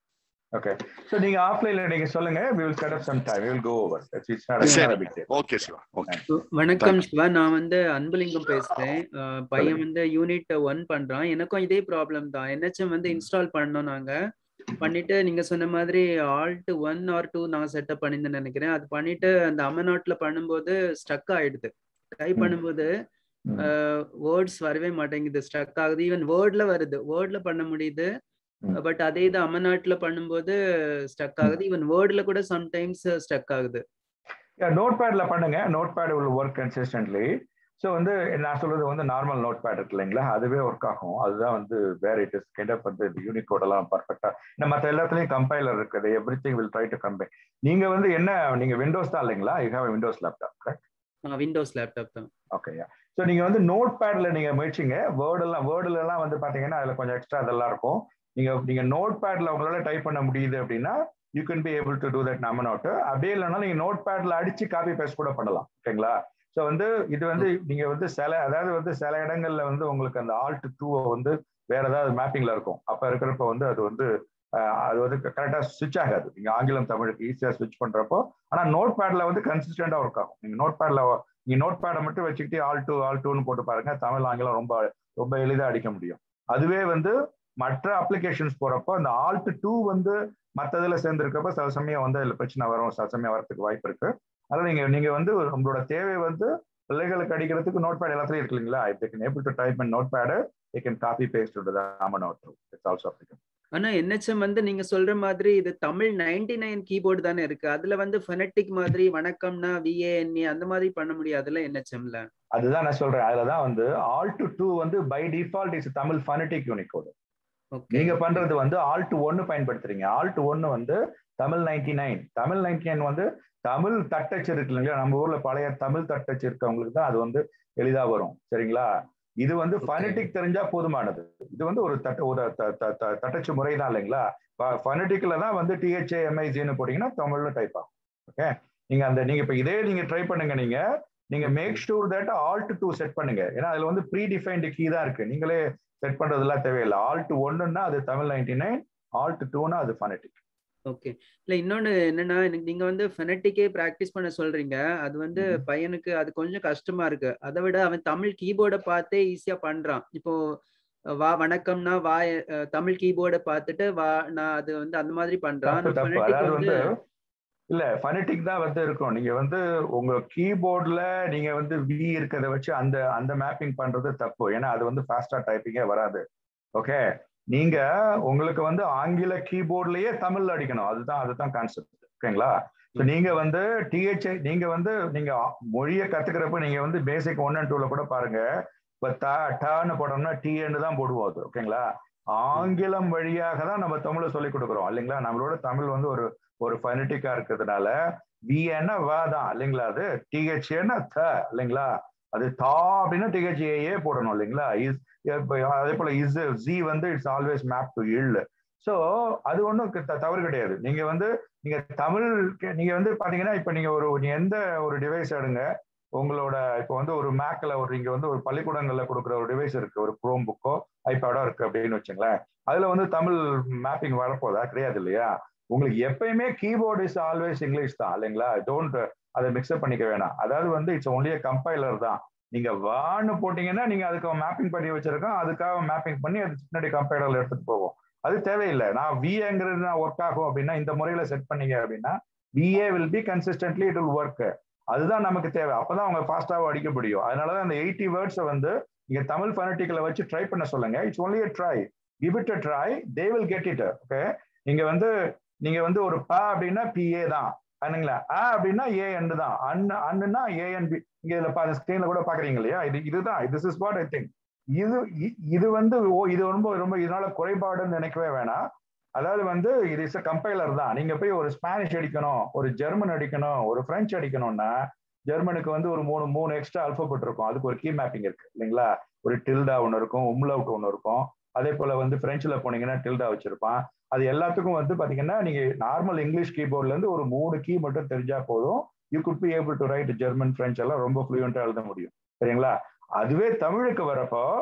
ஓகே சோ நீங்க ஆஃப்லைன்ல நீங்க சொல்லுங்க we will set up some time we will go over it's, it's not, it's not a big deal okay Siva okay வணக்கம் சிவா நான் வந்து அன்புலிங்கம் பேசுறேன் அஹ் பையன் வந்து யூனிட் ஒன் பண்றான் எனக்கும் இதே ப்ராப்ளம் தான் என்ஹெச்எம் வந்து இன்ஸ்டால் பண்ணோம் நாங்க பண்ணிட்டு நீங்க சொன்ன மாதிரி ஆல்ட் ஒன் ஆர் டூ நான் செட்டப் பண்ணியிருந்தேன்னு நினைக்கிறேன் அது பண்ணிட்டு அந்த அமநாட்ல பண்ணும்போது ஸ்டக் ஆயிடுது டைப் ம். பண்ணும்போது ம். வேர்ட்ஸ் வரவே மாட்டேங்குது ஸ்டக் ஆகுது ஈவன் வேர்ட்ல வருது வேர்ட்ல பண்ண முடியுது ம். பட் அதே இது அமநாட்ல பண்ணும்போது ஸ்டக் ஆகுது ஈவன் வேர்ட்ல கூட சம்டைம்ஸ் ஸ்டக் ஆகுது நோட் பேட்ல பண்ணுங்க notepad will work consistently so வந்து நான் சொல்றது வந்து நார்மல் நோட் பேட் இருக்கு இல்லைங்களா அதுவே ஒர்க் ஆகும் அதுதான் வந்து வேற இட் இஸ் கைண்ட் ஆஃப் வந்து யூனிகோட் எல்லாம் பர்ஃபெக்டா இந்த மற்ற எல்லாத்துலயும் கம்பைலர் இருக்குது everything will try to combine நீங்க வந்து என்ன நீங்க விண்டோஸ் தான் இல்லைங்களா you have Windows laptop correct Windows laptop தான் ஓகே ஸோ நீங்க வந்து நோட் பேட்ல நீங்க முயற்சிங்க வேர்டு எல்லாம் வேர்டுல எல்லாம் வந்து பாத்தீங்கன்னா அதுல கொஞ்சம் எக்ஸ்ட்ரா அதெல்லாம் இருக்கும் நீங்க நீங்க நோட் பேட்ல உங்களால டைப் பண்ண முடியுது அப்படின்னா you can be able to do that நம்ம நோட் அப்படியே இல்லைன்னா நீங்க நோட் பேட்ல அடிச்சு காப்பி பேஸ்ட் கூட பண்ணலாம் ஓகேங்களா ஸோ வந்து இது வந்து நீங்க வந்து சில அதாவது வந்து சில இடங்கள்ல வந்து உங்களுக்கு அந்த ஆல்ட் டூவை வந்து வேற ஏதாவது மேப்பிங்ல இருக்கும் அப்ப இருக்கிறப்ப வந்து அது வந்து அஹ், அது வந்து கரெக்டா ஸ்விட்ச் ஆகாது நீங்க ஆங்கிலம் தமிழுக்கு ஈஸியா ஸ்விட்ச் பண்றப்போ ஆனா நோட் பேட்ல வந்து கன்சிஸ்டண்டா ஒர்க் ஆகும் நீங்க நோட் பேட்ல நீங்க நோட் பேடை மட்டும் வச்சுக்கிட்டு ஆல் டூ ஆல் டூன்னு போட்டு பாருங்க தமிழ் ஆங்கிலம் ரொம்ப ரொம்ப எளிதா அடிக்க முடியும் அதுவே வந்து மற்ற அப்ளிகேஷன்ஸ் போறப்போ அந்த ஆல்ட் டூ வந்து மற்றதுல சேர்ந்துருக்கப்ப சில சமயம் வந்து அதுல பிரச்சனை வரும் சில சமயம் வரதுக்கு வாய்ப்பு இருக்கு அதனால நீங்க நீங்க வந்து உங்களோட தேவை வந்து பிள்ளைகளுக்கு அடிக்கிறதுக்கு நோட் பேட் எல்லாத்துலயும் இருக்கு இல்லைங்களா if they can able to type in notepad notepad they can copy paste to the AMA note it's also applicable ஆனா என்ஹெச்எம் வந்து நீங்க சொல்ற மாதிரி இது தமிழ் நைன்டி நைன் கீபோர்டு தானே இருக்கு அதுல வந்து ஃபெனட்டிக் மாதிரி வணக்கம்னா விஏஎன்ஏ அந்த மாதிரி பண்ண முடியாதுல்ல என்ஹெச்எம்ல அதுதான் நான் சொல்றேன் அதுலதான் வந்து ஆல் டு டூ வந்து by default is Tamil phonetic Unicode okay நீங்க பண்றது வந்து ஆல்ட் ஒன்னு பயன்படுத்துறீங்க ஆல்ட் ஒன்னு வந்து Tamil ninety nine Tamil ninety nine வந்து தமிழ் தட்டச்சு இருக்கு இல்லைங்களா நம்ம ஊர்ல பழைய தமிழ் தட்டச்சு இருக்கவங்களுக்கு தான் அது வந்து எளிதா வரும் சரிங்களா இது வந்து Okay. ஃபனட்டிக் தெரிஞ்சா போதுமானது இது வந்து ஒரு தட்ட ஒரு த- த- த- தட்டச்சு முறை தான் இல்லைங்களா ஃபனட்டிக்ல தான் வந்து டிஹெச்ஏ எம்ஐஜின்னு போட்டீங்கன்னா தமிழ்ல டைப் ஆகும் ஓகே நீங்க அந்த நீங்க இப்ப இதே நீங்க ட்ரை பண்ணுங்க நீங்க நீங்க make sure that alt two set பண்ணுங்க ஏன்னா அதுல வந்து ப்ரீ டிஃபைன்டு கீ தான் இருக்கு நீங்களே செட் பண்றதெல்லாம் தேவையில்லை ஆல்ட் ஒன்னுன்னா அது தமிழ் நைன்டி நைன் ஆல்ட் டூனா அது ஃபனட்டிக் ஓகே இல்ல இன்னொன்னு என்னன்னா எனக்கு நீங்க வந்து ஃபெனட்டிக்கே பிராக்டிஸ் பண்ண சொல்றீங்க அது வந்து ம்ம். பையனுக்கு அது கொஞ்சம் கஷ்டமா இருக்கு அதை விட அவன் தமிழ் கீபோர்டை பார்த்தே ஈஸியா பண்றான் இப்போ அஹ், வா வணக்கம்னா வா அஹ், தமிழ் கீபோர்டை பார்த்துட்டு வா நான் அது வந்து அந்த மாதிரி பண்றான் தப்பு ஆனா தப்பு phonetic அதாவது வந்து வந்து இல்ல ஃபனட்டிக் தான் வந்து இருக்கும் நீங்க வந்து உங்க கீபோர்ட்ல நீங்க வந்து வி இருக்கிறத வச்சு அந்த அந்த மேப்பிங் பண்றது தப்பு ஏன்னா அது வந்து ஃபாஸ்டா டைப்பிங்கே வராது ஓகே நீங்க உங்களுக்கு வந்து ஆங்கில கீபோர்ட்லயே தமிழ்ல அடிக்கணும் அதுதான் அதுதான் கான்செப்ட் ஓகேங்களா ஸோ நீங்க வந்து டிஹெச்ஐ நீங்க வந்து நீங்க மொழியை கத்துக்கிறப்ப நீங்க வந்து பேசிக் ஒன் அண்ட் டூல கூட பாருங்க இப்போ த டன்னு போட்டோம்னா டிஎன்னு தான் போடுவோம் அது ஓகேங்களா ஆங்கிலம் வழியாக தான் நம்ம தமிழை சொல்லி கொடுக்குறோம் இல்லைங்களா நம்மளோட தமிழ் வந்து ஒரு ஒரு ஃபனட்டிக்கா இருக்கிறதுனால விஏன்னா வா தான் இல்லைங்களா அது டிஹெச்ஏன்னா த இல்லைங்களா அது தா அப்படின்னா டிஹெச்ஏஏ போடணும் இல்லைங்களா இஸ் அதே போல இஸ் ஜி வந்து இட்ஸ் ஆல்வேஸ் மேப் டு இல் ஸோ அது ஒன்றும் தவறு கிடையாது நீங்க வந்து நீங்க தமிழ் நீங்க வந்து பாத்தீங்கன்னா இப்ப நீங்க ஒரு நீங்க எந்த ஒரு டிவைஸ் எடுங்க உங்களோட இப்போ வந்து ஒரு மேக்ல ஒரு இங்க வந்து ஒரு பள்ளிக்கூடங்கள்ல கொடுக்குற ஒரு டிவைஸ் இருக்கு ஒரு குரோம் புக்கோ ஐபேடோ இருக்கு அப்படின்னு வச்சுங்களேன் அதுல வந்து தமிழ் மேப்பிங் வரப்போதா கிடையாது இல்லையா உங்களுக்கு எப்பயுமே கீபோர்ட் இஸ் ஆல்வேஸ் இங்கிலீஷ் தான் இல்லைங்களா டோன்ட் அதை மிக்ஸ்அப் பண்ணிக்க வேணாம் அதாவது வந்து இட்ஸ் ஒன்லி கம்பைலர் தான் நீங்க வான்னு போட்டீங்கன்னா நீங்க அதுக்கு மேப்பிங் பண்ணி வச்சிருக்கோம் அதுக்காக மேப்பிங் பண்ணி அது பின்னாடி கம்பைலர்ல எடுத்துட்டு போவோம் அது தேவையில்லை நான் விஏங்கிறது நான் ஒர்க் ஆகும் அப்படின்னா இந்த முறையில செட் பண்ணீங்க அப்படின்னா we will be consistently it will work அதுதான் நமக்கு தேவை அப்பதான் அவங்க ஃபாஸ்டாக அடிக்க முடியும் அதனாலதான் அந்த எயிட்டி வேர்ட்ஸை வந்து நீங்க தமிழ் ஃபனட்டிக்கலை வச்சு ட்ரை பண்ண சொல்லுங்க it's only try give it try they will get it okay நீங்க வந்து நீங்க வந்து ஒரு ப அப்படின்னா பிஏ தான் அதுங்களா அ அப்படின்னா ஏஎன் தான் அன் அண்ணுன்னா ஏஎன்பி இங்க இதுல ஸ்கிரீன்ல கூட பாக்குறீங்க இல்லையா இது இதுதான் this is what I think இது இது வந்து ஓ இது ரொம்ப ரொம்ப இதனால குறைபாடுன்னு நினைக்கவே வேணாம் அதாவது வந்து இது இஸ் கம்பைலர் தான் நீங்க போய் ஒரு ஸ்பானிஷ் அடிக்கணும் ஒரு ஜெர்மன் அடிக்கணும் ஒரு பிரெஞ்சு அடிக்கணும்னா ஜெர்மனுக்கு வந்து ஒரு மூணு மூணு எக்ஸ்ட்ரா அல்பபெட் இருக்கும் அதுக்கு ஒரு கீ மேப்பிங் இருக்கு இல்லைங்களா ஒரு டில்டா ஒன்று இருக்கும் உம்லவுட் ஒன்று இருக்கும் அதே போல வந்து பிரெஞ்சுல போனீங்கன்னா டில்டா வச்சிருப்பான் அது எல்லாத்துக்கும் வந்து பாத்தீங்கன்னா நீங்க நார்மல் இங்கிலீஷ் கீபோர்ட்ல இருந்து ஒரு மூணு கீ மட்டும் தெரிஞ்சா போதும் you could be able to write German French எல்லாம் ரொம்ப ஃப்ளூயண்டா எழுத முடியும் சரிங்களா அதுவே தமிழுக்கு வரப்போ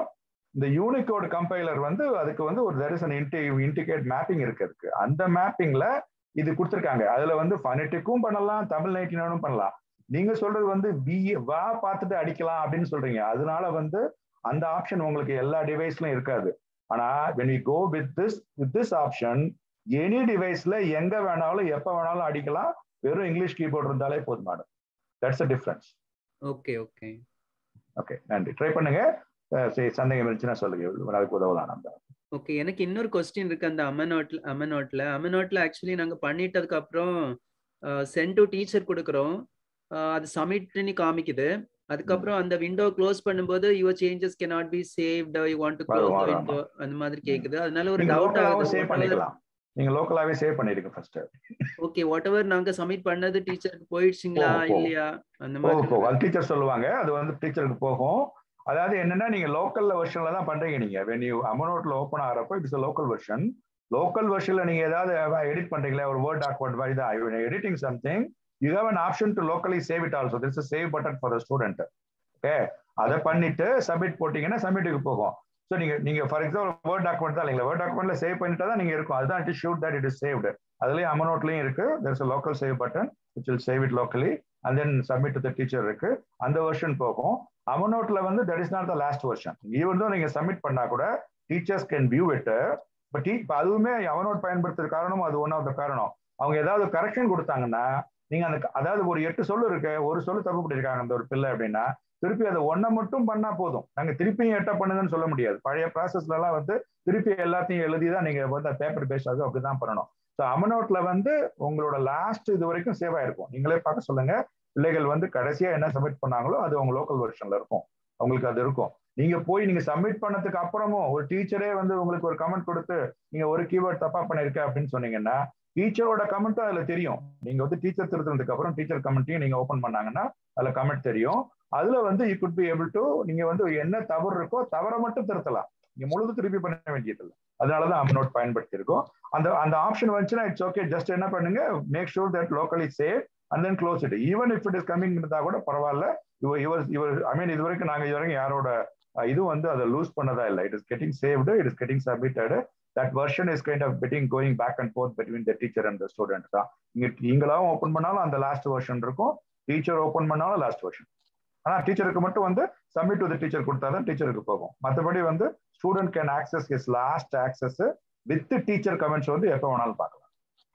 இந்த யூனிகோட் கம்பைலர் வந்து அதுக்கு வந்து ஒரு தெர் இஸ் அன் இன்டி இன்டிகேட் மேப்பிங் இருக்கு அதுக்கு அந்த மேப்பிங்ல இது கொடுத்துருக்காங்க அதுல வந்து ஃபனட்டிக்கும் பண்ணலாம் தமிழ் நைட்டினும் பண்ணலாம் நீங்க சொல்றது வந்து பி வா பார்த்துட்டு அடிக்கலாம் அப்படின்னு சொல்றீங்க அதனால வந்து அந்த ஆப்ஷன் உங்களுக்கு எல்லா டிவைஸ்லயும் இருக்காது ஆனா when you go with this with this option any டிவைஸ்ல எங்க வேணாலும் எப்ப வேணாலும் அடிக்கலாம் வெறும் இங்கிலீஷ் கீபோர்ட் இருந்தாலே போதுமானது that's a difference okay okay okay நன்றி ட்ரை பண்ணுங்க அஹ் சரி சந்தேகம் இருந்துச்சுன்னா சொல்லுங்க அதுக்கு உதவலாம் நம்ம ஓகே எனக்கு இன்னொரு கொஸ்டின் இருக்கு அந்த அமனோட்ல அமனோட்ல அமனோட்ல ஆக்சுவலி நாங்க பண்ணிட்டதுக்கு அப்புறம் சென்ட் டு டீச்சர் கொடுக்குறோம் அஹ் அது சப்மிட்னு காமிக்குது அதுக்கப்புறம் அந்த விண்டோ க்ளோஸ் பண்ணும்போது your changes cannot be saved you want to வரும், க்ளோஸ் வரும், விண்டோ அந்த மாதிரி கேக்குது அதனால ஒரு நீங்க டவுட் லோக்கலாவே சேவ் ஆகுது பண்ணிக்கலாம் நீங்க லோக்கலாவே சேவ் பண்ணிடுங்க ஃபர்ஸ்ட் ஓகே வாட் எவர் நாங்க சப்மிட் பண்ணது டீச்சருக்கு போயிடுச்சுங்களா போகும், போகும். இல்லையா அந்த போகும் மாதிரி போகும் அது டீச்சர் சொல்லுவாங்க அது வந்து டீச்சருக்கு போகும் அதாவது என்னன்னா நீங்க லோக்கல்ல வெர்ஷன்ல தான் பண்றீங்க நீங்க வென் யூ அமனோட்ல ஓப்பன் ஆகிறப்போ இட்ஸ் லோக்கல் வெர்ஷன் லோக்கல் வெர்ஷன்ல நீங்க ஏதாவது எடிட் பண்றீங்களா ஒரு வேர்ட் டாக்குமெண்ட் மாதிரி தான் editing something you have an option to locally save it also this save button for student okay அதை பண்ணிட்டு சப்மிட் போட்டீங்கன்னா சப்மிட்டுக்கு போகும் ஸோ நீங்க நீங்க ஃபார் எக்ஸாம்பிள் வேர்ட் டாக்குமெண்ட் தான் இல்லைங்களா வேர்ட் டாக்குமெண்ட்ல சேவ் பண்ணிட்டா தான் நீங்க இருக்கும் அதுதான் it should that it is saved அதுலயும் அமனோட்லயும் இருக்கு there's a local save button which will save it locally and then submit to the teacher இருக்கு அந்த வெர்ஷன் போகும் அமனோட்ல வந்து that is not the last version even தான் நீங்க சப்மிட் பண்ணா கூட teachers can view it but இப்போ அதுவுமே அவனோட் பயன்படுத்துறது காரணமும் அது ஒன் ஆஃப் த காரணம் அவங்க ஏதாவது கரெக்ஷன் கொடுத்தாங்கன்னா நீங்க அந்த அதாவது ஒரு எட்டு சொல்லு இருக்கு ஒரு சொல்லு தப்பு பண்ணிருக்காங்க அந்த ஒரு பிள்ளை அப்படின்னா திருப்பி அதை ஒன்றை மட்டும் பண்ணா போதும் நாங்க திருப்பியும் எட்ட பண்ணுங்கன்னு சொல்ல முடியாது பழைய ப்ராசஸ்ல எல்லாம் வந்து திருப்பி எல்லாத்தையும் எழுதி தான் நீங்க வந்து பேப்பர் பேஸ் ஆகும் அப்படிதான் பண்ணணும் ஸோ அமனோட்ல வந்து உங்களோட லாஸ்ட் இது வரைக்கும் சேவ் ஆயிருக்கும் நீங்களே பார்க்க சொல்லுங்க பிள்ளைகள் வந்து கடைசியா என்ன சப்மிட் பண்ணாங்களோ அது அவங்க லோக்கல் வெர்ஷன்ல இருக்கும் உங்களுக்கு அது இருக்கும் நீங்க போய் நீங்க சப்மிட் பண்ணதுக்கு அப்புறமும் ஒரு டீச்சரே வந்து உங்களுக்கு ஒரு கமெண்ட் கொடுத்து நீங்க ஒரு கீவேர்ட் தப்பா பண்ணிருக்க அப்படின்னு சொன்னீங்கன்னா டீச்சரோட கமெண்ட்டும் அதுல தெரியும் நீங்க வந்து டீச்சர் திருத்தினதுக்கு அப்புறம் டீச்சர் கமெண்ட்டையும் நீங்க ஓபன் பண்ணாங்கன்னா அதுல கமெண்ட் தெரியும் அதுல வந்து you could be able to நீங்க வந்து என்ன தவறு இருக்கோ தவறை மட்டும் திருத்தலாம் நீங்க முழுது திருப்பி பண்ண வேண்டியதில்லை அதனாலதான் அம்னோட் பயன்படுத்தி இருக்கோம் அந்த அந்த ஆப்ஷன் வந்துச்சுன்னா இட்ஸ் ஓகே ஜஸ்ட் என்ன பண்ணுங்க make sure that locally save and then close it even if it is coming இருந்தா கூட பரவாயில்ல இவர் இவர் இவர் ஐ மீன் இது வரைக்கும் நாங்க இது வரைக்கும் யாரோட இது வந்து அதை லூஸ் பண்ணதா இல்லை it is getting saved it is getting submitted that version is kind of betting going back and forth between the teacher and the student தான் நீங்க நீங்களாவும் ஓப்பன் பண்ணாலும் அந்த லாஸ்ட் வெர்ஷன் இருக்கும் டீச்சர் ஓப்பன் பண்ணாலும் லாஸ்ட் வெர்ஷன் ஆனா டீச்சருக்கு மட்டும் வந்து சப்மிட் டு த டீச்சர் கொடுத்தா தான் டீச்சருக்கு போகும் மற்றபடி வந்து student can access is last access with teacher comments வந்து எப்போ வேணாலும் பார்க்கலாம்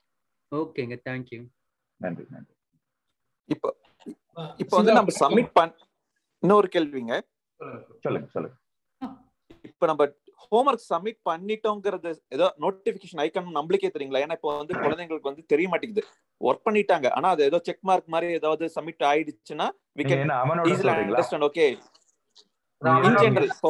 ஓகேங்க தேங்க்யூ நன்றி நன்றி இப்போ இப்போ வந்து நம்ம சப்மிட் பண் இன்னொரு கேள்விங்க சொல்லுங்க சொல்லுங்க இப்போ நம்ம ஹோம்ஒர்க் சப்மிட் பண்ணிட்டோங்கிறது ஏதோ நோட்டிபிகேஷன் ஐக்கான் நம்மளுக்கே தெரியுங்களா ஏன்னா இப்போ வந்து குழந்தைங்களுக்கு வந்து தெரிய மாட்டேங்குது ஒர்க் பண்ணிட்டாங்க ஆனா அது ஏதோ செக் மார்க் மாதிரி ஏதாவது சப்மிட் ஆயிடுச்சுன்னா வி நீங்க கேன் என்ன அமனோட ஈஸிலி சொல்றீங்களா அண்டர்ஸ்டாண்ட் ஓகே நீங்க இன் என்ன- ஜெனரல் இப்போ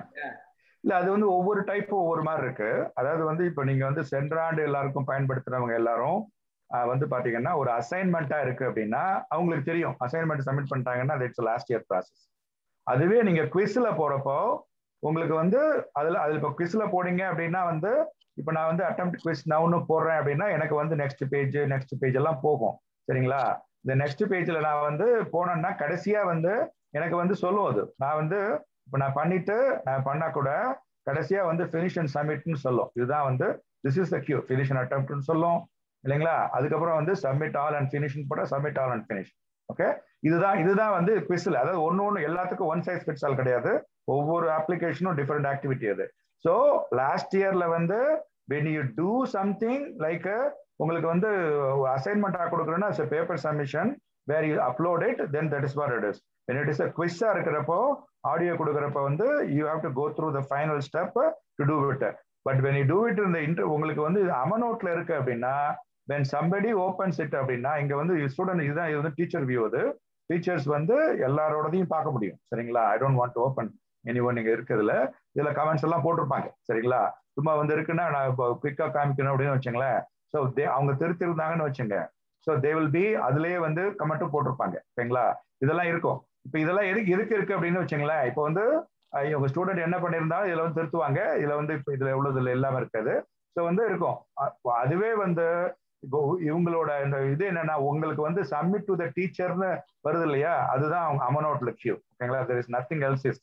இல்ல அது வந்து ஒவ்வொரு டைப்பும் ஒவ்வொரு மாதிரி இருக்கு அதாவது வந்து இப்போ நீங்க வந்து சென்ற ஆண்டு எல்லாருக்கும் பயன்படுத்துறவங்க எல்லாரும் ஆஹ், வந்து பாத்தீங்கன்னா ஒரு அசைன்மெண்ட்டா இருக்கு அப்படின்னா அவங்களுக்கு தெரியும் அசைன்மெண்ட் சப்மிட் பண்ணிட்டாங்கன்னா இட்ஸ் லாஸ்ட் இயர் ப்ராசஸ் அதுவே நீங்க குவிஸ்ல போறப்போ உங்களுக்கு வந்து அதுல அதுல இப்போ குவிஸ்ல போனீங்க அப்படின்னா வந்து இப்போ நான் வந்து அட்டம் குவிஸ் நவுன்னு போடுறேன் அப்படின்னா எனக்கு வந்து நெக்ஸ்ட் பேஜ் நெக்ஸ்ட் பேஜ் எல்லாம் போகும் சரிங்களா இந்த நெக்ஸ்ட் பேஜ்ல நான் வந்து போனேன்னா கடைசியா வந்து எனக்கு வந்து சொல்லும் அது நான் வந்து இப்போ நான் பண்ணிட்டு நான் பண்ணா கூட கடைசியா வந்து ஃபினிஷ் அண்ட் சப்மிட்னு சொல்லும் இதுதான் வந்து this is the Q finish and அட்டம்ப்ட்னு சொல்லும் இல்லைங்களா அதுக்கப்புறம் வந்து சப்மிட் ஆல் அண்ட் ஃபினிஷ்னு போட்டா submit all and finish okay இதுதான் இதுதான் வந்து குவிஸ்ல அதாவது ஒன்னு ஒன்று எல்லாத்துக்கும் ஒன் சைஸ் ஃபிட்ஸ் ஆல் கிடையாது ஒவ்வொரு அப்ளிகேஷனும் டிஃப்ரெண்ட் ஆக்டிவிட்டி அது ஸோ லாஸ்ட் இயர்ல வந்து when you do something like உங்களுக்கு வந்து அசைன்மெண்ட்டாக கொடுக்குறோன்னா paper submission where you upload it then that is what it is when it is a குவிஸா இருக்கிறப்போ ஆடியோ கொடுக்குறப்ப வந்து you have to go through the final step to do it but when you do it இந்த inter உங்களுக்கு வந்து அமனோட்ல இருக்கு அப்படின்னா when somebody opens it அப்படின்னா இங்க வந்து ஸ்டூடெண்ட் இதுதான் இது வந்து டீச்சர் வியூ அது டீச்சர்ஸ் வந்து எல்லாரோடதையும் பார்க்க முடியும் சரிங்களா I don't want to open any one இங்க இருக்கிறதுல இதுல கமெண்ட்ஸ் எல்லாம் போட்டிருப்பாங்க சரிங்களா சும்மா வந்து இருக்குன்னா நான் இப்போ குயிக்கா காமிக்கணும் அப்படின்னு வச்சுங்களேன் ஸோ தே அவங்க திருத்திருந்தாங்கன்னு வச்சுங்க ஸோ தே வில் பி அதுலயே வந்து கமெண்ட்டும் போட்டிருப்பாங்க ஓகேங்களா இதெல்லாம் இருக்கும் இப்போ இதெல்லாம் எதுக்கு எதுக்கு இருக்கு அப்படின்னு வச்சுங்களேன் இப்போ வந்து அஹ், இவங்க ஸ்டூடெண்ட் என்ன பண்ணியிருந்தாலும் இதுல வந்து திருத்துவாங்க இதுல வந்து இப்போ இதுல எவ்வளவு இதுல இல்லாம இருக்காது ஸோ வந்து இருக்கும் அ- அதுவே வந்து இப்போ இவங்களோட இந்த இது என்னன்னா உங்களுக்கு வந்து சப்மிட் டு த டீச்சர்னு வருது இல்லையா அதுதான் அவங்க அமனோட்ல கியூ ஓகேங்களா there is nothing else is there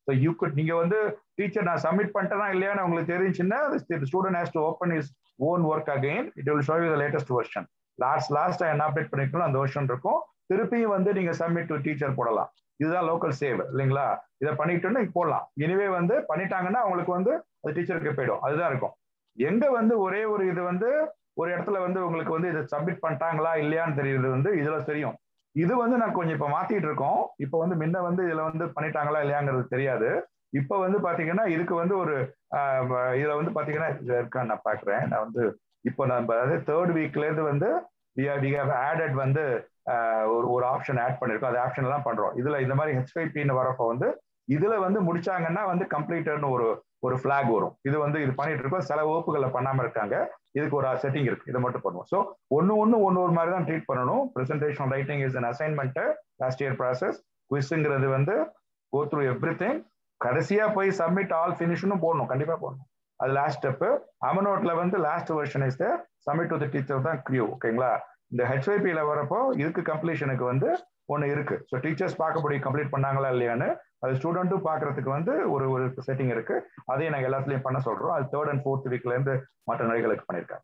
so you could நீங்க வந்து டீச்சர் நான் சப்மிட் பண்ணிட்டேனா இல்லையான்னு உங்களுக்கு தெரிஞ்சுன்னா student has to open is own work again it will show you the latest version last last என்ன அப்டேட் பண்ணிருக்கணும் அந்த வெர்ஷன் இருக்கும் திருப்பியும் வந்து நீங்க சப்மிட் டு டீச்சர் போடலாம் இதுதான் லோக்கல் சேவ் இல்லைங்களா இதை பண்ணிட்டோன்னு போடலாம் இனிவே வந்து பண்ணிட்டாங்கன்னா அவங்களுக்கு வந்து அது டீச்சருக்கு போயிடும் அதுதான் இருக்கும் எங்க வந்து ஒரே ஒரு இது வந்து ஒரு இடத்துல வந்து உங்களுக்கு வந்து இதை சப்மிட் பண்ணிட்டாங்களா இல்லையான்னு தெரியுது வந்து இதுல தெரியும் இது வந்து நான் கொஞ்சம் இப்ப மாத்திட்டு இருக்கோம் இப்ப வந்து முன்ன வந்து இதுல வந்து பண்ணிட்டாங்களா இல்லையாங்கிறது தெரியாது இப்ப வந்து பாத்தீங்கன்னா இதுக்கு வந்து ஒரு இதுல வந்து பாத்தீங்கன்னா இருக்கா நான் பாக்குறேன் நான் வந்து இப்போ நம்ம அதாவது தேர்ட் வீக்ல இருந்து வந்து வி ஹவ் ஆடட் வந்து ஒரு ஒரு ஆப்ஷன் ஆட் பண்ணிருக்கோம் அது ஆப்ஷன் எல்லாம் பண்றோம் இதுல இந்த மாதிரி ஹெச்ஐபின்னு வரப்போ வந்து இதுல வந்து முடிச்சாங்கன்னா வந்து கம்ப்ளீட்டர்னு ஒரு ஒரு ஃபிளாக் வரும் இது வந்து இது பண்ணிட்டு இருக்கோம் சில வகுப்புகளை பண்ணாம இருக்காங்க இதுக்கு ஒரு செட்டிங் இருக்கு இதை மட்டும் பண்ணுவோம் ஸோ ஒன்னு ஒன்னு ஒன்னு ஒரு மாதிரி தான் ட்ரீட் பண்ணணும் presentation writing is an assignment last year process குவிஸுங்கிறது வந்து கோ த்ரூ எவ்ரி திங் கடைசியா போய் சப்மிட் ஆல் ஃபினிஷ்னு போடணும் கண்டிப்பா போடணும் அது லாஸ்ட் ஸ்டெப் அமனோட்ல வந்து last version is submit to the teacher தான் கியூ ஓகேங்களா இந்த ஹெச்ஐபியில வரப்போ இதுக்கு கம்ப்ளீஷனுக்கு வந்து ஒன்று இருக்கு ஸோ டீச்சர்ஸ் பார்க்கக்கூடிய கம்ப்ளீட் பண்ணாங்களா இல்லையான்னு அது ஸ்டூடெண்ட்டும் பார்க்கறதுக்கு வந்து ஒரு ஒரு செட்டிங் இருக்கு அதையும் நாங்கள் எல்லாத்துலயும் பண்ண சொல்றோம் அது தேர்ட் அண்ட் ஃபோர்த் வீக்ல இருந்து மற்ற நடிகளுக்கு பண்ணியிருக்காங்க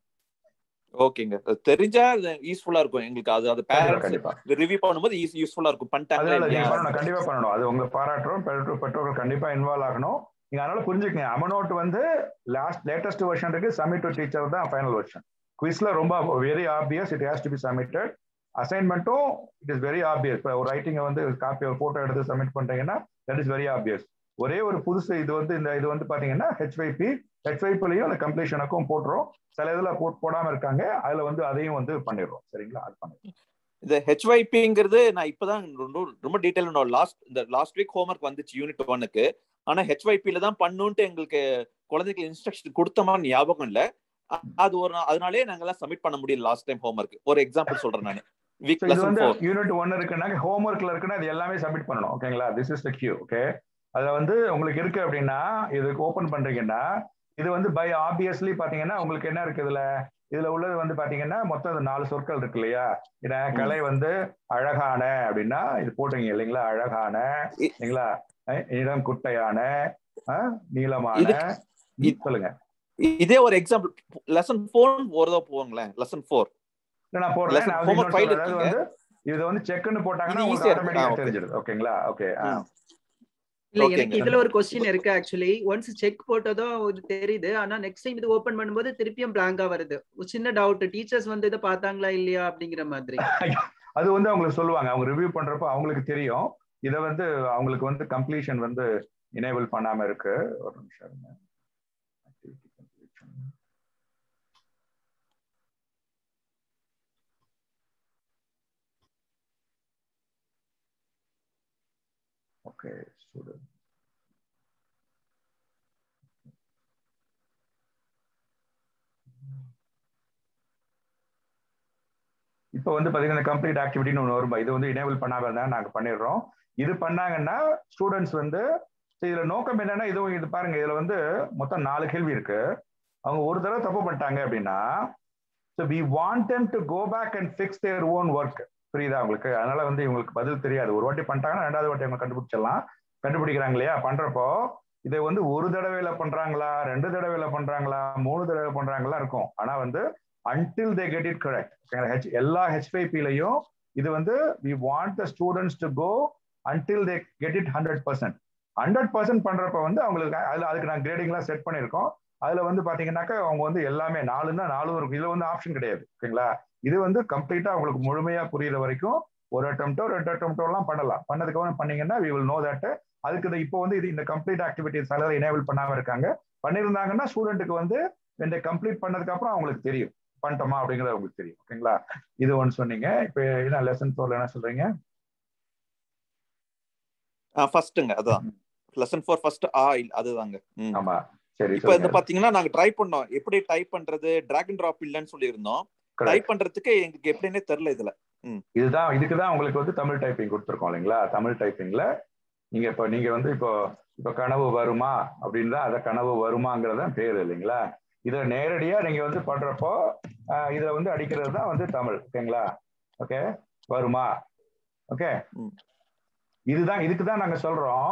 ஓகேங்க தெரிஞ்சா யூஸ்ஃபுல்லா இருக்கும் எங்களுக்கு அது அது பேரண்ட்ஸ் ரிவ்யூ பண்ணும்போது யூஸ்ஃபுல்லா இருக்கும் அதனால நீங்க பண்ணிட்டாங்க பண்ணணும் கண்டிப்பா பண்ணணும் அது உங்க பாராட்டுறோம் பெற்றோர் பெற்றோர்கள் கண்டிப்பா இன்வால்வ் ஆகணும் நீங்க அதனால புரிஞ்சுக்கங்க அமனோட் வந்து லாஸ்ட் லேட்டஸ்ட் வெர்ஷன் இருக்கு சப்மிட் டு டீச்சர் தான் ஃபைனல் வெர்ஷன் குவிஸ்ல ரொம்ப very obvious it has to be submitted அசைன்மெண்ட்டும் இட் இஸ் வெரி ஆப்வியஸ் இப்போ ஒரு ரைட்டிங்கை வந்து காப்பி ஒரு ஃபோட்டோ எடுத்து சப்மிட் பண்றீங்கன்னா தட் இஸ் வெரி ஆப்வியஸ் ஒரே ஒரு புதுசு இது வந்து இந்த இது வந்து பாத்தீங்கன்னா ஹெச்வைபி ஹெச்வைபிலையும் அந்த கம்ப்ளீஷனுக்கும் போட்டுரும் சில இதுல போட் போடாம இருக்காங்க அதுல வந்து அதையும் வந்து பண்ணிடுறோம் சரிங்களா அது பண்ணிடுறோம் இந்த ஹெச்வைபிங்கிறது நான் இப்பதான் ரொம்ப ரொம்ப டீட்டெயில் லாஸ்ட் இந்த லாஸ்ட் வீக் ஹோம்ஒர்க் வந்துச்சு யூனிட் ஒன்னுக்கு ஆனா ஹெச்வைபில தான் பண்ணுன்ட்டு எங்களுக்கு குழந்தைக்கு இன்ஸ்ட்ரக்ஷன் கொடுத்த மாதிரி ஞாபகம் இல்ல அ- அது ஒரு நா- அதனாலே நாங்கெல்லாம் சப்மிட் பண்ண முடியல லாஸ்ட் டைம் ஹோம்ஒர்க் ஒரு எக்ஸாம்பிள் சொல்றேன் நான் வீக் So இது லெசன் வந்து ஃபோர் யூனிட் ஒன் இருக்குன்னா ஹோம்ஒர்க்ல இருக்குன்னா அது எல்லாமே சப்மிட் பண்ணணும் ஓகேங்களா this is the Q okay அதுல வந்து உங்களுக்கு இருக்கு அப்படின்னா இதுக்கு ஓபன் பண்றீங்கன்னா இது வந்து பை ஆப்வியஸ்லி பாத்தீங்கன்னா உங்களுக்கு என்ன இருக்கு இதுல இதுல உள்ளது வந்து பாத்தீங்கன்னா மொத்தம் இது நாலு சொற்கள் இருக்கு இல்லையா இத கலை வந்து அழகான அப்படின்னா இது போட்டீங்க இல்லைங்களா அழகான இ- இல்லைங்களா அஹ் இடம் குட்டையான அஹ் நீளமான இது- இது- சொல்லுங்க இதே ஒரு எக்ஸாம்பிள் லெசன் ஃபோர் ஒரு தடவை போவாங்களேன் லெசன் ஃபோர் இல்ல, நான் போடுறேன் Lesson நான் வந்து homework இன்னொரு file சொல்றேன். அதாவது வந்து இது வந்து செக்னு போட்டாங்கன்னா இது உங்களுக்கு easy ஆ இருக்கு. ஆட்டோமேட்டிக்கா ஆ, okay. தெரிஞ்சிடுது ஓகேங்களா ஓகே ம். இல்ல Okay, எனக்கு ங்க. இதுல ஒரு கொஸ்டின் இருக்கு ஆக்சுவலி ஒன்ஸ் செக் போட்டதும் இது தெரியுது ஆனா நெக்ஸ்ட் டைம் இது ஓபன் பண்ணும்போது திருப்பியும் பிளாங்கா வருது ஒரு சின்ன டவுட் டீச்சர்ஸ் வந்து இதை பார்த்தாங்களா இல்லையா அப்படிங்கிற மாதிரி அது வந்து அவங்களுக்கு சொல்லுவாங்க அவங்க ரிவ்யூ பண்றப்போ அவங்களுக்கு தெரியும் இதை வந்து அவங்களுக்கு வந்து கம்ப்ளீஷன் வந்து எனேபிள் பண்ணாம இருக்கு ஒரு நிமிஷம் இருங்க. Activity completion. Okay, student. இப்போ வந்து பாத்தீங்கன்னா கம்ப்ளீட் ஆக்டிவிட்டின்னு ஒன்று வரும் இது வந்து எனேபிள் பண்ணாம இருந்தா நாங்க பண்ணிடுறோம் இது பண்ணாங்கன்னா ஸ்டூடெண்ட்ஸ் வந்து சரி, இதுல நோக்கம் என்னன்னா இதுவும் இது பாருங்க இதுல வந்து மொத்தம் நாலு கேள்வி இருக்கு அவங்க ஒரு தடவை தப்பு பண்ணிட்டாங்க அப்படின்னா so we want them to go back and fix their own work புரியுதா உங்களுக்கு அதனால வந்து இவங்களுக்கு பதில் தெரியாது ஒரு வாட்டி பண்ணிட்டாங்கன்னா ரெண்டாவது வாட்டி அவங்க கண்டுபிடிச்சிடலாம் கண்டுபிடிக்கிறாங்க இல்லையா பண்றப்போ இதை வந்து ஒரு தடவையில பண்றாங்களா ரெண்டு தடவையில பண்றாங்களா மூணு தடவை பண்றாங்களா இருக்கும் ஆனா வந்து until they get it correct ஓகேங்களா? H- எல்லா ஹெச்ஐபிலையும் இது வந்து we want the students to go until they get it hundred percent hundred percent பண்றப்ப வந்து அவங்களுக்கு அதுல அதுக்கு நான் கிரேடிங்லாம் செட் பண்ணியிருக்கோம் அதுல வந்து பாத்தீங்கன்னாக்கா அவங்க வந்து எல்லாமே நாலுன்னா நாலும் இருக்கும் இதுல வந்து ஆப்ஷன் கிடையாது ஓகேங்களா இது வந்து கம்ப்ளீட்டா அவங்களுக்கு முழுமையா புரியுற வரைக்கும் ஒரு அட்டம்ட்டோ ரெண்டு அட்டம்ட்டோ எல்லாம் பண்ணலாம் பண்ணதுக்கு அப்புறம் பண்ணீங்கன்னா வி வில் நோ தட் அதுக்கு இது இப்போ வந்து இது இந்த கம்ப்ளீட் ஆக்டிவிட்டிஸ் எல்லாம் எனேபிள் பண்ணாம இருக்காங்க பண்ணியிருந்தாங்கன்னா ஸ்டூடெண்ட்டுக்கு வந்து இந்த கம்ப்ளீட் பண்ணதுக்கு அப்புறம் அவங்களுக்கு தெரியும் பண்ணிட்டோமா அப்படிங்கிறது அவங்களுக்கு தெரியும் ஓகேங்களா இது ஒன்று சொன்னீங்க இப்போ என்ன லெசன் ஃபோர்ல என்ன சொல்றீங்க ஃபர்ஸ்ட்டுங்க அதான் லெசன் ஃபோர் ஃபர்ஸ்ட் ஆ இல்ல அதுதாங்க ம். ஆமா சரி இப்போ இந்த சொல்லுங்க. பாத்தீங்கன்னா நாங்க ட்ரை பண்ணோம் எப்படி டைப் பண்றது டிராக் அண்ட் டிராப் இல்லைன்னு சொல்லியிருந்தோம் Correct. டைப் பண்றதுக்கு எங்களுக்கு எப்படின்னே தெரியல இதுல இதுதான் இதுக்கு தான் உங்களுக்கு வந்து தமிழ் டைப்பிங் கொடுத்துருக்கோம் இல்லைங்களா தமிழ் டைப்பிங்ல நீங்க இப்போ நீங்க வந்து இப்போ இப்போ கனவு வருமா அப்படின்னு தான் அதை கனவு வருமாங்கிறது தான் பேர் இல்லைங்களா இதை நேரடியா நீங்க வந்து பண்றப்போ ஆஹ், இதுல வந்து அடிக்கிறது தான் வந்து தமிழ் ஓகேங்களா ஓகே வருமா ஓகே ம். இதுதான் இதுக்கு தான் நாங்க சொல்றோம்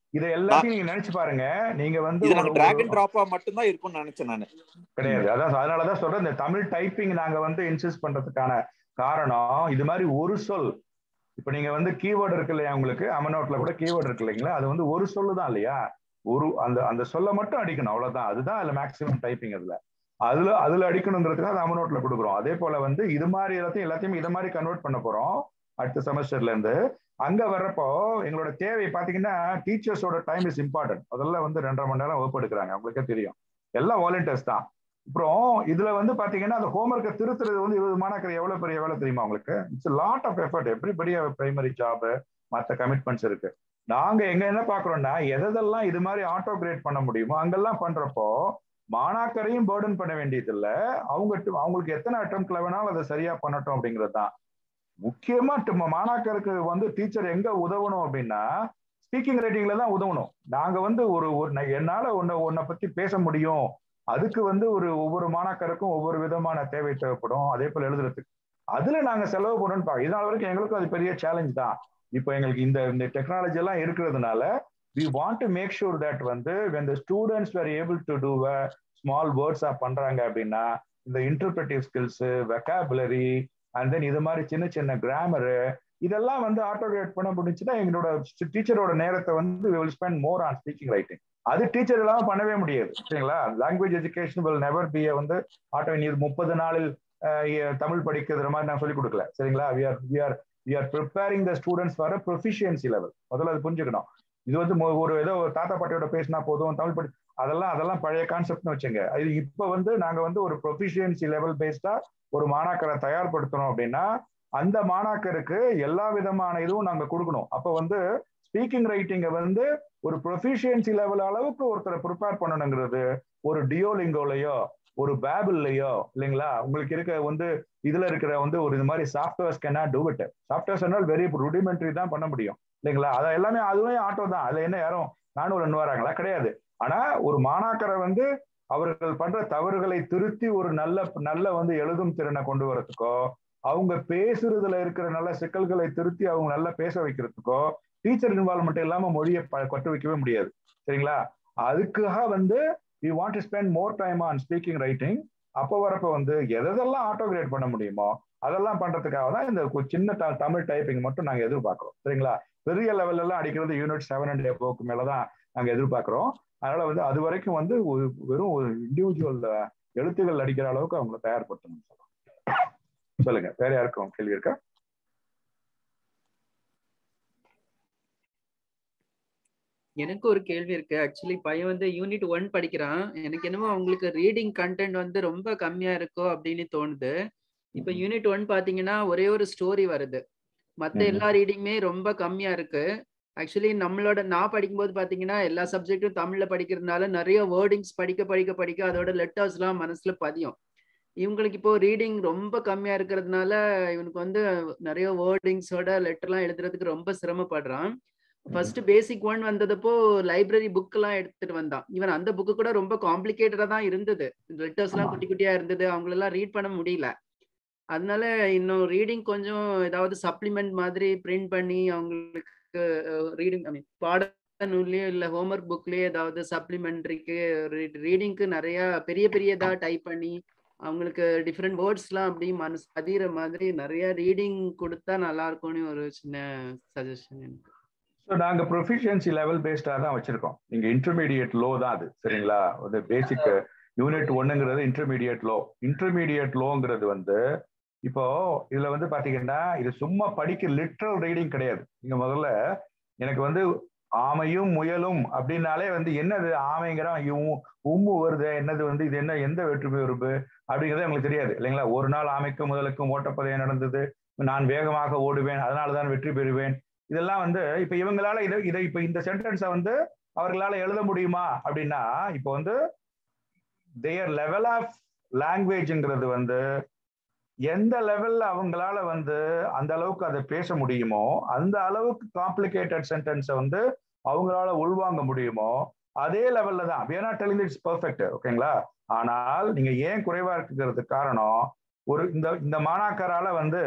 இதை எல்லாத்தையும் நீங்க நினைச்சு பாருங்க நீங்க வந்து இது நாங்க ஒரு- டிராக் அண்ட் டிராப்பா மட்டும்தான் இருக்கும்னு நினைச்சேன் நானு கிடையாது அதான் அதனாலதான் சொல்றேன் இந்த தமிழ் டைப்பிங் நாங்க வந்து இன்சிஸ்ட் பண்றதுக்கான காரணம் இது மாதிரி ஒரு சொல் இப்ப நீங்க வந்து கீவேர்டு இருக்கு இல்லையா உங்களுக்கு அமனோட்ல கூட கீவேர்டு இருக்கு இல்லைங்களா அது வந்து ஒரு சொல்லு தான் இல்லையா ஒரு அந்த அந்த சொல்ல மட்டும் அடிக்கணும் அவ்வளவுதான் அதுதான் அதுல மேக்ஸிமம் டைப்பிங் அதுல அதுல அதுல அடிக்கணுங்கிறதுக்கு அது அமனோட்ல கொடுக்குறோம் அதே போல வந்து இது மாதிரி எல்லாத்தையும் எல்லாத்தையும் இதை மாதிரி கன்வெர்ட் பண்ண போறோம் அடுத்த செமஸ்டர்ல இருந்து அங்க வர்றப்போ எங்களோட தேவை பாத்தீங்கன்னா டீச்சர்ஸோட டைம் இஸ் இம்பார்ட்டன்ட் அதெல்லாம் வந்து ரெண்டரை மணி நேரம் வகுப்பு எடுக்கிறாங்க உங்களுக்கே தெரியும் எல்லாம் வாலண்டியர்ஸ் தான் அப்புறம் இதுல வந்து பாத்தீங்கன்னா அந்த ஹோம்ஒர்க்கை திருத்துறது வந்து இருபது மாணாக்கர் எவ்வளவு பெரிய வேலை தெரியுமா உங்களுக்கு it's lot of effort everybody primary job மற்ற கமிட்மெண்ட்ஸ் இருக்கு நாங்க எங்க என்ன பாக்குறோம்னா எதெல்லாம் இது மாதிரி ஆட்டோ கிரேட் பண்ண முடியுமோ அங்கெல்லாம் பண்றப்போ மாணாக்கரையும் பேர்டன் பண்ண வேண்டியது இல்ல அவங்க அவங்களுக்கு எத்தனை அட்டம்ப்ட்ல வேணாலும் அதை சரியா பண்ணட்டும் அப்படிங்கிறது தான் முக்கியமா ட- மாணாக்கருக்கு வந்து டீச்சர் எங்க உதவணும் அப்படின்னா ஸ்பீக்கிங் ரைட்டிங்ல தான் உதவணும் நாங்க வந்து ஒரு ஒரு ந- என்னால உன்னை உன்னை பத்தி பேச முடியும் அதுக்கு வந்து ஒரு ஒவ்வொரு மாணாக்கருக்கும் ஒவ்வொரு விதமான தேவை தேவைப்படும் அதே போல எழுதுறதுக்கு அதுல நாங்க செலவு பண்ணணும்னு பாக்க இதனால வரைக்கும் எங்களுக்கும் அது பெரிய சேலஞ்ச் தான் இப்போ எங்களுக்கு இந்த இந்த டெக்னாலஜி எல்லாம் இருக்கிறதுனால we want to make sure that வந்து when the students were able to do a small வேர்ட்ஸா பண்றாங்க அப்படின்னா இந்த interpretive skills vocabulary and then இது மாதிரி சின்ன சின்ன கிராமரு இதெல்லாம் வந்து ஆட்டோகிரேட் பண்ண முடிஞ்சுன்னா எங்களோட டீச்சரோட நேரத்தை வந்து will spend more on speaking writing அது டீச்சர் இல்லாம பண்ணவே முடியாது சரிங்களா language education will never be வந்து ஆட்டோ நீ முப்பது நாளில் அஹ், எ- தமிழ் படிக்கிற மாதிரி நான் சொல்லிக் கொடுக்கல சரிங்களா we are we are we are preparing the students for proficiency level முதல்ல அது புரிஞ்சுக்கணும் இது வந்து மொ- ஒரு ஏதோ ஒரு தாத்தா பாட்டியோட பேசினா போதும் தமிழ் படி அதெல்லாம் அதெல்லாம் பழைய கான்செப்ட்னு வச்சுங்க இது இப்ப வந்து நாங்க வந்து ஒரு ப்ரொஃபிஷியன்சி லெவல் பேஸ்டா ஒரு மாணாக்கரை தயார்படுத்தணும் அப்படின்னா அந்த மாணாக்கருக்கு எல்லா விதமான இதுவும் நாங்க கொடுக்கணும் அப்ப வந்து ஸ்பீக்கிங் ரைட்டிங்கை வந்து ஒரு ப்ரொஃபிஷியன்சி லெவல் அளவுக்கு ஒருத்தரை ப்ரிப்பேர் பண்ணணுங்கிறது ஒரு டியோலிங்கோலையோ ஒரு பேபிள்லையோ இல்லைங்களா உங்களுக்கு இருக்க வந்து இதுல இருக்கிற வந்து ஒரு இது மாதிரி சாஃப்ட்வேர்ஸ் கேனா do it softwares very rudimentary தான் பண்ண முடியும் இல்லைங்களா அது எல்லாமே அதுவே ஆட்டோ தான் அதுல என்ன யாரும் நானூறு ரெண்டு வராங்களா கிடையாது ஆனா ஒரு மாணாக்கரை வந்து அவர்கள் பண்ற தவறுகளை திருத்தி ஒரு நல்ல நல்ல வந்து எழுதும் திறனை கொண்டு வரதுக்கோ அவங்க பேசுறதுல இருக்கிற நல்ல சிக்கல்களை திருத்தி அவங்க நல்லா பேச வைக்கிறதுக்கோ டீச்சர் இன்வால்மெண்ட் இல்லாம மொழியை ப- கற்று வைக்கவே முடியாது சரிங்களா அதுக்காக வந்து you want to spend more time on speaking writing அப்போ வரப்ப வந்து எதெல்லாம் ஆட்டோ கிரேட் பண்ண முடியுமோ அதெல்லாம் பண்றதுக்காக தான் இந்த கு- சின்ன த- தமிழ் டைப்பிங் மட்டும் நாங்க எதிர்பார்க்கிறோம் சரிங்களா பெரிய லெவல்ல எல்லாம் அடிக்கிறது யூனிட் செவன் அண்ட் எபோக்கு மேலதான் நாங்க எதிர்பார்க்கிறோம் அதனால வந்து அது வரைக்கும் வந்து ஒரு வெறும் ஒரு இண்டிவிஜுவல் எழுத்துகள் அடிக்கிற அளவுக்கு அவங்களை தயார்படுத்தணும் சொல்லுங்க வேற யாருக்கும் கேள்வி இருக்கா எனக்கு ஒரு கேள்வி இருக்கு ஆக்சுவலி பையன் வந்து யூனிட் ஒன் படிக்கிறான் எனக்கு என்னமோ அவங்களுக்கு ரீடிங் கண்டென்ட் வந்து ரொம்ப கம்மியா இருக்கோ அப்படின்னு தோணுது இப்ப யூனிட் ஒன் பாத்தீங்கன்னா ஒரே ஒரு ஸ்டோரி வருது மத்த ம்ம். எல்லா ரீடிங்குமே ரொம்ப கம்மியா இருக்கு ஆக்சுவலி நம்மளோட நான் படிக்கும்போது பாத்தீங்கன்னா எல்லா சப்ஜெக்டும் தமிழ்ல படிக்கிறதுனால நிறைய வேர்டிங்ஸ் படிக்க படிக்க படிக்க அதோட லெட்டர்ஸ் எல்லாம் மனசுல பதியும் இவங்களுக்கு இப்போ ரீடிங் ரொம்ப கம்மியா இருக்கிறதுனால இவனுக்கு வந்து நிறைய வேர்டிங்ஸோட லெட்டர்லாம் எழுதுறதுக்கு ரொம்ப சிரமப்படுறான் ஃபர்ஸ்ட் பேசிக் ஒன் வந்ததப்போ லைப்ரரி புக் எல்லாம் எடுத்துட்டு வந்தான் ஈவன் அந்த புக்கு கூட ரொம்ப காம்ப்ளிகேட்டடா தான் இருந்தது லெட்டர்ஸ் எல்லாம் ஆமா. குட்டி குட்டியா இருந்தது அவங்களெல்லாம் ரீட் பண்ண முடியல அதனால இன்னும் ரீடிங் கொஞ்சம் ஏதாவது சப்ளிமெண்ட் மாதிரி பிரிண்ட் பண்ணி அவங்களுக்கு ரீடிங் ஐ மீன் பாட நூல்லையோ இல்ல ஹோம்ஒர்க் புக்லயே ஏதாவது சப்ளிமெண்ட்ரிக்கு ரீடிங்க்கு நிறைய பெரிய பெரியதா டைப் பண்ணி அவங்களுக்கு டிஃப்ரெண்ட் வேர்ட்ஸ்லாம் அப்படி மனசு பதிகிற மாதிரி நிறைய ரீடிங் கொடுத்தா நல்லா இருக்கும்னு ஒரு சின்ன சஜஷன் எனக்கு ஸோ நாங்க ப்ரொஃபிஷியன்சி லெவல் பேஸ்டா தான் வச்சிருக்கோம் நீங்க இன்டர்மீடியட் லோ தான் அது சரிங்களா அது பேசிக் யூனிட் ஒன்னுங்கிறது இன்டர்மீடியட் லோ இன்டர்மீடியட் லோங்கிறது வந்து இப்போ இதுல வந்து பாத்தீங்கன்னா இது சும்மா படிக்க லிட்ரல் ரீடிங் கிடையாது நீங்க முதல்ல எனக்கு வந்து ஆமையும் முயலும் அப்படின்னாலே வந்து என்னது ஆமைங்கிறான் இவ்- உம்மு வருது என்னது வந்து இது என்ன எந்த வேற்றுமை உறுப்பு அப்படிங்கிறது எங்களுக்கு தெரியாது இல்லைங்களா ஒரு நாள் ஆமைக்கும் முதலுக்கும் ஓட்டப்பந்தயம் நடந்தது நான் வேகமாக ஓடுவேன் அதனால தான் வெற்றி பெறுவேன் இதெல்லாம் வந்து இப்ப இவங்களால இதை இதை இப்ப இந்த சென்டென்ஸை வந்து அவர்களால எழுத முடியுமா அப்படின்னா இப்போ வந்து தேர் லெவல் ஆஃப் லாங்குவேஜ்ங்கிறது வந்து எந்த லெவல்ல அவங்களால வந்து அந்த அளவுக்கு அதை பேச முடியுமோ அந்த அளவுக்கு காம்ப்ளிகேட்டட் சென்டென்ஸை வந்து அவங்களால உள்வாங்க முடியுமோ அதே லெவல்ல தான் we are not telling it's perfect ஓகேங்களா ஆனால் நீங்க ஏன் குறைவா இருக்குங்கிறதுக்கு காரணம் ஒரு இந்த இந்த மாணாக்கரால வந்து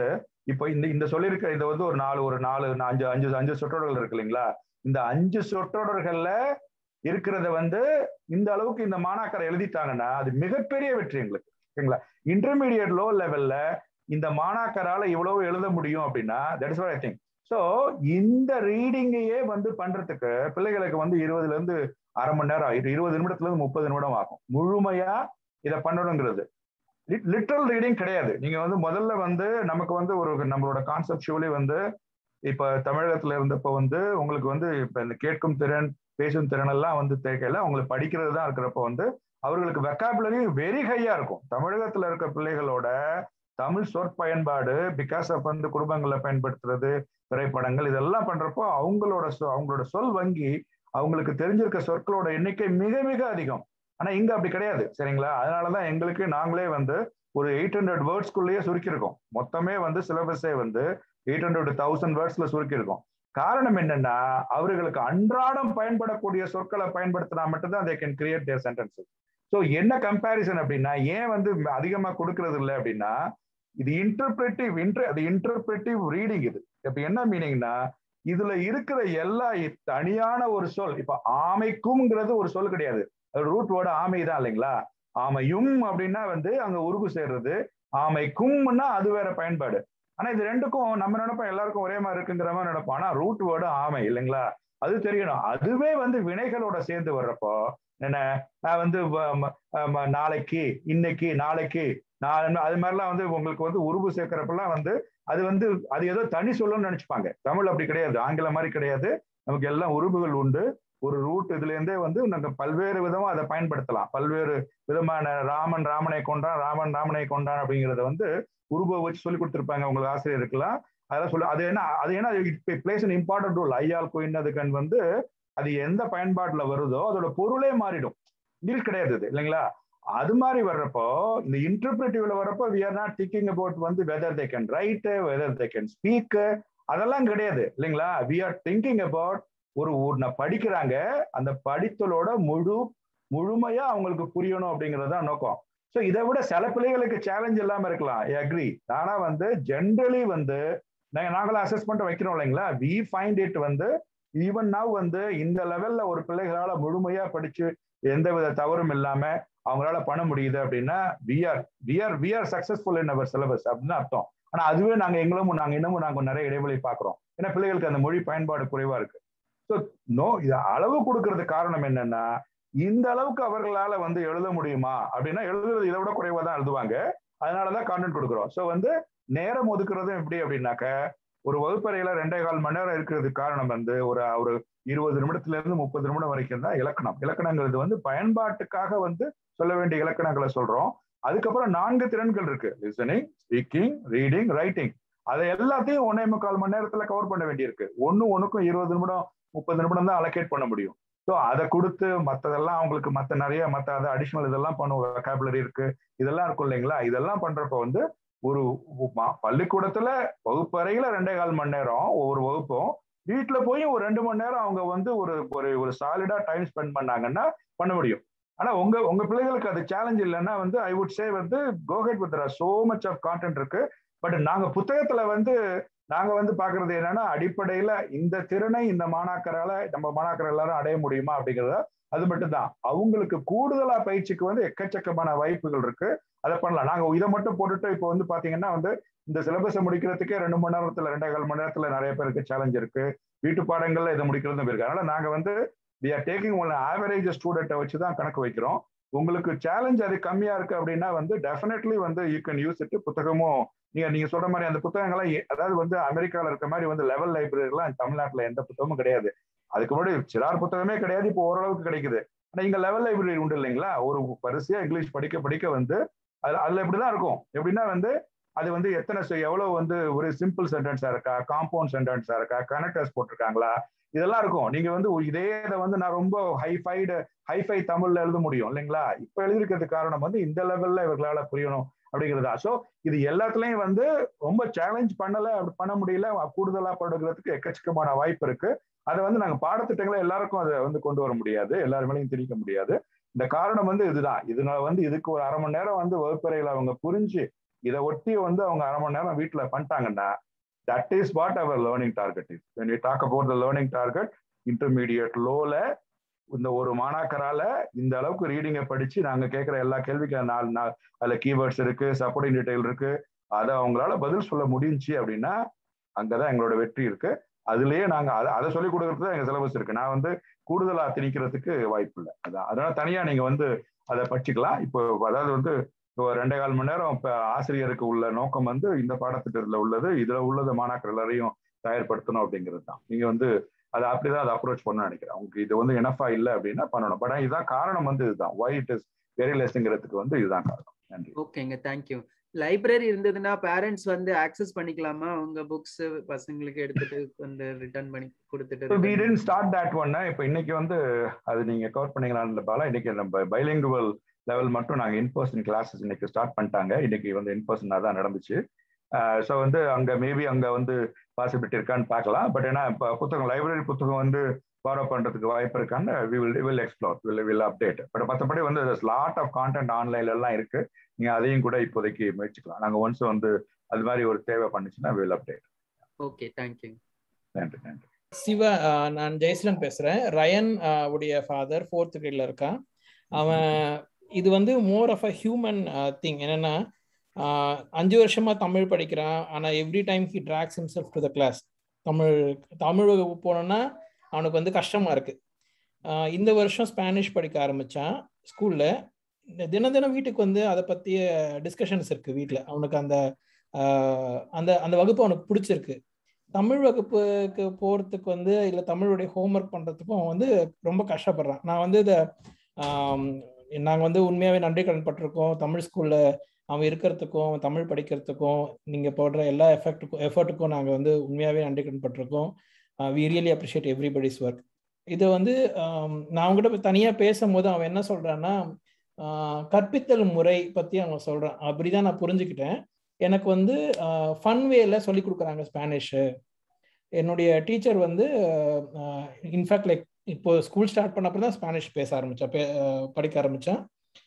இப்போ இந்த இந்த சொல்லியிருக்க இது வந்து ஒரு நாலு ஒரு நாலு அஞ்சு அஞ்சு அஞ்சு சொற்றொடர்கள் இருக்கு இல்லைங்களா இந்த அஞ்சு சொற்றொடர்கள்ல இருக்கிறத வந்து இந்த அளவுக்கு இந்த மாணாக்கரை எழுதிட்டாங்கன்னா அது மிகப்பெரிய வெற்றி எங்களுக்கு ஓகேங்களா இன்டர்மீடியட் லோ லெவல்ல இந்த மாணாக்கரால இவ்வளவு எழுத முடியும் அப்படின்னா that is I think so இந்த ரீடிங்கையே வந்து பண்றதுக்கு பிள்ளைகளுக்கு வந்து இருபதுல இருந்து அரை மணி நேரம் ஆயிடும் இருபது நிமிடத்துல இருந்து முப்பது நிமிடம் ஆகும் முழுமையா இதை பண்ணணுங்கிறது லிட்ரல் ரீடிங் கிடையாது நீங்க வந்து முதல்ல வந்து நமக்கு வந்து ஒரு நம்மளோட கான்செப்டுவலி வந்து இப்ப தமிழகத்துல இருந்தப்ப வந்து உங்களுக்கு வந்து இப்ப இந்த கேட்கும் திறன் பேசும் திறன் எல்லாம் வந்து தேவையில்ல உங்களுக்கு படிக்கிறது தான் இருக்கிறப்ப வந்து அவர்களுக்கு வெக்காபுலரி வெரி ஹையா இருக்கும் தமிழகத்துல இருக்க பிள்ளைகளோட தமிழ் சொற்பயன்பாடு பிகாஸ் ஆஃப் வந்து குடும்பங்களை பயன்படுத்துறது திரைப்படங்கள் இதெல்லாம் பண்றப்போ அவங்களோட அவங்களோட சொல் வங்கி அவங்களுக்கு தெரிஞ்சிருக்க சொற்களோட எண்ணிக்கை மிக மிக அதிகம் ஆனா இங்க அப்படி கிடையாது சரிங்களா அதனாலதான் எங்களுக்கு நாங்களே வந்து ஒரு எயிட் ஹண்ட்ரட் வேர்ட்ஸ்குள்ளேயே சுருக்கியிருக்கோம் மொத்தமே வந்து சிலபஸே வந்து எயிட் ஹண்ட்ரட் தௌசண்ட் வேர்ட்ஸ்ல சுருக்கியிருக்கோம் காரணம் என்னன்னா அவர்களுக்கு அன்றாடம் பயன்படக்கூடிய சொற்களை பயன்படுத்தினா மட்டும்தான் they can create their sentences so என்ன கம்பேரிசன் அப்படின்னா ஏன் வந்து அதிகமா கொடுக்கறது இல்லை அப்படின்னா இது இன்டர்பிரேட்டிவ் இன்டர் அது இன்டர்பிரேட்டிவ் ரீடிங் இது இப்ப என்ன மீனிங்னா இதுல இருக்கிற எல்லா தனியான ஒரு சொல் இப்ப ஆமைக்கும்ங்கிறது ஒரு சொல் கிடையாது ரூட் வேர்டு ஆமை தான் இல்லைங்களா ஆமையும் அப்படின்னா வந்து அங்க உருகு சேர்றது ஆமைக்கும்னா அது வேற பயன்பாடு ஆனா இது ரெண்டுக்கும் நம்ம நினைப்போம் எல்லாருக்கும் ஒரே மாதிரி இருக்குங்கிற மாதிரி நினைப்போம் ஆனா ரூட் வேர்டு ஆமை இல்லைங்களா அது தெரியணும் அதுவே வந்து வினைகளோட சேர்ந்து வர்றப்போ என்ன நான் வந்து நாளைக்கு இன்னைக்கு நாளைக்கு நான் அது மாதிரிலாம் வந்து உங்களுக்கு வந்து உருவு சேர்க்கிறப்பெல்லாம் வந்து அது வந்து அது ஏதோ தனி சொல்லணும்னு நினைச்சுப்பாங்க தமிழ் அப்படி கிடையாது ஆங்கிலம் மாதிரி கிடையாது நமக்கு எல்லாம் உருவுகள் உண்டு ஒரு ரூட் இதுல இருந்தே வந்து நாங்கள் பல்வேறு விதமா அதை பயன்படுத்தலாம் பல்வேறு விதமான ராமன் ராமனை கொண்டான் ராமன் ராமனை கொண்டான் அப்படிங்கிறத வந்து உருவ வச்சு சொல்லி கொடுத்துருப்பாங்க உங்களுக்கு ஆசிரியருக்கெல்லாம் அதெல்லாம் சொல்ல அது என்ன அது என்ன பிளேஸ் அன் இம்பார்ட்டன்ட் ரோல் ஐயால் கோயின்னதுக்கன் வந்து அது எந்த பயன்பாட்டுல வருதோ அதோட பொருளே மாறிடும் இங்கிலீஷ் கிடையாது இது இல்லைங்களா அது மாதிரி வர்றப்போ இந்த இன்டர்பிரேட்டிவ்ல வர்றப்போ we are not thinking about வந்து whether they can write whether they can speak அதெல்லாம் கிடையாது இல்லைங்களா வி ஆர் திங்கிங் அபவுட் ஒரு ஒன்றை படிக்கிறாங்க அந்த படித்தலோட முழு முழுமையா அவங்களுக்கு புரியணும் அப்படிங்கிறது தான் நோக்கம் ஸோ இதை விட சில பிள்ளைகளுக்கு சேலஞ்ச் இல்லாம இருக்கலாம் அக்ரி ஆனா வந்து ஜென்ரலி வந்து நாங்கள் நாங்களும் அசஸ்மெண்ட் வைக்கிறோம் இல்லைங்களா வி ஃபைண்ட் இட் வந்து ஈவன் நவ் வந்து இந்த லெவல்ல ஒரு பிள்ளைகளால முழுமையா படிச்சு எந்த வித தவறும் இல்லாம அவங்களால பண்ண முடியுது அப்படின்னா we are we are we are successful in our syllabus அப்படின்னு அர்த்தம் ஆனா அதுவே நாங்க எங்களும் நாங்க இன்னமும் நாங்க நிறைய இடைவெளி பாக்குறோம் ஏன்னா பிள்ளைகளுக்கு அந்த மொழி பயன்பாடு குறைவா இருக்கு ஸோ நோ இது அளவு கொடுக்கறது காரணம் என்னன்னா இந்த அளவுக்கு அவர்களால வந்து எழுத முடியுமா அப்படின்னா எழுதுறது இதை விட குறைவா தான் எழுதுவாங்க அதனாலதான் கான்டென்ட் கொடுக்குறோம் ஸோ வந்து நேரம் ஒதுக்குறதும் எப்படி அப்படின்னாக்க ஒரு வகுப்பறையில ரெண்டே கால் மணி நேரம் இருக்கிறதுக்கு காரணம் வந்து ஒரு ஒரு இருபது நிமிடத்துல இருந்து முப்பது நிமிடம் வரைக்கும் தான் இலக்கணம் இலக்கணங்கிறது வந்து பயன்பாட்டுக்காக வந்து சொல்ல வேண்டிய இலக்கணங்களை சொல்றோம் அதுக்கப்புறம் நான்கு திறன்கள் இருக்கு லிசனிங் ஸ்பீக்கிங் ரீடிங் ரைட்டிங் அதை எல்லாத்தையும் ஒன்னே முக்கால் மணி நேரத்துல கவர் பண்ண வேண்டியிருக்கு ஒன்னு ஒன்னுக்கும் இருபது நிமிடம் முப்பது நிமிடம் தான் அலோகேட் பண்ண முடியும் ஸோ அதை கொடுத்து மற்றதெல்லாம் அவங்களுக்கு மற்ற நிறைய மற்ற அதை அடிஷ்னல் இதெல்லாம் பண்ணுவோம் வெக்காபுலரி இருக்கு இதெல்லாம் இருக்கும் இல்லைங்களா இதெல்லாம் பண்றப்ப வந்து ஒரு பள்ளிக்கூடத்துல வகுப்பறையில ரெண்டே கால் மணி நேரம் ஒவ்வொரு வகுப்பும் வீட்டுல போய் ஒரு ரெண்டு மணி நேரம் அவங்க வந்து ஒரு ஒரு ஒரு சாலிடா டைம் ஸ்பெண்ட் பண்ணாங்கன்னா பண்ண முடியும் ஆனா உங்க உங்க பிள்ளைகளுக்கு அது சேலஞ்ச் இல்லைன்னா வந்து ஐ வுட் சே வந்து go ahead with so much of content இருக்கு பட் நாங்க புத்தகத்துல வந்து நாங்க வந்து பாக்குறது என்னன்னா அடிப்படையில இந்த திறனை இந்த மாணாக்கரால நம்ம மாணாக்கர் எல்லாரும் அடைய முடியுமா அப்படிங்கிறத அது மட்டும் தான் அவங்களுக்கு கூடுதலா பயிற்சிக்கு வந்து எக்கச்சக்கமான வாய்ப்புகள் இருக்கு அதை பண்ணலாம் நாங்க இதை மட்டும் போட்டுட்டு இப்போ வந்து பாத்தீங்கன்னா வந்து இந்த சிலபஸை முடிக்கிறதுக்கே ரெண்டு மணி நேரத்துல ரெண்டே கால் மணி நேரத்துல நிறைய பேருக்கு சேலஞ்ச் இருக்கு வீட்டு பாடங்கள்ல இதை முடிக்கிறதும் இருக்கு அதனால நாங்க வந்து we are taking one average ஸ்டூடெண்ட்டை வச்சு தான் கணக்கு வைக்கிறோம் உங்களுக்கு சேலஞ்ச் அது கம்மியா இருக்கு அப்படின்னா வந்து டெஃபினெட்லி வந்து யூ கேன் யூஸ் இட் புத்தகமும் நீங்க நீங்க சொல்ற மாதிரி அந்த புத்தகங்கள்லாம் அதாவது வந்து அமெரிக்கால இருக்க மாதிரி வந்து லெவல் லைப்ரரிலாம் தமிழ்நாட்டுல எந்த புத்தகமும் கிடையாது அதுக்கு முன்னாடி சிறார் புத்தகமே கிடையாது இப்போ ஓரளவுக்கு கிடைக்குது ஆனா இங்க லெவல் லைப்ரரி உண்டு இல்லைங்களா ஒரு வரிசையா இங்கிலீஷ் படிக்க படிக்க வந்து அதுல அதுல இப்படிதான் இருக்கும் எப்படின்னா வந்து அது வந்து எத்தனை எவ்வளவு வந்து ஒரு சிம்பிள் சென்டென்ஸா இருக்கா காம்பவுண்ட் சென்டென்ஸா இருக்கா கனெக்டர்ஸ் போட்டிருக்காங்களா இதெல்லாம் இருக்கும் நீங்க வந்து இதே இதை வந்து நான் ரொம்ப ஹைஃபைடு ஹைஃபை தமிழ்ல எழுத முடியும் இல்லைங்களா இப்ப எழுதிருக்கிறதுக்கு காரணம் வந்து இந்த லெவல்ல இவர்களால புரியணும் அப்படிங்கிறதா ஸோ இது எல்லாத்துலயும் வந்து ரொம்ப சேலஞ்ச் பண்ணல அப்படி பண்ண முடியல கூடுதலா படுகிறதுக்கு எக்கச்சக்கமான வாய்ப்பு இருக்கு அதை வந்து நாங்க பாடத்திட்டங்களை எல்லாருக்கும் அதை வந்து கொண்டு வர முடியாது எல்லாருமேலையும் திணிக்க முடியாது இந்த காரணம் வந்து இதுதான் இதனால வந்து இதுக்கு ஒரு அரை மணி நேரம் வந்து வகுப்பறையில அவங்க புரிஞ்சு இதை ஒட்டி வந்து அவங்க அரை மணி நேரம் வீட்டுல பண்ணிட்டாங்கன்னா that is what our learning target is when we talk about the learning target intermediate லோல இந்த ஒரு மாணாக்கரால இந்த அளவுக்கு ரீடிங்கை படிச்சு நாங்க கேட்கிற எல்லா கேள்விக்கு நாலு நாள் அதுல கீவேர்ட்ஸ் இருக்கு சப்போர்ட்டிங் டீடைல் இருக்கு அதை அவங்களால பதில் சொல்ல முடிஞ்சுச்சு அப்படின்னா அங்கதான் எங்களோட வெற்றி இருக்கு அதுலயே நாங்க அதை அதை சொல்லிக் கொடுக்கறது தான் எங்க சிலபஸ் இருக்கு நான் வந்து கூடுதலா திணிக்கிறதுக்கு வாய்ப்பு இல்லை அதான் அதனால தனியா நீங்க வந்து அதை படிச்சுக்கலாம் இப்போ அதாவது வந்து இப்போ ரெண்டே கால் மணி நேரம் இப்ப ஆசிரியருக்கு உள்ள நோக்கம் வந்து இந்த பாடத்திட்டத்துல உள்ளது இதுல உள்ளது மாணாக்கர் எல்லாரையும் தயார்படுத்தணும் அப்படிங்கிறது தான் நீங்க வந்து அதை அப்படிதான் அதை அப்ரோச் பண்ண நினைக்கிறேன் உங்களுக்கு இது வந்து எனஃபா இல்லை அப்படின்னா பண்ணணும் பட் இதுதான் காரணம் வந்து இதுதான் ஒய் இட் இஸ் வெரி லெஸ்ங்கிறதுக்கு வந்து இதுதான் காரணம் நன்றி ஓகேங்க தேங்க்யூ லைப்ரரி இருந்ததுன்னா பேரண்ட்ஸ் வந்து ஆக்சஸ் பண்ணிக்கலாமா அவங்க புக்ஸ் பசங்களுக்கு எடுத்துட்டு வந்து ரிட்டர்ன் பண்ணி கொடுத்துட்டு we tend start that one இப்போ இன்னைக்கு வந்து அது நீங்க கவர் பண்ணீங்களான்னு பாலா இன்னைக்கு நம்ம பைலிங்குவல் லெவல் மட்டும் நாங்க இன் பர்சன் கிளாஸஸ் இன்னைக்கு ஸ்டார்ட் பண்ணிட்டாங்க இன்னைக்கு வந்து இன் பர்சனாக தான் நடந்துச்சு ஸோ வந்து அங்க மேபி அங்க வந்து பாசிபிலிட்டி இருக்கான்னு பார்க்கலாம் பட் ஏன்னா இப்போ புத்தகம் லைப்ரரி புத்தகம் வந்து ஃபாலோ பண்றதுக்கு வாய்ப்பு இருக்கான்னு we will will explore will will update but மற்றபடி வந்து லாட் ஆஃப் கான்டென்ட் ஆன்லைன்ல எல்லாம் இருக்கு நீங்க அதையும் கூட இப்போதைக்கு முயற்சிக்கலாம் நாங்க ஒன்ஸ் வந்து அது மாதிரி ஒரு தேவை பண்ணுச்சுன்னா வில் அப்டேட் ஓகே தேங்க்யூ நன்றி நன்றி சிவா ஆஹ் நான் ஜெயசீலன் பேசுறேன் ரயன் ஆஹ் உடைய ஃபாதர் ஃபோர்த் கிரேட்ல இருக்கான் அவன் இது வந்து more of a human thing என்னன்னா ஆஹ் அஞ்சு வருஷமா தமிழ் படிக்கிறான் ஆனா every time he drags himself to the class Tamil Tamil வகுப்பு போனோம்னா அவனுக்கு வந்து கஷ்டமா இருக்கு ஆஹ் இந்த வருஷம் ஸ்பானிஷ் படிக்க ஆரம்பிச்சான் ஸ்கூல்ல தினம் தினம் வீட்டுக்கு வந்து அதை பத்திய டிஸ்கஷன்ஸ் இருக்கு வீட்டில் அவனுக்கு அந்த ஆஹ் அந்த அந்த வகுப்பு அவனுக்கு பிடிச்சிருக்கு தமிழ் வகுப்புக்கு போறதுக்கு வந்து இல்லை தமிழுடைய ஹோம்ஒர்க் பண்றதுக்கும் அவன் வந்து ரொம்ப கஷ்டப்படுறான் நான் வந்து இதை நாங்கள் வந்து உண்மையாகவே நன்றி கடன் பட்டிருக்கோம் தமிழ் ஸ்கூல்ல அவன் இருக்கிறதுக்கும் அவன் தமிழ் படிக்கிறதுக்கும் நீங்கள் போடுற எல்லா எஃபெக்ட்டுக்கும் எஃபர்ட்டுக்கும் நாங்கள் வந்து உண்மையாகவே நன்றி கடன் பட்டிருக்கோம் we really appreciate everybody's work இது வந்து நான் அவங்ககிட்ட தனியாக பேசும்போது அவன் என்ன சொல்றான்னா கற்பித்தல் முறை பற்றி அவன் சொல்கிறான் அப்படிதான் நான் புரிஞ்சுக்கிட்டேன் எனக்கு வந்து ஃபன் வேல சொல்லி கொடுக்குறாங்க ஸ்பானிஷு என்னுடைய டீச்சர் வந்து இன்ஃபேக்ட் லைக் இப்போ ஸ்கூல் ஸ்டார்ட் பண்ணப்போ தான் ஸ்பானிஷ் பேச ஆரம்பித்தேன் பே படிக்க ஆரம்பித்தேன்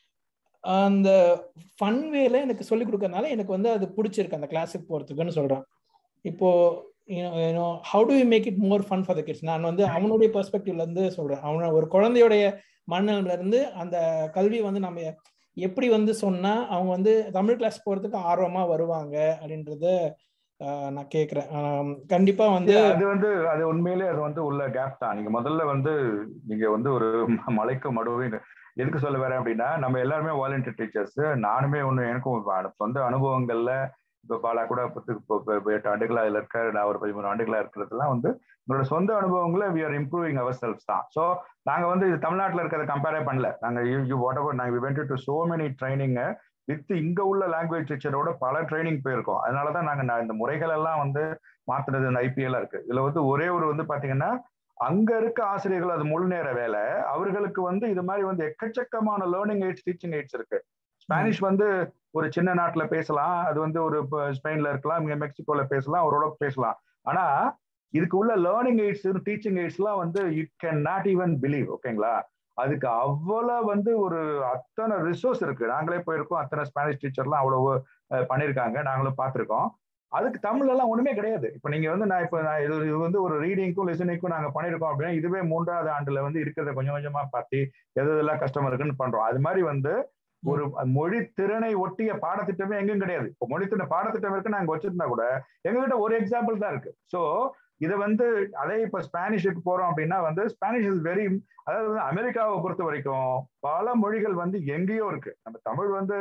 அந்த ஃபன் வேல எனக்கு சொல்லி கொடுக்கறதுனால எனக்கு வந்து அது பிடிச்சிருக்கு அந்த கிளாஸுக்கு போகிறதுக்குன்னு சொல்கிறான் இப்போ you know how do you make it more fun for the kids நான் வந்து அவனுடைய பெர்ஸ்பெக்டிவ்ல இருந்து சொல்கிறேன் அவன ஒரு குழந்தையுடைய மனநிலையில இருந்து அந்த கல்வி வந்து நம்ம எப்படி வந்து சொன்னா அவங்க வந்து தமிழ் கிளாஸ் போறதுக்கு ஆர்வமா வருவாங்க அப்படின்றத நான் கேக்குறேன் கண்டிப்பா வந்து அது வந்து அது உண்மையிலே அது வந்து உள்ள கேப் தான் நீங்க முதல்ல வந்து நீங்க வந்து ஒரு மலைக்கு மடுவை எதுக்கு சொல்ல வரேன் அப்படின்னா நம்ம எல்லாருமே வாலண்டியர் டீச்சர்ஸ் நானுமே ஒன்று எனக்கும் சொந்த அனுபவங்கள்ல இப்போ பாலா கூட பத்து இப்போ எட்டு ஆண்டுகளா அதில் இருக்க நான் ஒரு பதிமூணு ஆண்டுகளா இருக்கிறதுலாம் வந்து எங்களோட சொந்த அனுபவங்களை we are improving ourselves தான் ஸோ நாங்கள் வந்து இது தமிழ்நாட்டில் இருக்கிறத கம்பேரே பண்ணல நாங்கள் யூ வாட் எவர் நாங்கள் went to so many training with இங்க உள்ள லாங்குவேஜ் டீச்சரோட பல ட்ரைனிங் போயிருக்கோம் அதனால தான் நாங்கள் இந்த முறைகள் எல்லாம் வந்து மாத்தினது இந்த ஐபிஎல் இருக்கு இதுல வந்து ஒரே ஒரு வந்து பாத்தீங்கன்னா அங்க இருக்க ஆசிரியர்கள் அது முழு நேர வேலை அவர்களுக்கு வந்து இது மாதிரி வந்து எக்கச்சக்கமான லேர்னிங் எய்ட்ஸ் டீச்சிங் எய்ட்ஸ் இருக்கு ஸ்பானிஷ் வந்து ஒரு சின்ன நாட்டுல பேசலாம் அது வந்து ஒரு ஸ்பெயின்ல இருக்கலாம் இங்க மெக்சிகோல பேசலாம் ஓரளவுக்கு பேசலாம் ஆனா இதுக்கு உள்ள லேர்னிங் எய்ட்ஸ் டீச்சிங் எய்ட்ஸ் எல்லாம் வந்து you can not even believe ஓகேங்களா அதுக்கு அவ்வளவு வந்து ஒரு அத்தனை ரிசோர்ஸ் இருக்கு நாங்களே போயிருக்கோம் அத்தனை ஸ்பானிஷ் டீச்சர்லாம் அவ்வளவு பண்ணியிருக்காங்க நாங்களும் பார்த்துருக்கோம் அதுக்கு தமிழ் எல்லாம் ஒண்ணுமே கிடையாது இப்போ நீங்க வந்து நான் இப்போ நான் இது இது வந்து ஒரு ரீடிங்க்கும் லிசனிங்க்கும் நாங்க பண்ணிருக்கோம் அப்படின்னா இதுவே மூன்றாவது ஆண்டுல வந்து இருக்கிறத கொஞ்சம் கொஞ்சமா பார்த்து எது எதெல்லாம் கஷ்டம் இருக்குன்னு பண்றோம் அது மாதிரி வந்து ஒரு மொழி திறனை ஒட்டிய பாடத்திட்டமே எங்கும் கிடையாது இப்போ மொழி திறனை பாடத்திட்டம் இருக்கு நாங்க வச்சிருந்தா கூட எங்ககிட்ட ஒரு எக்ஸாம்பிள் தான் இருக்கு ஸோ இதை வந்து அதே இப்போ ஸ்பானிஷுக்கு போறோம் அப்படின்னா வந்து ஸ்பானிஷ் இஸ் வெரி அதாவது அமெரிக்காவை பொறுத்த வரைக்கும் பல மொழிகள் வந்து எங்கேயோ இருக்கு நம்ம தமிழ் வந்து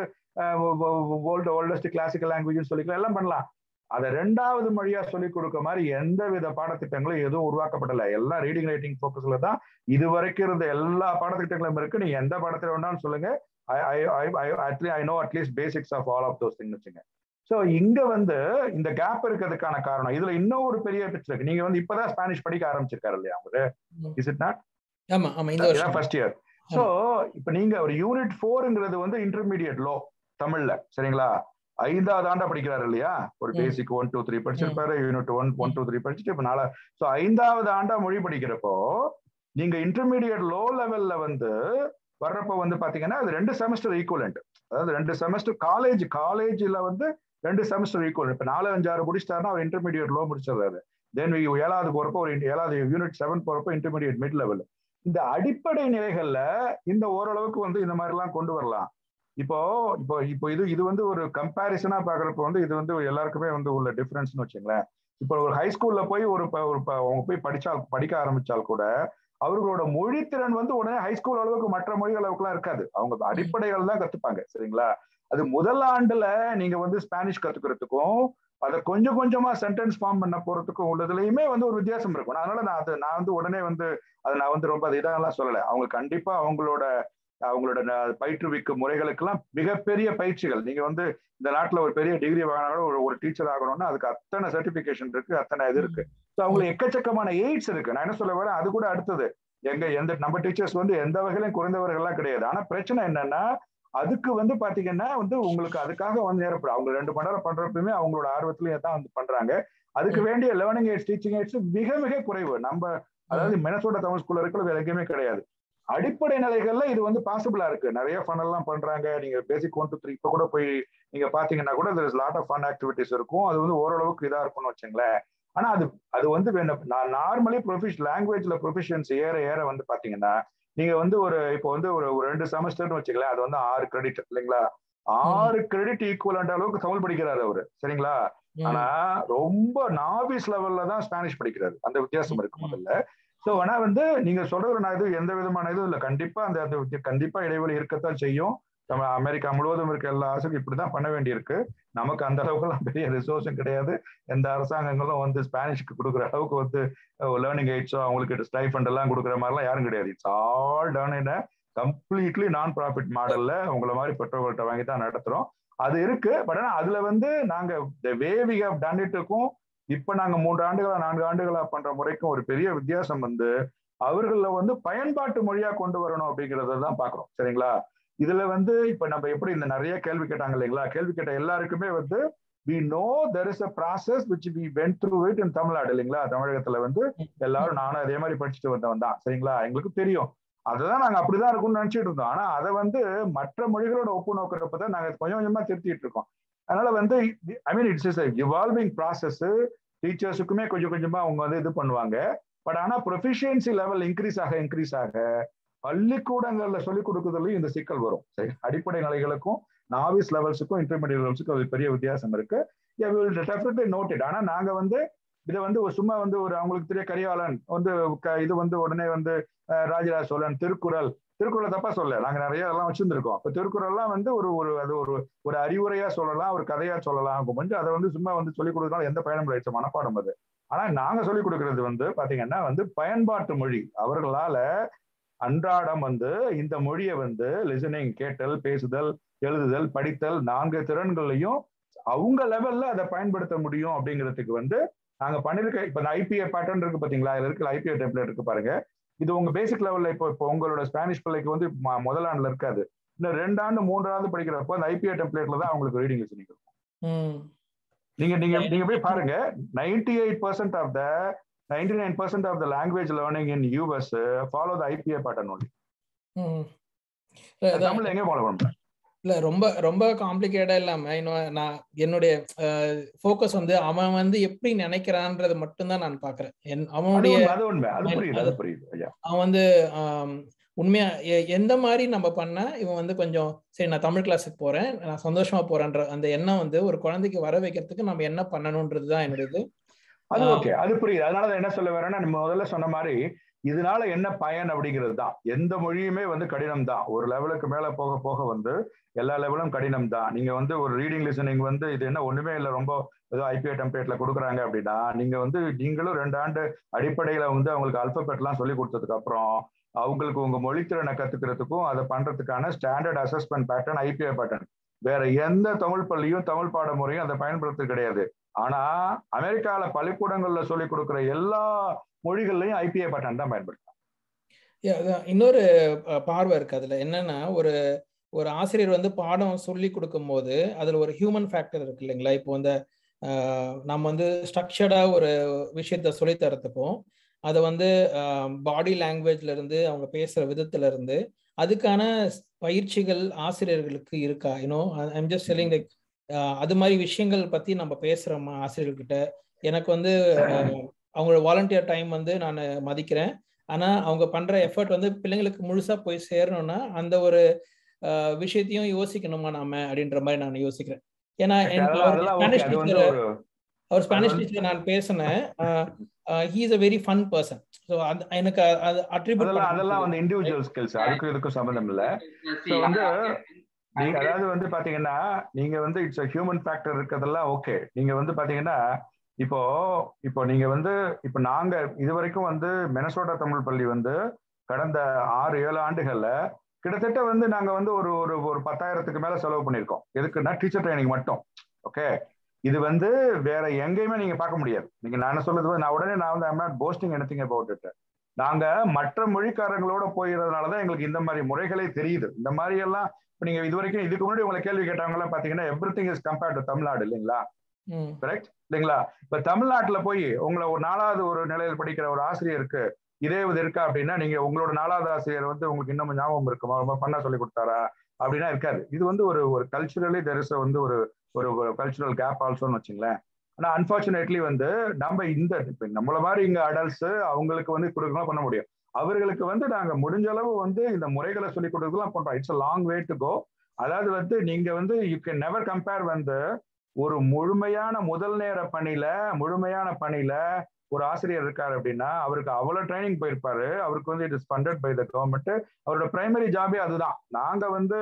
ஓல்டு ஓல்டஸ்ட் கிளாசிக்கல் லாங்குவேஜ் சொல்லிக்கலாம் எல்லாம் பண்ணலாம் அதை ரெண்டாவது மொழியா சொல்லி கொடுக்க மாதிரி எந்த வித பாடத்திட்டங்களும் எதுவும் உருவாக்கப்படலை எல்லாம் ரீடிங் ரைட்டிங் ஃபோக்கஸ்ல தான் இது வரைக்கும் இருந்த எல்லா பாடத்திட்டங்களும் இருக்கு நீங்க எந்த பாடத்தில் வேணாலும் சொல்லுங்க I know at least basics of all of those thing வச்சுங்க ஸோ இங்க வந்து இந்த கேப் இருக்கிறதுக்கான காரணம் இதுல இன்னும் ஒரு பெரிய பிக்சர் இருக்கு நீங்க வந்து இப்பதான் ஸ்பானிஷ் படிக்க ஆரம்பிச்சிருக்காரு இல்லையா அவரு இஸ் இட் நாட் ஆமா ஆமா இந்த வருஷம் ஃபர்ஸ்ட் இயர் ஸோ இப்ப நீங்க ஒரு யூனிட் ஃபோருங்கிறது வந்து இன்டர்மீடியட் லோ தமிழ்ல சரிங்களா ஐந்தாவது ஆண்டா படிக்கிறாரு இல்லையா ஒரு பேசிக் ஒன் டூ த்ரீ படிச்சிருப்பாரு unit one one two three படிச்சுட்டு இப்ப நாலு ஸோ ஐந்தாவது ஆண்டா மொழி படிக்கிறப்போ நீங்க இன்டர்மீடியட் லோ லெவல்ல வந்து வர்றப்ப வந்து பாத்தீங்கன்னா அது ரெண்டு செமஸ்டர் ஈக்குவலண்ட் அதாவது ரெண்டு செமஸ்டர் காலேஜ் காலேஜ்ல வந்து ரெண்டு செமஸ்டர் ஈக்குவல் இப்போ நாலு அஞ்சாறு முடிச்சிட்டாருன்னா அவர் இன்டர்மீடியட் லோ முடிச்சிடுறாரு தென் ஏழாவது போறப்போ ஒரு ஏழாவது யூனிட் செவன் போறப்போ இன்டர்மீடியட் மிட் லெவல் இந்த அடிப்படை நிலைகள்ல இந்த ஓரளவுக்கு வந்து இந்த மாதிரி எல்லாம் கொண்டு வரலாம் இப்போ இப்போ இப்போ இது இது வந்து ஒரு கம்பேரிசனா பாக்குறப்ப வந்து இது வந்து எல்லாருக்குமே வந்து உள்ள டிஃபரன்ஸ்னு வச்சுங்களேன் இப்போ ஒரு ஹை ஸ்கூல்ல போய் ஒரு ஒரு அவங்க போய் படிச்சா படிக்க ஆரம்பிச்சால் கூட அவர்களோட மொழித்திறன் வந்து உடனே ஹை ஸ்கூல் அளவுக்கு மற்ற மொழிகள் அளவுக்குலாம் இருக்காது அவங்க அடிப்படைகள் தான் கத்துப்பாங்க சரிங்களா அது முதல் ஆண்டுல நீங்க வந்து ஸ்பானிஷ் கத்துக்கிறதுக்கும் அதை கொஞ்சம் கொஞ்சமா சென்டென்ஸ் ஃபார்ம் பண்ண போறதுக்கும் உள்ளதுலயுமே வந்து ஒரு வித்தியாசம் இருக்கும் அதனால நான் அது நான் வந்து உடனே வந்து அதை நான் வந்து ரொம்ப இதெல்லாம் சொல்லலை அவங்க கண்டிப்பா அவங்களோட அவங்களோட பயிற்றுவிக்கும் முறைகளுக்கெல்லாம் மிகப்பெரிய பயிற்சிகள் நீங்க வந்து இந்த நாட்டுல ஒரு பெரிய டிகிரி வாங்கினாலும் ஒரு ஒரு டீச்சர் ஆகணும்னா அதுக்கு அத்தனை சர்டிபிகேஷன் இருக்கு அத்தனை இது இருக்கு ஸோ அவங்களுக்கு எக்கச்சக்கமான எய்ட்ஸ் இருக்கு நான் என்ன சொல்ல வரேன் அது கூட அடுத்தது எங்க எந்த நம்ம டீச்சர்ஸ் வந்து எந்த வகையிலும் குறைந்தவர்கள்லாம் கிடையாது ஆனா பிரச்சனை என்னன்னா அதுக்கு வந்து பாத்தீங்கன்னா வந்து உங்களுக்கு அதுக்காக வந்து நேரப்படும் அவங்க ரெண்டு மணி நேரம் பண்றப்பயுமே அவங்களோட ஆர்வத்திலேயே தான் வந்து பண்றாங்க அதுக்கு வேண்டிய லேர்னிங் எய்ட்ஸ் டீச்சிங் எய்ட்ஸ் மிக மிக குறைவு நம்ம அதாவது மெனசோட தமிழ் ஸ்கூல்ல இருக்கிறது எங்கேயுமே கிடையாது அடிப்படை நிலைகள்ல இது வந்து பாசிபிளா இருக்கு நிறைய ஃபன் எல்லாம் பண்றாங்க நீங்க பேசிக் ஒன் டூ த்ரீ இப்ப கூட போய் நீங்க பாத்தீங்கன்னா கூட லாட் ஆஃப் ஃபன் ஆக்டிவிட்டிஸ் இருக்கும் அது வந்து ஓரளவுக்கு இதா இருக்கும்னு வச்சுங்களேன் ஆனா அது அது வந்து நான் நார்மலி ப்ரொஃபிஷ் லாங்குவேஜ்ல ப்ரொஃபிஷியன்ஸ் ஏற ஏற வந்து பாத்தீங்கன்னா நீங்க வந்து ஒரு இப்போ வந்து ஒரு ரெண்டு செமஸ்டர்னு வச்சுக்கலாம் அது வந்து ஆறு கிரெடிட் இல்லைங்களா ஆறு கிரெடிட் ஈக்குவலண்ட் அளவுக்கு தமிழ் படிக்கிறாரு அவரு சரிங்களா ஆனா ரொம்ப நாவிஸ் லெவல்ல தான் ஸ்பானிஷ் படிக்கிறாரு அந்த வித்தியாசம் இருக்கு முதல்ல சோ ஆனா வந்து நீங்க சொல்றது நான் இது எந்த விதமான இதுவும் இல்லை கண்டிப்பா அந்த அந்த கண்டிப்பா இடைவெளி இருக்கத்தான் செய்யும் நம்ம அமெரிக்கா முழுவதும் இருக்க எல்லா அரசும் இப்படிதான் பண்ண வேண்டியிருக்கு நமக்கு அந்த அளவுக்குலாம் பெரிய ரிசோர்ஸும் கிடையாது எந்த அரசாங்கங்களும் வந்து ஸ்பானிஷ்க்கு கொடுக்குற அளவுக்கு வந்து லேர்னிங் எய்ட்ஸோ அவங்களுக்கு ஸ்டைஃபண்ட் எல்லாம் கொடுக்குற மாதிரிலாம் யாரும் கிடையாது it's all done in completely non profit மாடல்ல உங்களை மாதிரி பெற்றோர்கள்ட்ட வாங்கி தான் நடத்துறோம் அது இருக்கு பட் ஆனால் அதுல வந்து நாங்க வே வி ஹவ் டன் இட்டுக்கும் இப்ப நாங்க மூன்று ஆண்டுகளா நான்கு ஆண்டுகளா பண்ற முறைக்கும் ஒரு பெரிய வித்தியாசம் வந்து அவர்கள வந்து பயன்பாட்டு மொழியா கொண்டு வரணும் அப்படிங்கறத தான் பாக்குறோம் சரிங்களா இதுல வந்து இப்ப நம்ம எப்படி இந்த நிறைய கேள்வி கேட்டாங்க இல்லைங்களா கேள்வி கேட்ட எல்லாருக்குமே வந்து we know there is a process which we went through it in Tamil Nadu இல்லைங்களா தமிழகத்துல வந்து எல்லாரும் நானும் அதே மாதிரி படிச்சுட்டு வந்தவன் தான் சரிங்களா எங்களுக்கு தெரியும் அதுதான் நாங்க அப்படிதான் இருக்கும்னு நினைச்சிட்டு இருந்தோம் ஆனா அதை வந்து மற்ற மொழிகளோட ஒப்பு நோக்கிறப்ப தான் நாங்க கொஞ்சம் கொஞ்சமா திருத்திட்டு இருக்கோம் அதனால வந்து I mean it's is evolving process டீச்சர்ஸுக்குமே கொஞ்சம் கொஞ்சமா அவங்க வந்து இது பண்ணுவாங்க பட் ஆனா ப்ரொஃபிஷியன்சி லெவல் இன்க்ரீஸ் ஆக இன்க்ரீஸ் ஆக பள்ளிக்கூடங்கள்ல சொல்லிக் கொடுக்குறதுலயும் இந்த சிக்கல் வரும் சரி அடிப்படை நிலைகளுக்கும் நாவிஸ் லெவல்ஸுக்கும் இன்டர்மீடியட் லெவல்ஸுக்கும் அது பெரிய வித்தியாசம் இருக்கு டெஃபினெட்லி நோட்டட் ஆனா நாங்க வந்து இதை வந்து சும்மா வந்து ஒரு அவங்களுக்கு தெரிய கரிகாலன் வந்து இது வந்து உடனே வந்து ராஜராஜ சோழன் திருக்குறள் திருக்குறள் தப்பா சொல்ல நாங்க நிறைய எல்லாம் வச்சிருந்திருக்கோம் இப்போ திருக்குறள்லாம் வந்து ஒரு ஒரு அது ஒரு ஒரு அறிவுரையா சொல்லலாம் ஒரு கதையா சொல்லலாம் கொஞ்சம் அதை வந்து சும்மா வந்து சொல்லிக் கொடுக்கறதுனால எந்த பயணம் கிடைச்ச மனப்பாடம் அது ஆனா நாங்க சொல்லிக் கொடுக்கறது வந்து பாத்தீங்கன்னா வந்து பயன்பாட்டு மொழி அவர்களால அன்றாடம் வந்து இந்த மொழியை வந்து லிசனிங் கேட்டல் பேசுதல் எழுதுதல் படித்தல் நான்கு திறன்களையும் அவங்க லெவல்ல அதை பயன்படுத்த முடியும் அப்படிங்கிறதுக்கு வந்து நாங்க பண்ணிருக்க இப்ப இந்த ஐபிஏ பேட்டர்ன் இருக்கு பாத்தீங்களா இதுல இருக்கிற ஐபிஏ டெம்ப்ளேட் இருக்கு பாருங்க இது உங்க பேசிக் லெவல்ல இப்போ இப்போ உங்களோட ஸ்பானிஷ் பிள்ளைக்கு வந்து முதல் ஆண்டுல இருக்காது இன்னும் ரெண்டாண்டு மூன்றாவது படிக்கிறப்போ அந்த ஐபிஏ டெம்ப்ளேட்ல தான் அவங்களுக்கு ரீடிங் லிசனிங் இருக்கும் நீங்க நீங்க நீங்க போய் பாருங்க ninety eight percent of the ninety nine percent of the language learning in US follow the IPA pattern only தமிழ்ல எங்க ஃபாலோ பண்ண இல்ல ரொம்ப ரொம்ப காம்ப்ளிகேட்டா இல்லாம இன்னும் நான் என்னுடைய ஃபோக்கஸ் வந்து அவன் வந்து எப்படி நினைக்கிறான்றது மட்டும்தான் நான் பாக்குறேன் அவனுடைய அவன் வந்து உண்மையா எந்த மாதிரி நம்ம பண்ணா இவன் வந்து கொஞ்சம் சரி நான் தமிழ் கிளாஸுக்கு போறேன் நான் சந்தோஷமா போறேன்ற அந்த எண்ணம் வந்து ஒரு குழந்தைக்கு வர வைக்கிறதுக்கு நம்ம என்ன பண்ணணும்ன்றதுதான் என்னுடைய அது ஓகே அது புரியுது அதனால என்ன சொல்ல வரேன்னா நம்ம முதல்ல சொன்ன மாதிரி இதனால என்ன பயன் அப்படிங்கிறது தான் எந்த மொழியுமே வந்து கடினம் தான் ஒரு லெவலுக்கு மேல போக போக வந்து எல்லா லெவலும் கடினம் தான் நீங்க வந்து ஒரு ரீடிங் லிசனிங் வந்து இது என்ன ஒண்ணுமே இல்லை ரொம்ப ஏதோ ஐபிஐ டெம்ப்ளேட்ல கொடுக்குறாங்க அப்படின்னா நீங்க வந்து நீங்களும் ரெண்டு ஆண்டு அடிப்படையில வந்து அவங்களுக்கு அல்பபெட்லாம் சொல்லி கொடுத்ததுக்கு அப்புறம் அவங்களுக்கு உங்க மொழித்திறனை கத்துக்கிறதுக்கும் அதை பண்றதுக்கான standard assessment pattern IPI pattern வேற எந்த தமிழ் பள்ளியும் தமிழ் பாடமுறையும் அதை பயன்படுத்துறது கிடையாது ஆனா அமெரிக்கால பள்ளிக்கூடங்கள்ல சொல்லி கொடுக்குற எல்லா மொழிகள்லையும் ஐபிஐ பேட்டர்ன் தான் பயன்படுத்தும் இன்னொரு பார்வை இருக்கு அதுல என்னன்னா ஒரு ஒரு ஆசிரியர் வந்து பாடம் சொல்லி கொடுக்கும் போது அதுல ஒரு ஹியூமன் ஃபேக்டர் இருக்கு இல்லைங்களா இப்போ இந்த நம்ம வந்து ஸ்ட்ரக்சர்டா ஒரு விஷயத்த சொல்லி தரத்துக்கும் அதை வந்து பாடி லாங்குவேஜ்ல இருந்து அவங்க பேசுற விதத்துல இருந்து அதுக்கான பயிற்சிகள் ஆசிரியர்களுக்கு இருக்கா you know I'm just telling like அது மாதிரி விஷயங்கள் பத்தி நம்ம பேசுறோமா ஆசிரியர்கிட்ட எனக்கு வந்து அவங்களோட வாலண்டியர் டைம் வந்து நான் மதிக்கிறேன் ஆனா அவங்க பண்ற எஃபர்ட் வந்து பிள்ளைங்களுக்கு முழுசா போய் சேரணும்னா அந்த ஒரு விஷயத்தையும் யோசிக்கணுமா நாம அப்படின்ற மாதிரி நான் யோசிக்கிறேன் ஏன்னா ஸ்பானிஷ் டீச்சர் அவர் ஸ்பானிஷ் டீச்சர் நான் பேசினேன் he is a very fun person so அது எனக்கு அது அட்ரிபியூட் அதெல்லாம் வந்து இண்டிவிஜுவல் ஸ்கில்ஸ் அதுக்கும் இதுக்கும் சம்மந்தம் இல்லை ஸோ வந்து நீங்க அதாவது வந்து பாத்தீங்கன்னா நீங்க வந்து இட்ஸ் ஹியூமன் ஃபேக்டர் இருக்கிறதெல்லாம் ஓகே நீங்க வந்து பாத்தீங்கன்னா இப்போ இப்போ நீங்க வந்து இப்போ நாங்க இது வரைக்கும் வந்து மெனசோட்டா தமிழ் பள்ளி வந்து கடந்த ஆறு ஏழு ஆண்டுகள்ல கிட்டத்தட்ட வந்து நாங்க வந்து ஒரு ஒரு ஒரு பத்தாயிரத்துக்கு மேல செலவு பண்ணியிருக்கோம் எதுக்குன்னா டீச்சர் ட்ரைனிங் மட்டும் ஓகே இது வந்து வேற எங்கேயுமே நீங்க பார்க்க முடியாது நீங்க நான் சொல்றது நான் உடனே நான் வந்து I'm not posting anything about it நாங்க மற்ற மொழிக்காரங்களோட போயிருந்தனாலதான் எங்களுக்கு இந்த மாதிரி முறைகளே தெரியுது இந்த மாதிரி எல்லாம் இப்போ நீங்க இது வரைக்கும் இதுக்கு முன்னாடி உங்களை கேள்வி கேட்டவங்க எல்லாம் பாத்தீங்கன்னா everything is compared to Tamil Nadu இல்லைங்களா கரெக்ட் இல்லைங்களா இப்ப தமிழ்நாட்டுல போய் உங்களை ஒரு நாலாவது ஒரு நிலையில் படிக்கிற ஒரு ஆசிரியருக்கு இதே இது இருக்கா அப்படின்னா நீங்க உங்களோட நாலாவது ஆசிரியர் வந்து உங்களுக்கு இன்னும் ஞாபகம் இருக்குமா ரொம்ப பண்ணா சொல்லி கொடுத்தாரா அப்படின்னா இருக்காது இது வந்து ஒரு ஒரு கல்ச்சுரலி தெரிச வந்து ஒரு ஒரு கல்ச்சுரல் கேப் ஆல்சோன்னு வச்சுங்களேன் ஆனா அன்பார்ச்சுனேட்லி வந்து நம்ம இந்த இப்ப நம்மள மாதிரி இங்க அடல்ட்ஸ் அவங்களுக்கு வந்து கொடுக்கலாம் பண்ண முடியும் அவர்களுக்கு வந்து நாங்க முடிஞ்ச அளவு வந்து இந்த முறைகளை சொல்லி கொடுக்கலாம் பண்றோம் it's long way to go அதாவது வந்து நீங்க வந்து யூ கேன் நெவர் கம்பேர் வந்து ஒரு முழுமையான முதல் நேர பணியில முழுமையான பணியில ஒரு ஆசிரியர் இருக்காரு அப்படின்னா அவருக்கு அவ்வளவு ட்ரைனிங் போயிருப்பாரு அவருக்கு வந்து it is funded by the government அவரோட பிரைமரி ஜாபே அதுதான் நாங்க வந்து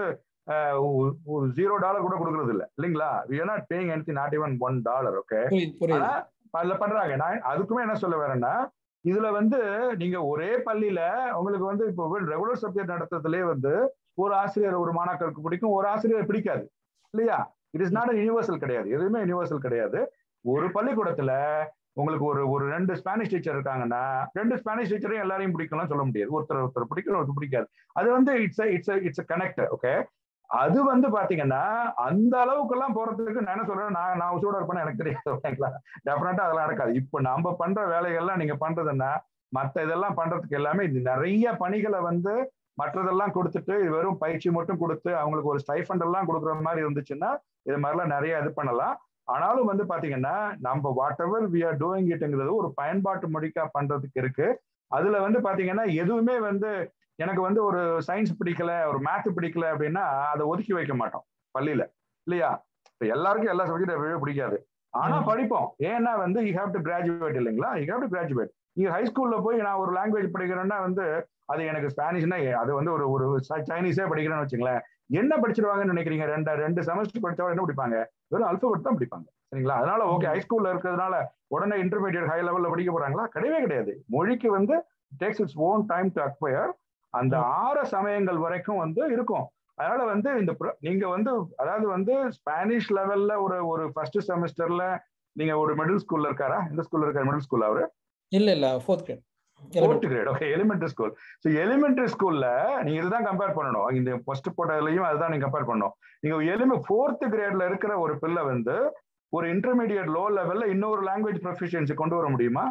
ஒரு ஜீரோ டாலர் கூட கொடுக்கறது இல்லை இல்லைங்களா we are not paying any not even one dollar okay ஆனா அதுல பண்றாங்க நான் அதுக்குமே என்ன சொல்ல வரேன்னா இதுல வந்து நீங்க ஒரே பள்ளியில உங்களுக்கு வந்து இப்போ ரெகுலர் சப்ஜெக்ட் நடத்துறதுலயே வந்து ஒரு ஆசிரியர் ஒரு மாணாக்கருக்கு பிடிக்கும் ஒரு ஆசிரியர் பிடிக்காது இல்லையா இட் இஸ் நாட் யூனிவர்சல் கிடையாது எதுவுமே யூனிவர்சல் கிடையாது ஒரு பள்ளிக்கூடத்துல உங்களுக்கு ஒரு ஒரு ரெண்டு ஸ்பானிஷ் டீச்சர் இருக்காங்கன்னா ரெண்டு ஸ்பானிஷ் டீச்சரையும் எல்லாரையும் பிடிக்கலாம் சொல்ல முடியாது ஒருத்தர் ஒருத்தர் பிடிக்கும் ஒருத்தர் பிடிக்காது அது வந்து it's it's it's connect okay அது வந்து பாத்தீங்கன்னா அந்த அளவுக்கு எல்லாம் போறதுக்கு நான் என்ன சொல்றேன் நான் நான் உசோட இருப்பேன்னு எனக்கு தெரியாது ஓகேங்களா டெஃபினட்டா அதெல்லாம் நடக்காது இப்போ நம்ம பண்ற வேலைகள்லாம் நீங்க பண்றதுன்னா மத்த இதெல்லாம் பண்றதுக்கு எல்லாமே இது நிறைய பணிகளை வந்து மற்றதெல்லாம் கொடுத்துட்டு வெறும் பயிற்சி மட்டும் கொடுத்து அவங்களுக்கு ஒரு ஸ்டைஃபண்ட் எல்லாம் கொடுக்குற மாதிரி இருந்துச்சுன்னா இது மாதிரிலாம் நிறைய இது பண்ணலாம் ஆனாலும் வந்து பாத்தீங்கன்னா நம்ம whatever we are doing இட்ங்கிறது ஒரு பயன்பாட்டு மொழிக்கா பண்றதுக்கு இருக்கு அதுல வந்து பாத்தீங்கன்னா எதுவுமே வந்து எனக்கு வந்து ஒரு சயின்ஸ் பிடிக்கல ஒரு மேத் பிடிக்கல அப்படின்னா அதை ஒதுக்கி வைக்க மாட்டோம் பள்ளியில இல்லையா இப்ப எல்லாருக்கும் எல்லா சப்ஜெக்ட் பிடிக்காது ஆனா படிப்போம் ஏன்னா வந்து யூ ஹேவ் டு கிராஜுவேட் இல்லைங்களா யூ ஹேவ் டு கிராஜுவேட் நீங்க ஹை ஸ்கூல்ல போய் நான் ஒரு லாங்குவேஜ் படிக்கிறேன்னா வந்து அது எனக்கு ஸ்பானிஷ்னா அது வந்து ஒரு ஒரு சைனீஸே படிக்கிறேன்னு வச்சுங்களேன் என்ன படிச்சிருவாங்கன்னு நினைக்கிறீங்க ரெண்டு ரெண்டு செமஸ்டர் படிச்சவங்க என்ன படிப்பாங்க வெறும் அல்பபெட் தான் படிப்பாங்க சரிங்களா அதனால ஓகே ஹை ஸ்கூல்ல இருக்கிறதுனால உடனே இன்டர்மீடியட் ஹை லெவல்ல படிக்க போறாங்களா கிடையவே கிடையாது மொழிக்கு வந்து takes its own time to acquire அந்த ஆறு சமயங்கள் வரைக்கும் வந்து இருக்கும் அதனால வந்து இந்த நீங்க வந்து அதாவது வந்து ஸ்பானிஷ் லெவல்ல ஒரு ஒரு ஃபர்ஸ்ட் செமஸ்டர்ல நீங்க ஒரு மிடில் ஸ்கூல்ல இருக்காரா எந்த ஸ்கூல்ல இருக்காரு மிடில் ஸ்கூல் அவரு இல்ல இல்ல fourth grade fourth grade okay elementary school so elementary ஸ்கூல்ல நீங்க இதுதான் கம்பேர் பண்ணணும் இந்த ஃபர்ஸ்ட் போட்டதுலயும் அதுதான் நீங்க கம்பேர் பண்ணணும் நீங்க எலிமெ ஃபோர்த் கிரேட்ல இருக்கிற ஒரு பிள்ளை வந்து ஒரு இன்டர்மீடியட் லோ லெவல்ல இன்னொரு லாங்குவேஜ் ப்ரொஃபிஷியன்சி கொண்டு வர முடியுமா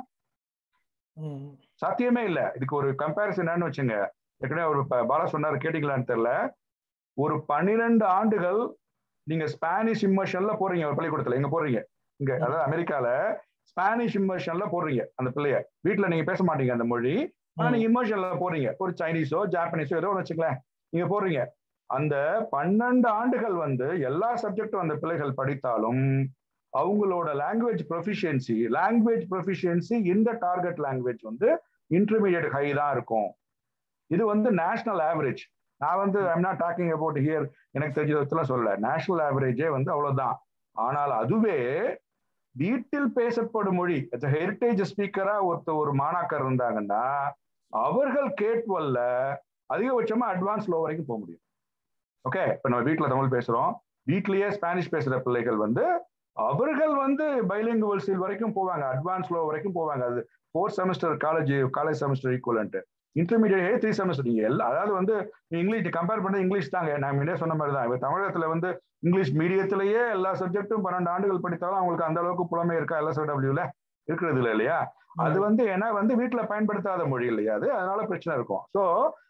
சாத்தியமே இல்ல இதுக்கு ஒரு கம்பேரிசன் என்னன்னு வச்சுங்க ஏற்கனவே ஒரு பாலா சொன்னார் கேட்டீங்களான்னு தெரியல ஒரு பன்னிரெண்டு ஆண்டுகள் நீங்க ஸ்பானிஷ் இம்மர்ஷன்ல போறீங்க ஒரு பள்ளிக்கூடத்துல எங்க போறீங்க இங்க அதாவது அமெரிக்கால ஸ்பானிஷ் இம்மர்ஷன்ல போடுறீங்க அந்த பிள்ளைய வீட்டுல நீங்க பேச மாட்டீங்க அந்த மொழி ஆனா நீங்க இம்மர்ஷன்ல போறீங்க ஒரு சைனீஸோ ஜாப்பனீஸோ ஏதோ ஒன்று வச்சுங்களேன் நீங்க போடுறீங்க அந்த பன்னெண்டு ஆண்டுகள் வந்து எல்லா சப்ஜெக்டும் அந்த பிள்ளைகள் படித்தாலும் அவங்களோட லாங்குவேஜ் ப்ரொஃபிஷியன்சி லாங்குவேஜ் ப்ரொஃபிஷியன்சி இந்த டார்கெட் லாங்குவேஜ் வந்து இன்டர்மீடியட் ஹை தான் இருக்கும் இது வந்து நேஷனல் ஆவரேஜ் நான் வந்து I'm not talking about here எனக்கு தெரிஞ்சதெல்லாம் சொல்லல நேஷனல் ஆவரேஜே வந்து அவ்வளவுதான் ஆனால் அதுவே வீட்டில் பேசப்படும் மொழி ஹெரிட்டேஜ் ஸ்பீக்கரா ஒருத்த ஒரு மாணாக்கர் இருந்தாங்கன்னா அவர்கள் கேட்வல்ல அதிகபட்சமா அட்வான்ஸ் லோ வரைக்கும் போக முடியும் ஓகே இப்ப நம்ம வீட்டுல தமிழ் பேசுறோம் வீட்லயே ஸ்பானிஷ் பேசுற பிள்ளைகள் வந்து அவர்கள் வந்து பைலிங்குவல் வரைக்கும் போவாங்க அட்வான்ஸ் லோ வரைக்கும் போவாங்க அது fourth semester college college semester equivalent intermediate three semester நீங்க எல்லாம் அதாவது வந்து இங்கிலீஷ் கம்பேர் பண்ண இங்கிலீஷ் தாங்க நான் முன்னே சொன்ன மாதிரி தான் இப்போ தமிழகத்துல வந்து இங்கிலீஷ் மீடியத்திலேயே எல்லா சப்ஜெக்ட்டும் பன்னெண்டு ஆண்டுகள் படித்தாலும் அவங்களுக்கு அந்த அளவுக்கு புலமை இருக்கா எல்எஸ்டபிள்யூல இருக்கிறது இல்லை இல்லையா அது வந்து ஏன்னா வந்து வீட்டுல பயன்படுத்தாத மொழி இல்லையா அது அதனால பிரச்சனை இருக்கும் ஸோ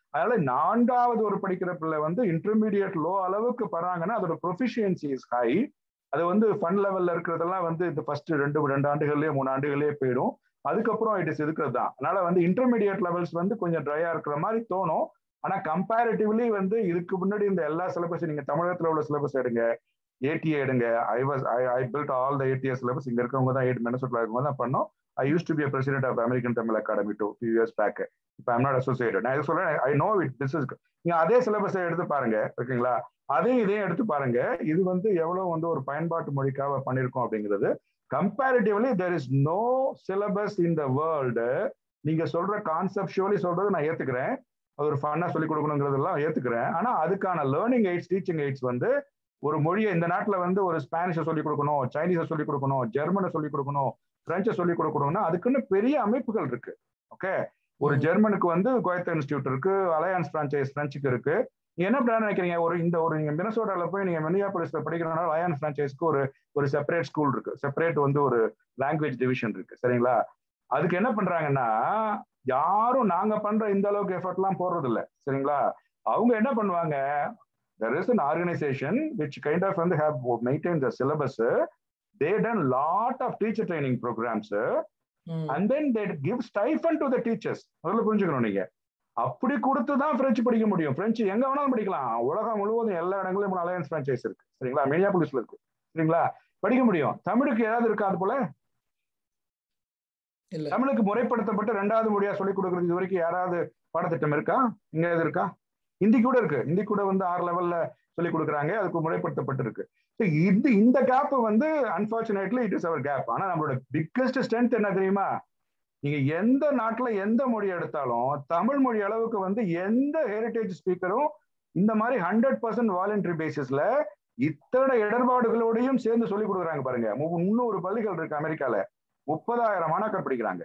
அதனால நான்காவது ஒரு படிக்கிற பிள்ளை வந்து இன்டர்மீடியட் லோ அளவுக்கு படுறாங்கன்னா அதோட ப்ரொஃபிஷியன்சி இஸ் ஹை அது வந்து ஃபன் லெவல்ல இருக்கிறதெல்லாம் வந்து இந்த ஃபர்ஸ்ட் ரெண்டு ரெண்டு ஆண்டுகள்லயே மூணு ஆண்டுகள்லயே போயிடும் அதுக்கப்புறம் இட் இஸ் இருக்கிறது தான் அதனால வந்து இன்டர்மீடியட் லெவல்ஸ் வந்து கொஞ்சம் ட்ரையா இருக்கிற மாதிரி தோணும் ஆனா கம்பேரிட்டிவ்லி வந்து இதுக்கு முன்னாடி இந்த எல்லா சிலபஸ் நீங்க தமிழகத்துல உள்ள சிலபஸ் எடுங்க ஏடிஏ எடுங்க I was I I build all the ATA syllabus இங்க இருக்கவங்க தான் எயிட் மெனசோட்ல இருக்கும்போது தான் பண்ணோம் I use to be president of American Tamil Academy two few years back இப்போ ஐம் நாட் அசோசியேட்டட் நான் இது சொல்றேன் I know it this is நீங்க அதே சிலபஸை எடுத்து பாருங்க ஓகேங்களா அதையும் இதையும் எடுத்து பாருங்க இது வந்து எவ்வளவு வந்து ஒரு பயன்பாட்டு மொழிக்காக பண்ணியிருக்கோம் அப்படிங்கிறது comparatively there is no syllabus in the world நீங்க சொல்ற கான்செப்டுவலி சொல்றது நான் ஏத்துக்கிறேன் அது ஒரு ஃபன்னா சொல்லி கொடுக்கணுங்கிறதெல்லாம் ஏத்துக்கிறேன் ஆனா அதுக்கான லேர்னிங் எய்ட்ஸ் டீச்சிங் எய்ட்ஸ் வந்து ஒரு மொழியை இந்த நாட்டுல வந்து ஒரு ஸ்பானிஷை சொல்லிக் கொடுக்கணும் சைனீஸை சொல்லிக் கொடுக்கணும் ஜெர்மனை சொல்லிக் கொடுக்கணும் பிரெஞ்சை சொல்லிக் கொடுக்கணும்னா அதுக்குன்னு பெரிய அமைப்புகள் இருக்கு ஓகே ஒரு ஜெர்மனுக்கு வந்து கோயத்த இன்ஸ்டியூட் இருக்கு அலையன்ஸ் பிரான்ச்சைஸ் பிரெஞ்சுக்கு இருக்கு நீங்க என்ன பிளான் நினைக்கிறீங்க ஒரு இந்த ஒரு நீங்க மினசோடால போய் நீங்க மினியாபோலிஸ்ல படிக்கிறனால அலையன்ஸ் பிரான்ச்சைஸ்க்கு ஒரு ஒரு செப்பரேட் ஸ்கூல் இருக்கு செப்பரேட் வந்து ஒரு லாங்குவேஜ் டிவிஷன் இருக்கு சரிங்களா அதுக்கு என்ன பண்றாங்கன்னா யாரும் நாங்க பண்ற இந்த அளவுக்கு எஃபர்ட் எல்லாம் போடுறது இல்ல சரிங்களா அவங்க என்ன பண்ணுவாங்க there is an organization which kind of வந்து have maintained the syllabus they done lot of teacher training programs and then they give stipend to the teachers முதல்ல புரிஞ்சுக்கணும் நீங்க அப்படி கொடுத்து தான் பிரெஞ்சு படிக்க முடியும் பிரெஞ்சு எங்க வேணாலும் படிக்கலாம் உலகம் முழுவதும் எல்லா இடங்களிலும் அலையன்ஸ் பிரான்ச்சைஸ் இருக்கு சரிங்களா மினியாபுலிஸ்ல இருக்கு சரிங்களா படிக்க முடியும் தமிழுக்கு ஏதாவது இருக்கா அது போல தமிழுக்கு முறைப்படுத்தப்பட்ட ரெண்டாவது மொழியா சொல்லிக் கொடுக்கறது இது வரைக்கும் யாராவது பாடத்திட்டம் இருக்கா இங்க எது இருக்கா ஹிந்தி கூட இருக்கு ஹிந்தி கூட வந்து ஆறு லெவல்ல சொல்லி கொடுக்குறாங்க அதுக்கு முறைப்படுத்தப்பட்டிருக்கு இது இந்த கேப் வந்து unfortunately it is our gap ஆனா நம்மளோட பிக்கஸ்ட் ஸ்ட்ரென்த் என்ன தெரியுமா நீங்க எந்த நாட்டுல எந்த மொழி எடுத்தாலும் தமிழ் மொழி அளவுக்கு வந்து எந்த ஹெரிட்டேஜ் ஸ்பீக்கரும் இந்த மாதிரி ஹண்ட்ரட் பர்சன்ட் வாலண்டரி பேசிஸ்ல இத்தனை இடர்பாடுகளோடையும் சேர்ந்து சொல்லி கொடுக்குறாங்க பாருங்க முன்னூறு பள்ளிகள் இருக்கு அமெரிக்கால முப்பதாயிரம் மாணாக்கர் படிக்கிறாங்க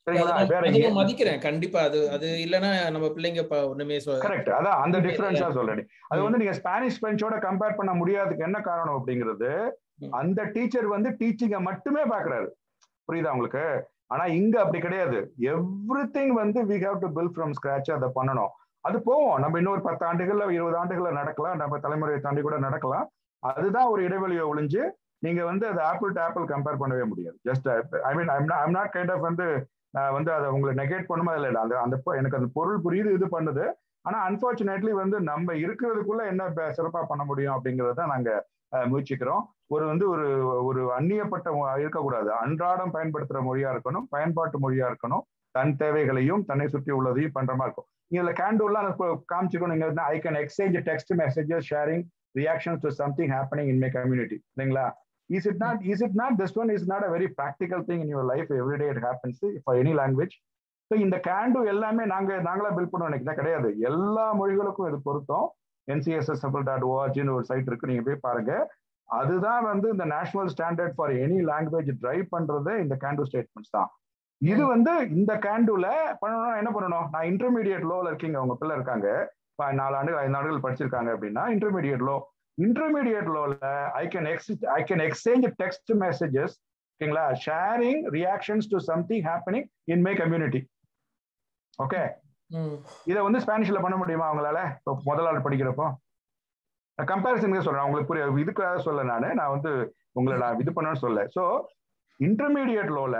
மதிக்கிறேன் கண்டிப்பா அது அது இல்லனா நம்ம பிள்ளைங்க ஒண்ணுமே கரெக்ட் அதான் அந்த டிஃபரன்ஸா சொல்றேன் அது வந்து நீங்க ஸ்பானிஷ் பிரெஞ்சோட கம்பேர் பண்ண முடியாதுக்கு என்ன காரணம் அப்படிங்கிறது அந்த டீச்சர் வந்து டீச்சிங்க மட்டுமே பாக்குறாரு புரியுதா உங்களுக்கு ஆனா இங்க அப்படி கிடையாது எவ்ரி திங் வந்து we have to build from scratch அதை பண்ணணும் அது போவோம் நம்ம இன்னொரு பத்து ஆண்டுகள்ல இருபது ஆண்டுகள்ல நடக்கலாம் நம்ம தலைமுறையை தாண்டி கூட நடக்கலாம் அதுதான் ஒரு இடைவெளியை ஒழிஞ்சு நீங்க வந்து அது ஆப்பிள் டு ஆப்பிள் கம்பேர் பண்ணவே முடியாது just I mean I'm not kind of வந்து வந்து அதை உங்களை நெகேட் பண்ணுமா இல்லை அந்த அந்த எனக்கு அந்த பொருள் புரியுது இது பண்ணுது ஆனா அன்பார்ச்சுனேட்லி வந்து நம்ம இருக்கிறதுக்குள்ள என்ன சிறப்பா பண்ண முடியும் அப்படிங்கறத நாங்க முயற்சிக்கிறோம் ஒரு வந்து ஒரு ஒரு அந்நியப்பட்ட இருக்கக்கூடாது அன்றாடம் பயன்படுத்துற மொழியா இருக்கணும் பயன்பாட்டு மொழியா இருக்கணும் தன் தேவைகளையும் தன்னை சுற்றி உள்ளதையும் பண்ற மாதிரி இருக்கும் இதுல கேண்டூல்லாம் காமிச்சிக்கணும் நீங்க I can exchange text messages sharing reactions to something happening in my community இல்லைங்களா is it not is it not this one is not a very practical thing in your life every day it happens for any language so இந்த can do எல்லாமே நாங்க நாங்களா build பண்ண நினைக்கிறதா கிடையாது எல்லா மொழிகளுக்கும் இது பொருத்தம் என்சிஎஸ்எஸ் டாட் ஓஆர்ஜின்னு ஒரு சைட் இருக்கு நீங்க போய் பாருங்க அதுதான் வந்து இந்த national standard for any language drive பண்றது இந்த கேண்டு ஸ்டேட்மெண்ட்ஸ் தான் இது வந்து இந்த கேண்டுல பண்ணணும் என்ன பண்ணணும் நான் இன்டர்மீடியட் லோல இருக்கீங்க உங்க பிள்ளை இருக்காங்க நாலு ஆண்டு ஐந்து ஆண்டுகள் படிச்சிருக்காங்க அப்படின்னா இன்டர்மீடியட் லோ இன்டர்மீடியட் லோல I can ex I can exchange text messages ஓகேங்களா sharing reactions to something happening in my community okay இதை வந்து ஸ்பானிஷ்ல பண்ண முடியுமா அவங்களால முதல் ஆள் படிக்கிறப்போ நான் கம்பேரிசனுக்கு சொல்றேன் உங்களுக்கு புரிய இதுக்காக சொல்ல நான் நான் வந்து உங்களை நான் இது பண்ணணும்னு சொல்ல ஸோ இன்டர்மீடியட் லோல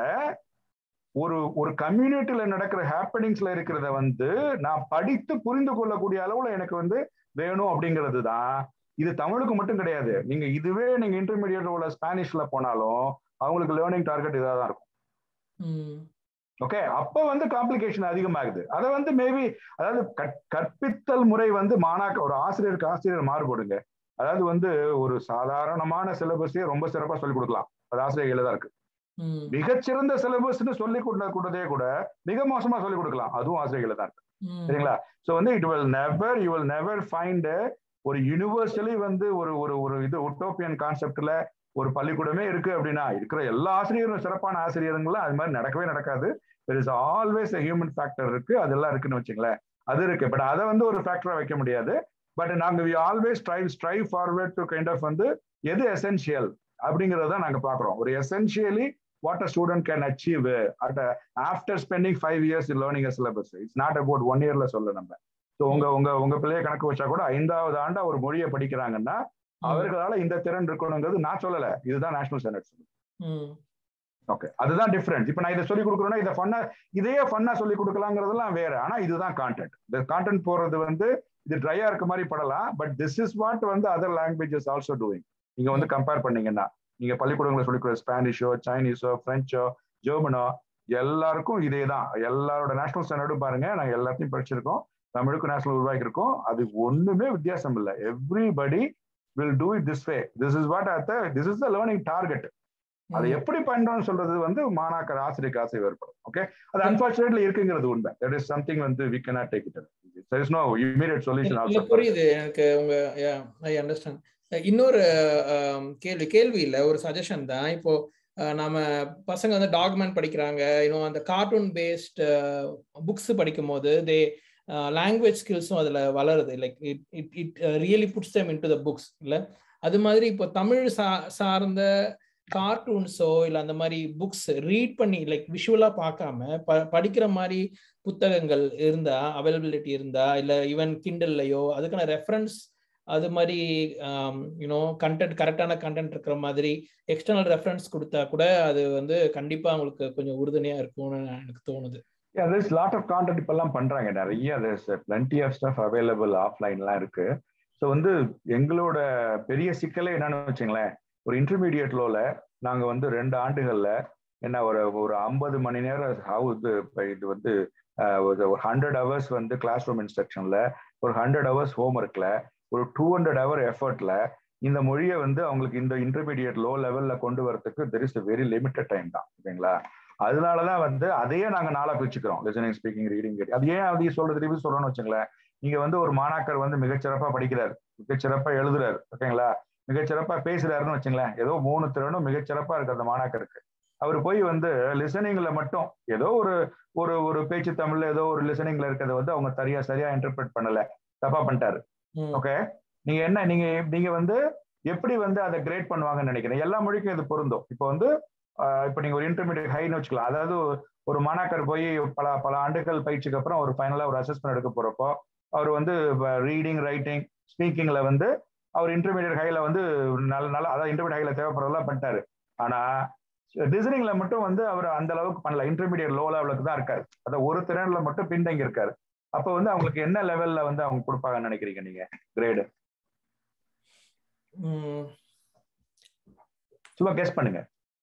ஒரு ஒரு கம்யூனிட்டியில நடக்கிற ஹேப்பனிங்ஸ்ல இருக்கிறத வந்து நான் படித்து புரிந்து கொள்ளக்கூடிய அளவுல எனக்கு வந்து வேணும் அப்படிங்கிறது தான் இது தமிழுக்கு மட்டும் கிடையாது நீங்க இதுவே நீங்க இன்டர்மீடியட் உள்ள ஸ்பானிஷ்ல போனாலும் அவங்களுக்கு லேர்னிங் டார்கெட் இதாக தான் இருக்கும் ஓகே அப்ப வந்து காம்ப்ளிகேஷன் அதிகமாகுது அதை வந்து மேபி அதாவது கற்பித்தல் முறை வந்து மாணாக்க ஒரு ஆசிரியருக்கு ஆசிரியர் மாறுபடுங்க அதாவது வந்து ஒரு சாதாரணமான சிலபஸே ரொம்ப சிறப்பா சொல்லிக் கொடுக்கலாம் அது ஆசிரியர் தான் இருக்கு மிகச்சிறந்த சிலபஸ்ன்னு சொல்லி கொடுத்ததே கூட மிக மோசமா சொல்லிக் கொடுக்கலாம் அதுவும் ஆசிரியர்கள் தான் இருக்கு சரிங்களா ஸோ வந்து it will never you will never find ஒரு யூனிவர்சலி வந்து ஒரு ஒரு ஒரு இது ஒட்டோப்பியன் கான்செப்ட்ல ஒரு பள்ளிக்கூடமே இருக்கு அப்படின்னா இருக்கிற எல்லா ஆசிரியரும் சிறப்பான ஆசிரியருங்களும் அது மாதிரி நடக்கவே நடக்காது there is always human factor இருக்கு அதெல்லாம் இருக்குன்னு வச்சுங்களேன் அது இருக்கு பட் அதை வந்து ஒரு ஃபேக்டரா வைக்க முடியாது பட் நாங்க we always drive strive forward to kind of வந்து எது எசென்ஷியல் அப்படிங்கறத நாங்க பாக்குறோம் ஒரு essentially what a student can achieve at after spending five years learning syllabus it's not about one இயர்ல சொல்ல நம்ம ஸோ உங்க உங்க உங்க பிள்ளைய கணக்கு வச்சா கூட ஐந்தாவது ஆண்டா ஒரு மொழியை படிக்கிறாங்கன்னா அவர்களால இந்த திறன் இருக்கணுங்கிறது நான் சொல்லல இதுதான் நேஷனல் ஸ்டாண்டர்ட்ஸ் ஓகே அதுதான் டிஃபரன்ஸ் இப்போ நான் இதை சொல்லி கொடுக்குறேன்னா இதை ஃபன்னா இதையே ஃபன்னா சொல்லி கொடுக்கலாங்கிறதெல்லாம் வேற ஆனா இதுதான் கான்டென்ட் இந்த கான்டென்ட் போறது வந்து இது ட்ரையா இருக்க மாதிரி படலாம் பட் திஸ் இஸ் வாட் வந்து அதர் லாங்குவேஜஸ் ஆல்சோ டூயிங் நீங்க வந்து கம்பேர் பண்ணீங்கன்னா நீங்க பள்ளிக்கூடங்களை சொல்லி கொடுக்குற ஸ்பானிஷோ சைனீஸோ பிரெஞ்சோ ஜெர்மனோ எல்லாருக்கும் இதே தான் எல்லாரோட நேஷனல் ஸ்டாண்டர்டும் பாருங்க நாங்க எல்லாத்தையும் படிச்சிருக்கோம் தமிழுக்கு நேஷனல் உருவாக்கியிருக்கோம் அது ஒண்ணுமே வித்தியாசம் இல்லை everybody will do it this way this is what at this is the learning target அதை எப்படி பண்றோம்னு சொல்றது வந்து மாணாக்கர் ஆசிரியருக்கு ஆசை ஏற்படும் ஓகே அது அன்பார்ச்சுனேட்லி இருக்குங்கிறது உண்மை தட் இஸ் சம்திங் வந்து we cannot take it there is no immediate solution இல்ல புரியுது எனக்கு உங்க ஐ அண்டர்ஸ்டாண்ட் இன்னொரு கேள்வி கேள்வி இல்ல ஒரு சஜஷன் தான் இப்போ நம்ம பசங்க வந்து டாக்மெண்ட் படிக்கிறாங்க இன்னும் அந்த கார்ட்டூன் பேஸ்ட் புக்ஸ் படிக்கும் போது தே லாங்குவேஜ் ஸ்கில்ஸும் அதுல வளருது like it it it really puts them into the books இல்ல அது மாதிரி இப்போ தமிழ் சா சார்ந்த கார்ட்டூன்ஸோ இல்லை அந்த மாதிரி புக்ஸ் ரீட் பண்ணி லைக் விஷுவலா பார்க்காம ப படிக்கிற மாதிரி புத்தகங்கள் இருந்தா அவைலபிலிட்டி இருந்தா இல்லை ஈவன் கிண்டல்லையோ அதுக்கான ரெஃபரன்ஸ் அது மாதிரி யூனோ கண்டென்ட் கரெக்டான கண்டென்ட் இருக்கிற மாதிரி எக்ஸ்டர்னல் ரெஃபரன்ஸ் கொடுத்தா கூட அது வந்து கண்டிப்பா அவங்களுக்கு கொஞ்சம் உறுதுணையா இருக்கும்னு எனக்கு தோணுது Yeah, there's lot of content இப்பெல்லாம் பண்றாங்க நிறைய there's plenty of stuff available ஆஃப்லைன்லாம் இருக்கு ஸோ வந்து எங்களோட பெரிய சிக்கலே என்னன்னு வச்சுங்களேன் ஒரு இன்டர்மீடியட் லோல நாங்க வந்து ரெண்டு ஆண்டுகள்ல என்ன ஒரு ஒரு ஐம்பது மணி நேரம் ஹவு இது இது வந்து ஒரு ஹண்ட்ரட் ஹவர்ஸ் வந்து கிளாஸ் ரூம் இன்ஸ்ட்ரக்ஷன்ல ஒரு ஹண்ட்ரட் ஹவர்ஸ் ஹோம் ஒர்க்ல ஒரு டூ ஹண்ட்ரட் ஹவர் எஃபர்ட்ல இந்த மொழியை வந்து அவங்களுக்கு இந்த இன்டர்மீடியட் லோ லெவல்ல கொண்டு வரதுக்கு there is very limited time தான் ஓகேங்களா அதனாலதான் வந்து அதையே நாங்க நாளா பிரிச்சுக்கிறோம் லிசனிங் ஸ்பீக்கிங் ரீடிங் அது ஏன் அதையும் சொல்றது ரிவ்யூ சொல்றோம்னு வச்சுங்களேன் நீங்க வந்து ஒரு மாணாக்கர் வந்து மிகச்சிறப்பா படிக்கிறாரு மிகச்சிறப்பா எழுதுறாரு ஓகேங்களா மிகச்சிறப்பா பேசுறாருன்னு வச்சுங்களேன் ஏதோ மூணு திறனும் மிகச்சிறப்பா இருக்கு அந்த மாணாக்கருக்கு அவர் போய் வந்து லிசனிங்ல மட்டும் ஏதோ ஒரு ஒரு ஒரு பேச்சு தமிழ்ல ஏதோ ஒரு லிசனிங்ல இருக்கிறத வந்து அவங்க சரியா சரியா இன்டர்பிரட் பண்ணல தப்பா பண்ணிட்டாரு ஓகே நீங்க என்ன நீங்க நீங்க வந்து எப்படி வந்து அதை கிரேட் பண்ணுவாங்கன்னு நினைக்கிறேன் எல்லா மொழிக்கும் இது பொருந்தும் இப்போ வந்து இப்போ நீங்க ஒரு இன்டர்மீடியட் ஹைன்னு வச்சுக்கலாம் அதாவது ஒரு மாணாக்கர் போய் பல பல ஆண்டுகள் பயிற்சிக்கு அப்புறம் ஒரு ஃபைனலா ஒரு அசஸ்மெண்ட் எடுக்க போறப்போ அவர் வந்து ரீடிங் ரைட்டிங் ஸ்பீக்கிங்ல வந்து அவர் இன்டர்மீடியட் ஹைல வந்து நல்ல நல்ல அதாவது இன்டர்மீடியட் ஹைல தேவைப்படுறதெல்லாம் பண்ணிட்டாரு ஆனா டிசைனிங்ல மட்டும் வந்து அவர் அந்த அளவுக்கு பண்ணல இன்டர்மீடியட் லோ லெவலுக்கு தான் இருக்காரு அதாவது ஒரு திறன்ல மட்டும் பின்தங்கி இருக்காரு அப்ப வந்து அவங்களுக்கு என்ன லெவல்ல வந்து அவங்க கொடுப்பாங்கன்னு நினைக்கிறீங்க நீங்க கிரேடு சும்மா கெஸ் பண்ணுங்க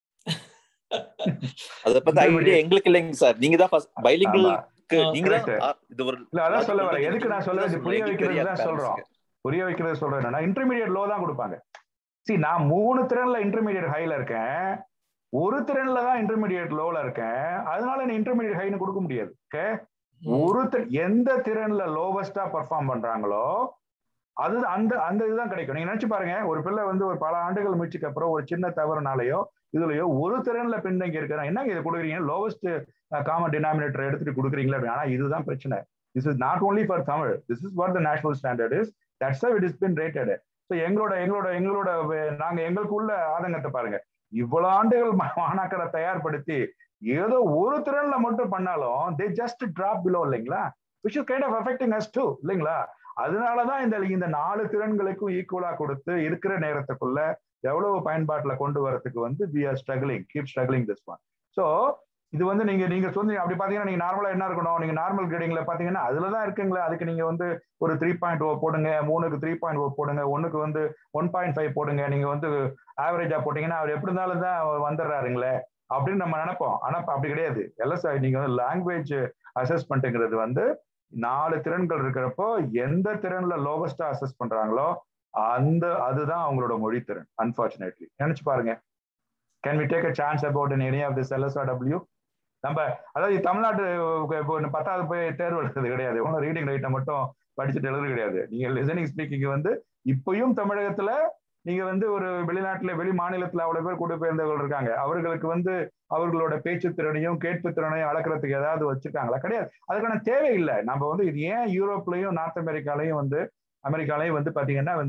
அத பத்தி ஐடியா எங்களுக்கு இல்லைங்க சார் நீங்க தான் பைலிங்குக்கு நீங்க தான் இது ஒரு இல்ல அதான் சொல்ல வரேன் எதுக்கு நான் சொல்ல புரிய வைக்கிறது தான் சொல்றோம் புரிய வைக்கிறது சொல்றேன் என்னன்னா இன்டர்மீடியட் லோ தான் கொடுப்பாங்க சி நான் மூணு திறன்ல இன்டர்மீடியட் ஹைல இருக்கேன் ஒரு திறன்ல தான் இன்டர்மீடியட் லோல இருக்கேன் அதனால என்ன இன்டர்மீடியட் ஹைன்னு கொடுக்க முடியாது ஓகே ஒரு எந்த திறன்ல லோவஸ்டா பர்ஃபார்ம் பண்றாங்களோ அது அந்த அந்த இதுதான் கிடைக்கும் நீங்க நினைச்சு பாருங்க ஒரு பிள்ளை வந்து ஒரு பல ஆண்டுகள் முயற்சிக்கு அப்புறம் ஒரு சின்ன தவறுனாலயோ இதுலயோ ஒரு திறன்ல பின்தங்கி இருக்கிறான் என்ன இதை கொடுக்குறீங்க லோவஸ்ட் காமன் டினாமினேட்டர் எடுத்துட்டு கொடுக்குறீங்களா ஆனா இதுதான் பிரச்சனை this is not only for Tamil this is what the national standard is that's it is been rated so எங்களோட எங்களோட எங்களோட நாங்க எங்களுக்கு உள்ள ஆதங்கத்தை பாருங்க இவ்வளவு ஆண்டுகள் மாணாக்கரை தயார்படுத்தி ஏதோ ஒரு திறன்ல மட்டும் பண்ணாலும் தே ஜஸ்ட் டிராப் பிலோ இல்லைங்களா which is kind of affecting us too இல்லைங்களா அதனாலதான் இந்த இந்த நாலு திறன்களுக்கும் ஈக்குவலா கொடுத்து இருக்கிற நேரத்துக்குள்ள எவ்வளவு பயன்பாட்டுல கொண்டு வரதுக்கு வந்து we are struggling keep struggling this one so இது வந்து நீங்க நீங்க சொன்னீங்க அப்படி பாத்தீங்கன்னா நீங்க நார்மலா என்ன இருக்கணும் நீங்க நார்மல் கிரேடிங்ல பாத்தீங்கன்னா அதுலதான் இருக்குங்களா அதுக்கு நீங்க வந்து ஒரு த்ரீ பாயிண்ட் ஓ போடுங்க மூணுக்கு த்ரீ பாயிண்ட் ஓ போடுங்க ஒன்னுக்கு வந்து ஒன் பாயிண்ட் ஃபைவ் போடுங்க நீங்க வந்து ஆவரேஜா போட்டீங்கன்னா அவர் எப்படி இருந்தாலும் தான் வந்துடுறாருங்களே அப்படின்னு நம்ம நினைப்போம் ஆனா அப்படி கிடையாது எல்லாம் நீங்க வந்து லாங்குவேஜ் அசஸ்மெண்ட்டுங்கிறது வந்து நாலு திறன்கள் இருக்கிறப்போ எந்த திறன்ல லோவஸ்டா அசஸ் பண்றாங்களோ அந்த அதுதான் அவங்களோட மொழி திறன் அன்பார்ச்சுனேட்லி நினைச்சு பாருங்க can we take a chance about in any of this LSR W நம்ம அதாவது தமிழ்நாட்டு இப்போ பத்தாவது போய் தேர்வு எடுக்கிறது கிடையாது ஒன்றும் ரீடிங் ரைட்டை மட்டும் படிச்சுட்டு எழுதுறது கிடையாது நீங்க லிசனிங் ஸ்பீக்கிங் வந்து இப்பயும் தமிழகத்துல நீங்க வந்து ஒரு வெளிநாட்டுல வெளி மாநிலத்துல அவ்வளவு பேர் கூட பெயர்ந்தவர்கள் இருக்காங்க அவர்களுக்கு வந்து அவர்களோட பேச்சு திறனையும் கேட்பு திறனையும் அளக்கிறதுக்கு ஏதாவது வச்சிருக்காங்களா கிடையாது அதுக்கான தேவை இல்லை நம்ம வந்து இது ஏன் யூரோப்லயும் நார்த் அமெரிக்காலையும் வந்து அமெரிக்காலையும் வந்து பாத்தீங்கன்னா வந்து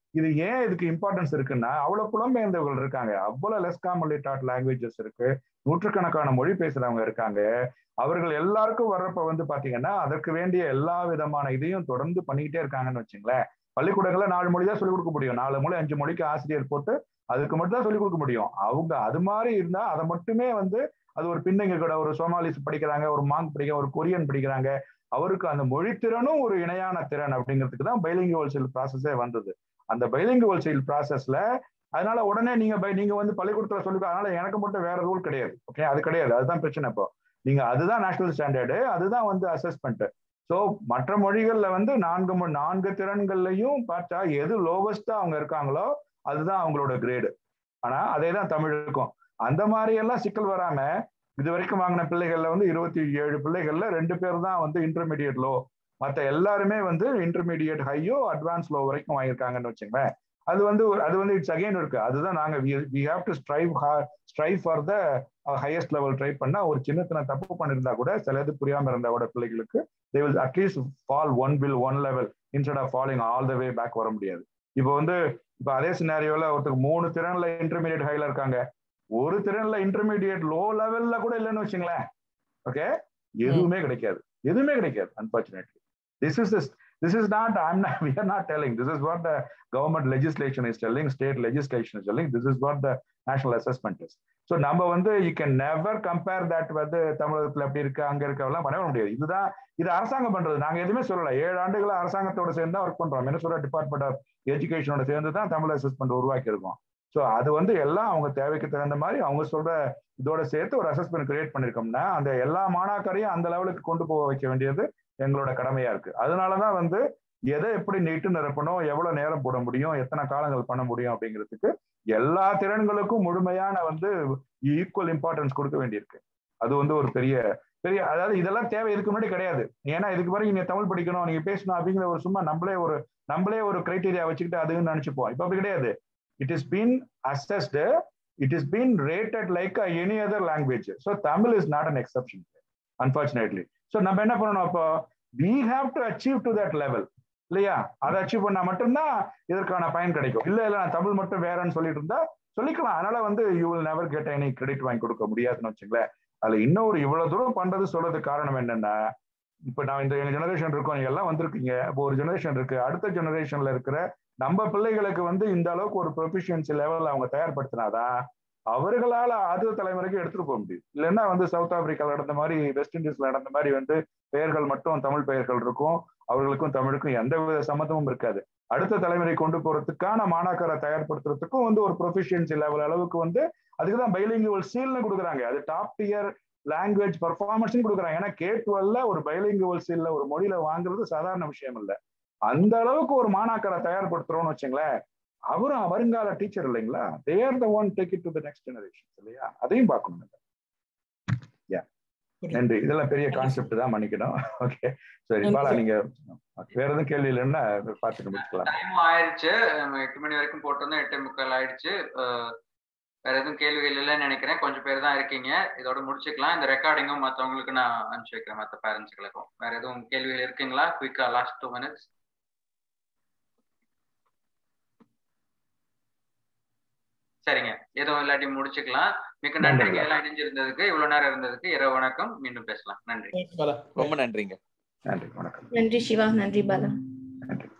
இது ஏன் இதுக்கு இம்பார்ட்டன்ஸ் இருக்குன்னா அவ்வளவு புலம்பெயர்ந்தவர்கள் இருக்காங்க அவ்வளவு லெஸ் காமன்லி டாட் லாங்குவேஜஸ் இருக்கு நூற்றுக்கணக்கான மொழி பேசுறவங்க இருக்காங்க அவர்கள் எல்லாருக்கும் வர்றப்ப வந்து பாத்தீங்கன்னா அதற்கு வேண்டிய எல்லா விதமான இதையும் தொடர்ந்து பண்ணிக்கிட்டே இருக்காங்கன்னு வச்சுங்களேன் பள்ளிக்கூடங்கள்ல நாலு மொழி தான் சொல்லிக் கொடுக்க முடியும் நாலு மொழி அஞ்சு மொழிக்கு ஆசிரியர் போட்டு அதுக்கு மட்டும் தான் சொல்லிக் கொடுக்க முடியும் அவங்க அது மாதிரி இருந்தா அதை மட்டுமே வந்து அது ஒரு பின்னங்க கூட ஒரு சோமாலிஸ் படிக்கிறாங்க ஒரு மாங் படிக்க ஒரு கொரியன் படிக்கிறாங்க அவருக்கு அந்த மொழி திறனும் ஒரு இணையான திறன் அப்படிங்கிறதுக்கு தான் பைலிங்குவல் செல் ப்ராசஸே வந்தது அந்த பைலிங்குவல் செல் ப்ராசஸ்ல அதனால உடனே நீங்க நீங்க வந்து பள்ளிக்கூடத்துல சொல்லி அதனால எனக்கு மட்டும் வேற ரூல் கிடையாது ஓகே அது கிடையாது அதுதான் பிரச்சனை இப்போ நீங்க அதுதான் நேஷனல் ஸ்டாண்டர்டு அதுதான் வந்து அசஸ்மெண்ட் ஸோ மற்ற மொழிகள்ல வந்து நான்கு நான்கு திறன்கள்லையும் பார்த்தா எது லோவஸ்டா அவங்க இருக்காங்களோ அதுதான் அவங்களோட கிரேடு ஆனா அதே தான் தமிழுக்கும் அந்த மாதிரி எல்லாம் சிக்கல் வராம இது வரைக்கும் வாங்கின பிள்ளைகள்ல வந்து இருபத்தி ஏழு பிள்ளைகள்ல ரெண்டு பேர் தான் வந்து இன்டர்மீடியட் லோ மற்ற எல்லாருமே வந்து இன்டர்மீடியட் ஹையோ அட்வான்ஸ் லோ வரைக்கும் வாங்கியிருக்காங்கன்னு வச்சுங்களேன் அது வந்து அது வந்து இட்ஸ் அகைன் இருக்கு அதுதான் நாங்க we have to strive strive for the highest level try பண்ணா ஒரு சின்ன சின்ன தப்பு பண்ணிருந்தா கூட சில இது புரியாம இருந்தா கூட பிள்ளைகளுக்கு they will at least fall one will one level instead of falling all the way back வர முடியாது இப்போ வந்து இப்போ அதே சினாரியோல ஒருத்தருக்கு மூணு திறன்ல இன்டர்மீடியட் ஹைல இருக்காங்க ஒரு திறன்ல இன்டர்மீடியட் லோ லெவல்ல கூட இல்லைன்னு வச்சுங்களேன் ஓகே எதுவுமே கிடைக்காது எதுவுமே கிடைக்காது unfortunately this is this this is not i'm not we are not telling this is what the government legislation is telling state legislation is telling this is what the national assessment is so நம்ம வந்து you can never compare that வந்து தமிழகத்துல எப்படி இருக்கு அங்க இருக்கவெல்லாம் பண்ண முடியாது இதுதான் இது அரசாங்கம் பண்றது நாங்க எதுவுமே சொல்லல ஏழு ஆண்டுகள் அரசாங்கத்தோட சேர்ந்து தான் ஒர்க் பண்றோம் மினிஸ்டர் டிபார்ட்மெண்ட் ஆஃப் எஜுகேஷனோட சேர்ந்து தான் தமிழ் அசஸ்மெண்ட் உருவாக்கி இருக்கோம் ஸோ அது வந்து எல்லாம் அவங்க தேவைக்கு தகுந்த மாதிரி அவங்க சொல்ற இதோட சேர்த்து ஒரு அசஸ்மெண்ட் கிரியேட் பண்ணிருக்கோம்னா அந்த எல்லா மாணாக்கரையும் அந்த லெவலுக்கு கொண்டு போக வைக்க வேண்டியது எங்களோட கடமையா இருக்கு அதனாலதான் வந்து எதை எப்படி நீட்டு நிரப்பணும் எவ்வளவு நேரம் போட முடியும் எத்தனை காலங்கள் பண்ண முடியும் அப்படிங்கிறதுக்கு எல்லா திறன்களுக்கும் முழுமையான வந்து ஈக்குவல் இம்பார்ட்டன்ஸ் கொடுக்க வேண்டியிருக்கு அது வந்து ஒரு பெரிய பெரிய அதாவது இதெல்லாம் தேவை இதுக்கு முன்னாடி கிடையாது ஏன்னா இதுக்கு பிறகு நீங்க தமிழ் படிக்கணும் நீங்க பேசணும் அப்படிங்கிற ஒரு சும்மா நம்மளே ஒரு நம்மளே ஒரு கிரைட்டீரியா வச்சுக்கிட்டு அதுன்னு நினைச்சுப்போம் இப்ப அப்படி கிடையாது it is been assessed it is been rated like any other language so Tamil is not an exception unfortunately so நம்ம என்ன பண்ணணும் அப்போ we have to achieve to that level இல்லையா அதை அச்சீவ் பண்ணா மட்டும்தான் இதற்கான பயன் கிடைக்கும் இல்ல இல்ல நான் தமிழ் மட்டும் வேறன்னு சொல்லிட்டு இருந்தா சொல்லிக்கலாம் அதனால வந்து you will never get any credit வாங்கி கொடுக்க முடியாதுன்னு வச்சுங்களேன் அதுல இன்னொரு இவ்வளவு தூரம் பண்றது சொல்றதுக்கு காரணம் என்னன்னா இப்ப நான் இந்த ஜெனரேஷன் இருக்கோம் நீங்க எல்லாம் வந்திருக்கீங்க இப்போ ஒரு ஜெனரேஷன் இருக்கு அடுத்த ஜெனரேஷன்ல இருக்கிற நம்ம பிள்ளைகளுக்கு வந்து இந்த அளவுக்கு ஒரு ப்ரொஃபிஷியன்சி லெவல் அவங்க தயார்படுத்தினாதான் அவர்களால அடுத்த தலைமுறைக்கு எடுத்துட்டு போக முடியும் இல்லைன்னா வந்து சவுத் ஆப்பிரிக்கால நடந்த மாதிரி வெஸ்ட் இண்டீஸ்ல நடந்த மாதிரி வந்து பெயர்கள் மட்டும் தமிழ் பெயர்கள் இருக்கும் அவர்களுக்கும் தமிழுக்கும் எந்த வித சம்மந்தமும் இருக்காது அடுத்த தலைமுறை கொண்டு போறதுக்கான மாணாக்கரை தயார்படுத்துறதுக்கும் வந்து ஒரு ப்ரொஃபிஷியன்சி லெவல் அளவுக்கு வந்து அதுக்கு தான் பைலிங்குவல் சீல்னு கொடுக்குறாங்க அது டாப் டியர் லாங்குவேஜ் பர்ஃபார்மன்ஸ் கொடுக்குறாங்க ஏன்னா கே டுவெல்ல ஒரு பைலிங்குவல் சீல்ல ஒரு மொழியில வாங்குறது சாதாரண விஷயம் இல்லை அந்த அளவுக்கு ஒரு மாணாக்கரை தயார்படுத்துறோம்னு வச்சுங்களேன் அவரும் வருங்கால டீச்சர் இல்லைங்களா they're the one take it to the next generation இல்லையா அதையும் பார்க்கணும் யா நன்றி இதெல்லாம் பெரிய கான்செப்ட் தான் மன்னிக்கணும் ஓகே சரி பாலா நீங்க வேற எதுவும் கேள்வி இல்லைன்னா பார்த்துட்டு முடிச்சுக்கலாம் டைம் ஆயிடுச்சு நம்ம எட்டு மணி வரைக்கும் போட்டிருந்தோம் எட்டு முக்கால் ஆயிடுச்சு வேற எதுவும் கேள்விகள் இல்லைன்னு நினைக்கிறேன் கொஞ்சம் பேர் தான் இருக்கீங்க இதோட முடிச்சுக்கலாம் இந்த ரெக்கார்டிங்கும் மற்றவங்களுக்கு நான் அனுப்பிச்சு வைக்கிறேன் மற்ற பேரண்ட்ஸ்களுக்கும் வேற எதுவும் கேள்விகள் இருக்குங்களா குயிக்கா லாஸ்ட் டூ மினிட்ஸ் சரிங்க எதுவும் இல்லாட்டி முடிச்சுக்கலாம் மிக்க நன்றிங்க எல்லாம் இணைஞ்சிருந்ததுக்கு இவ்வளவு நேரம் இருந்ததுக்கு இரவு வணக்கம் மீண்டும் பேசலாம் நன்றி ரொம்ப நன்றிங்க நன்றி வணக்கம் நன்றி சிவா நன்றி பாலா நன்றி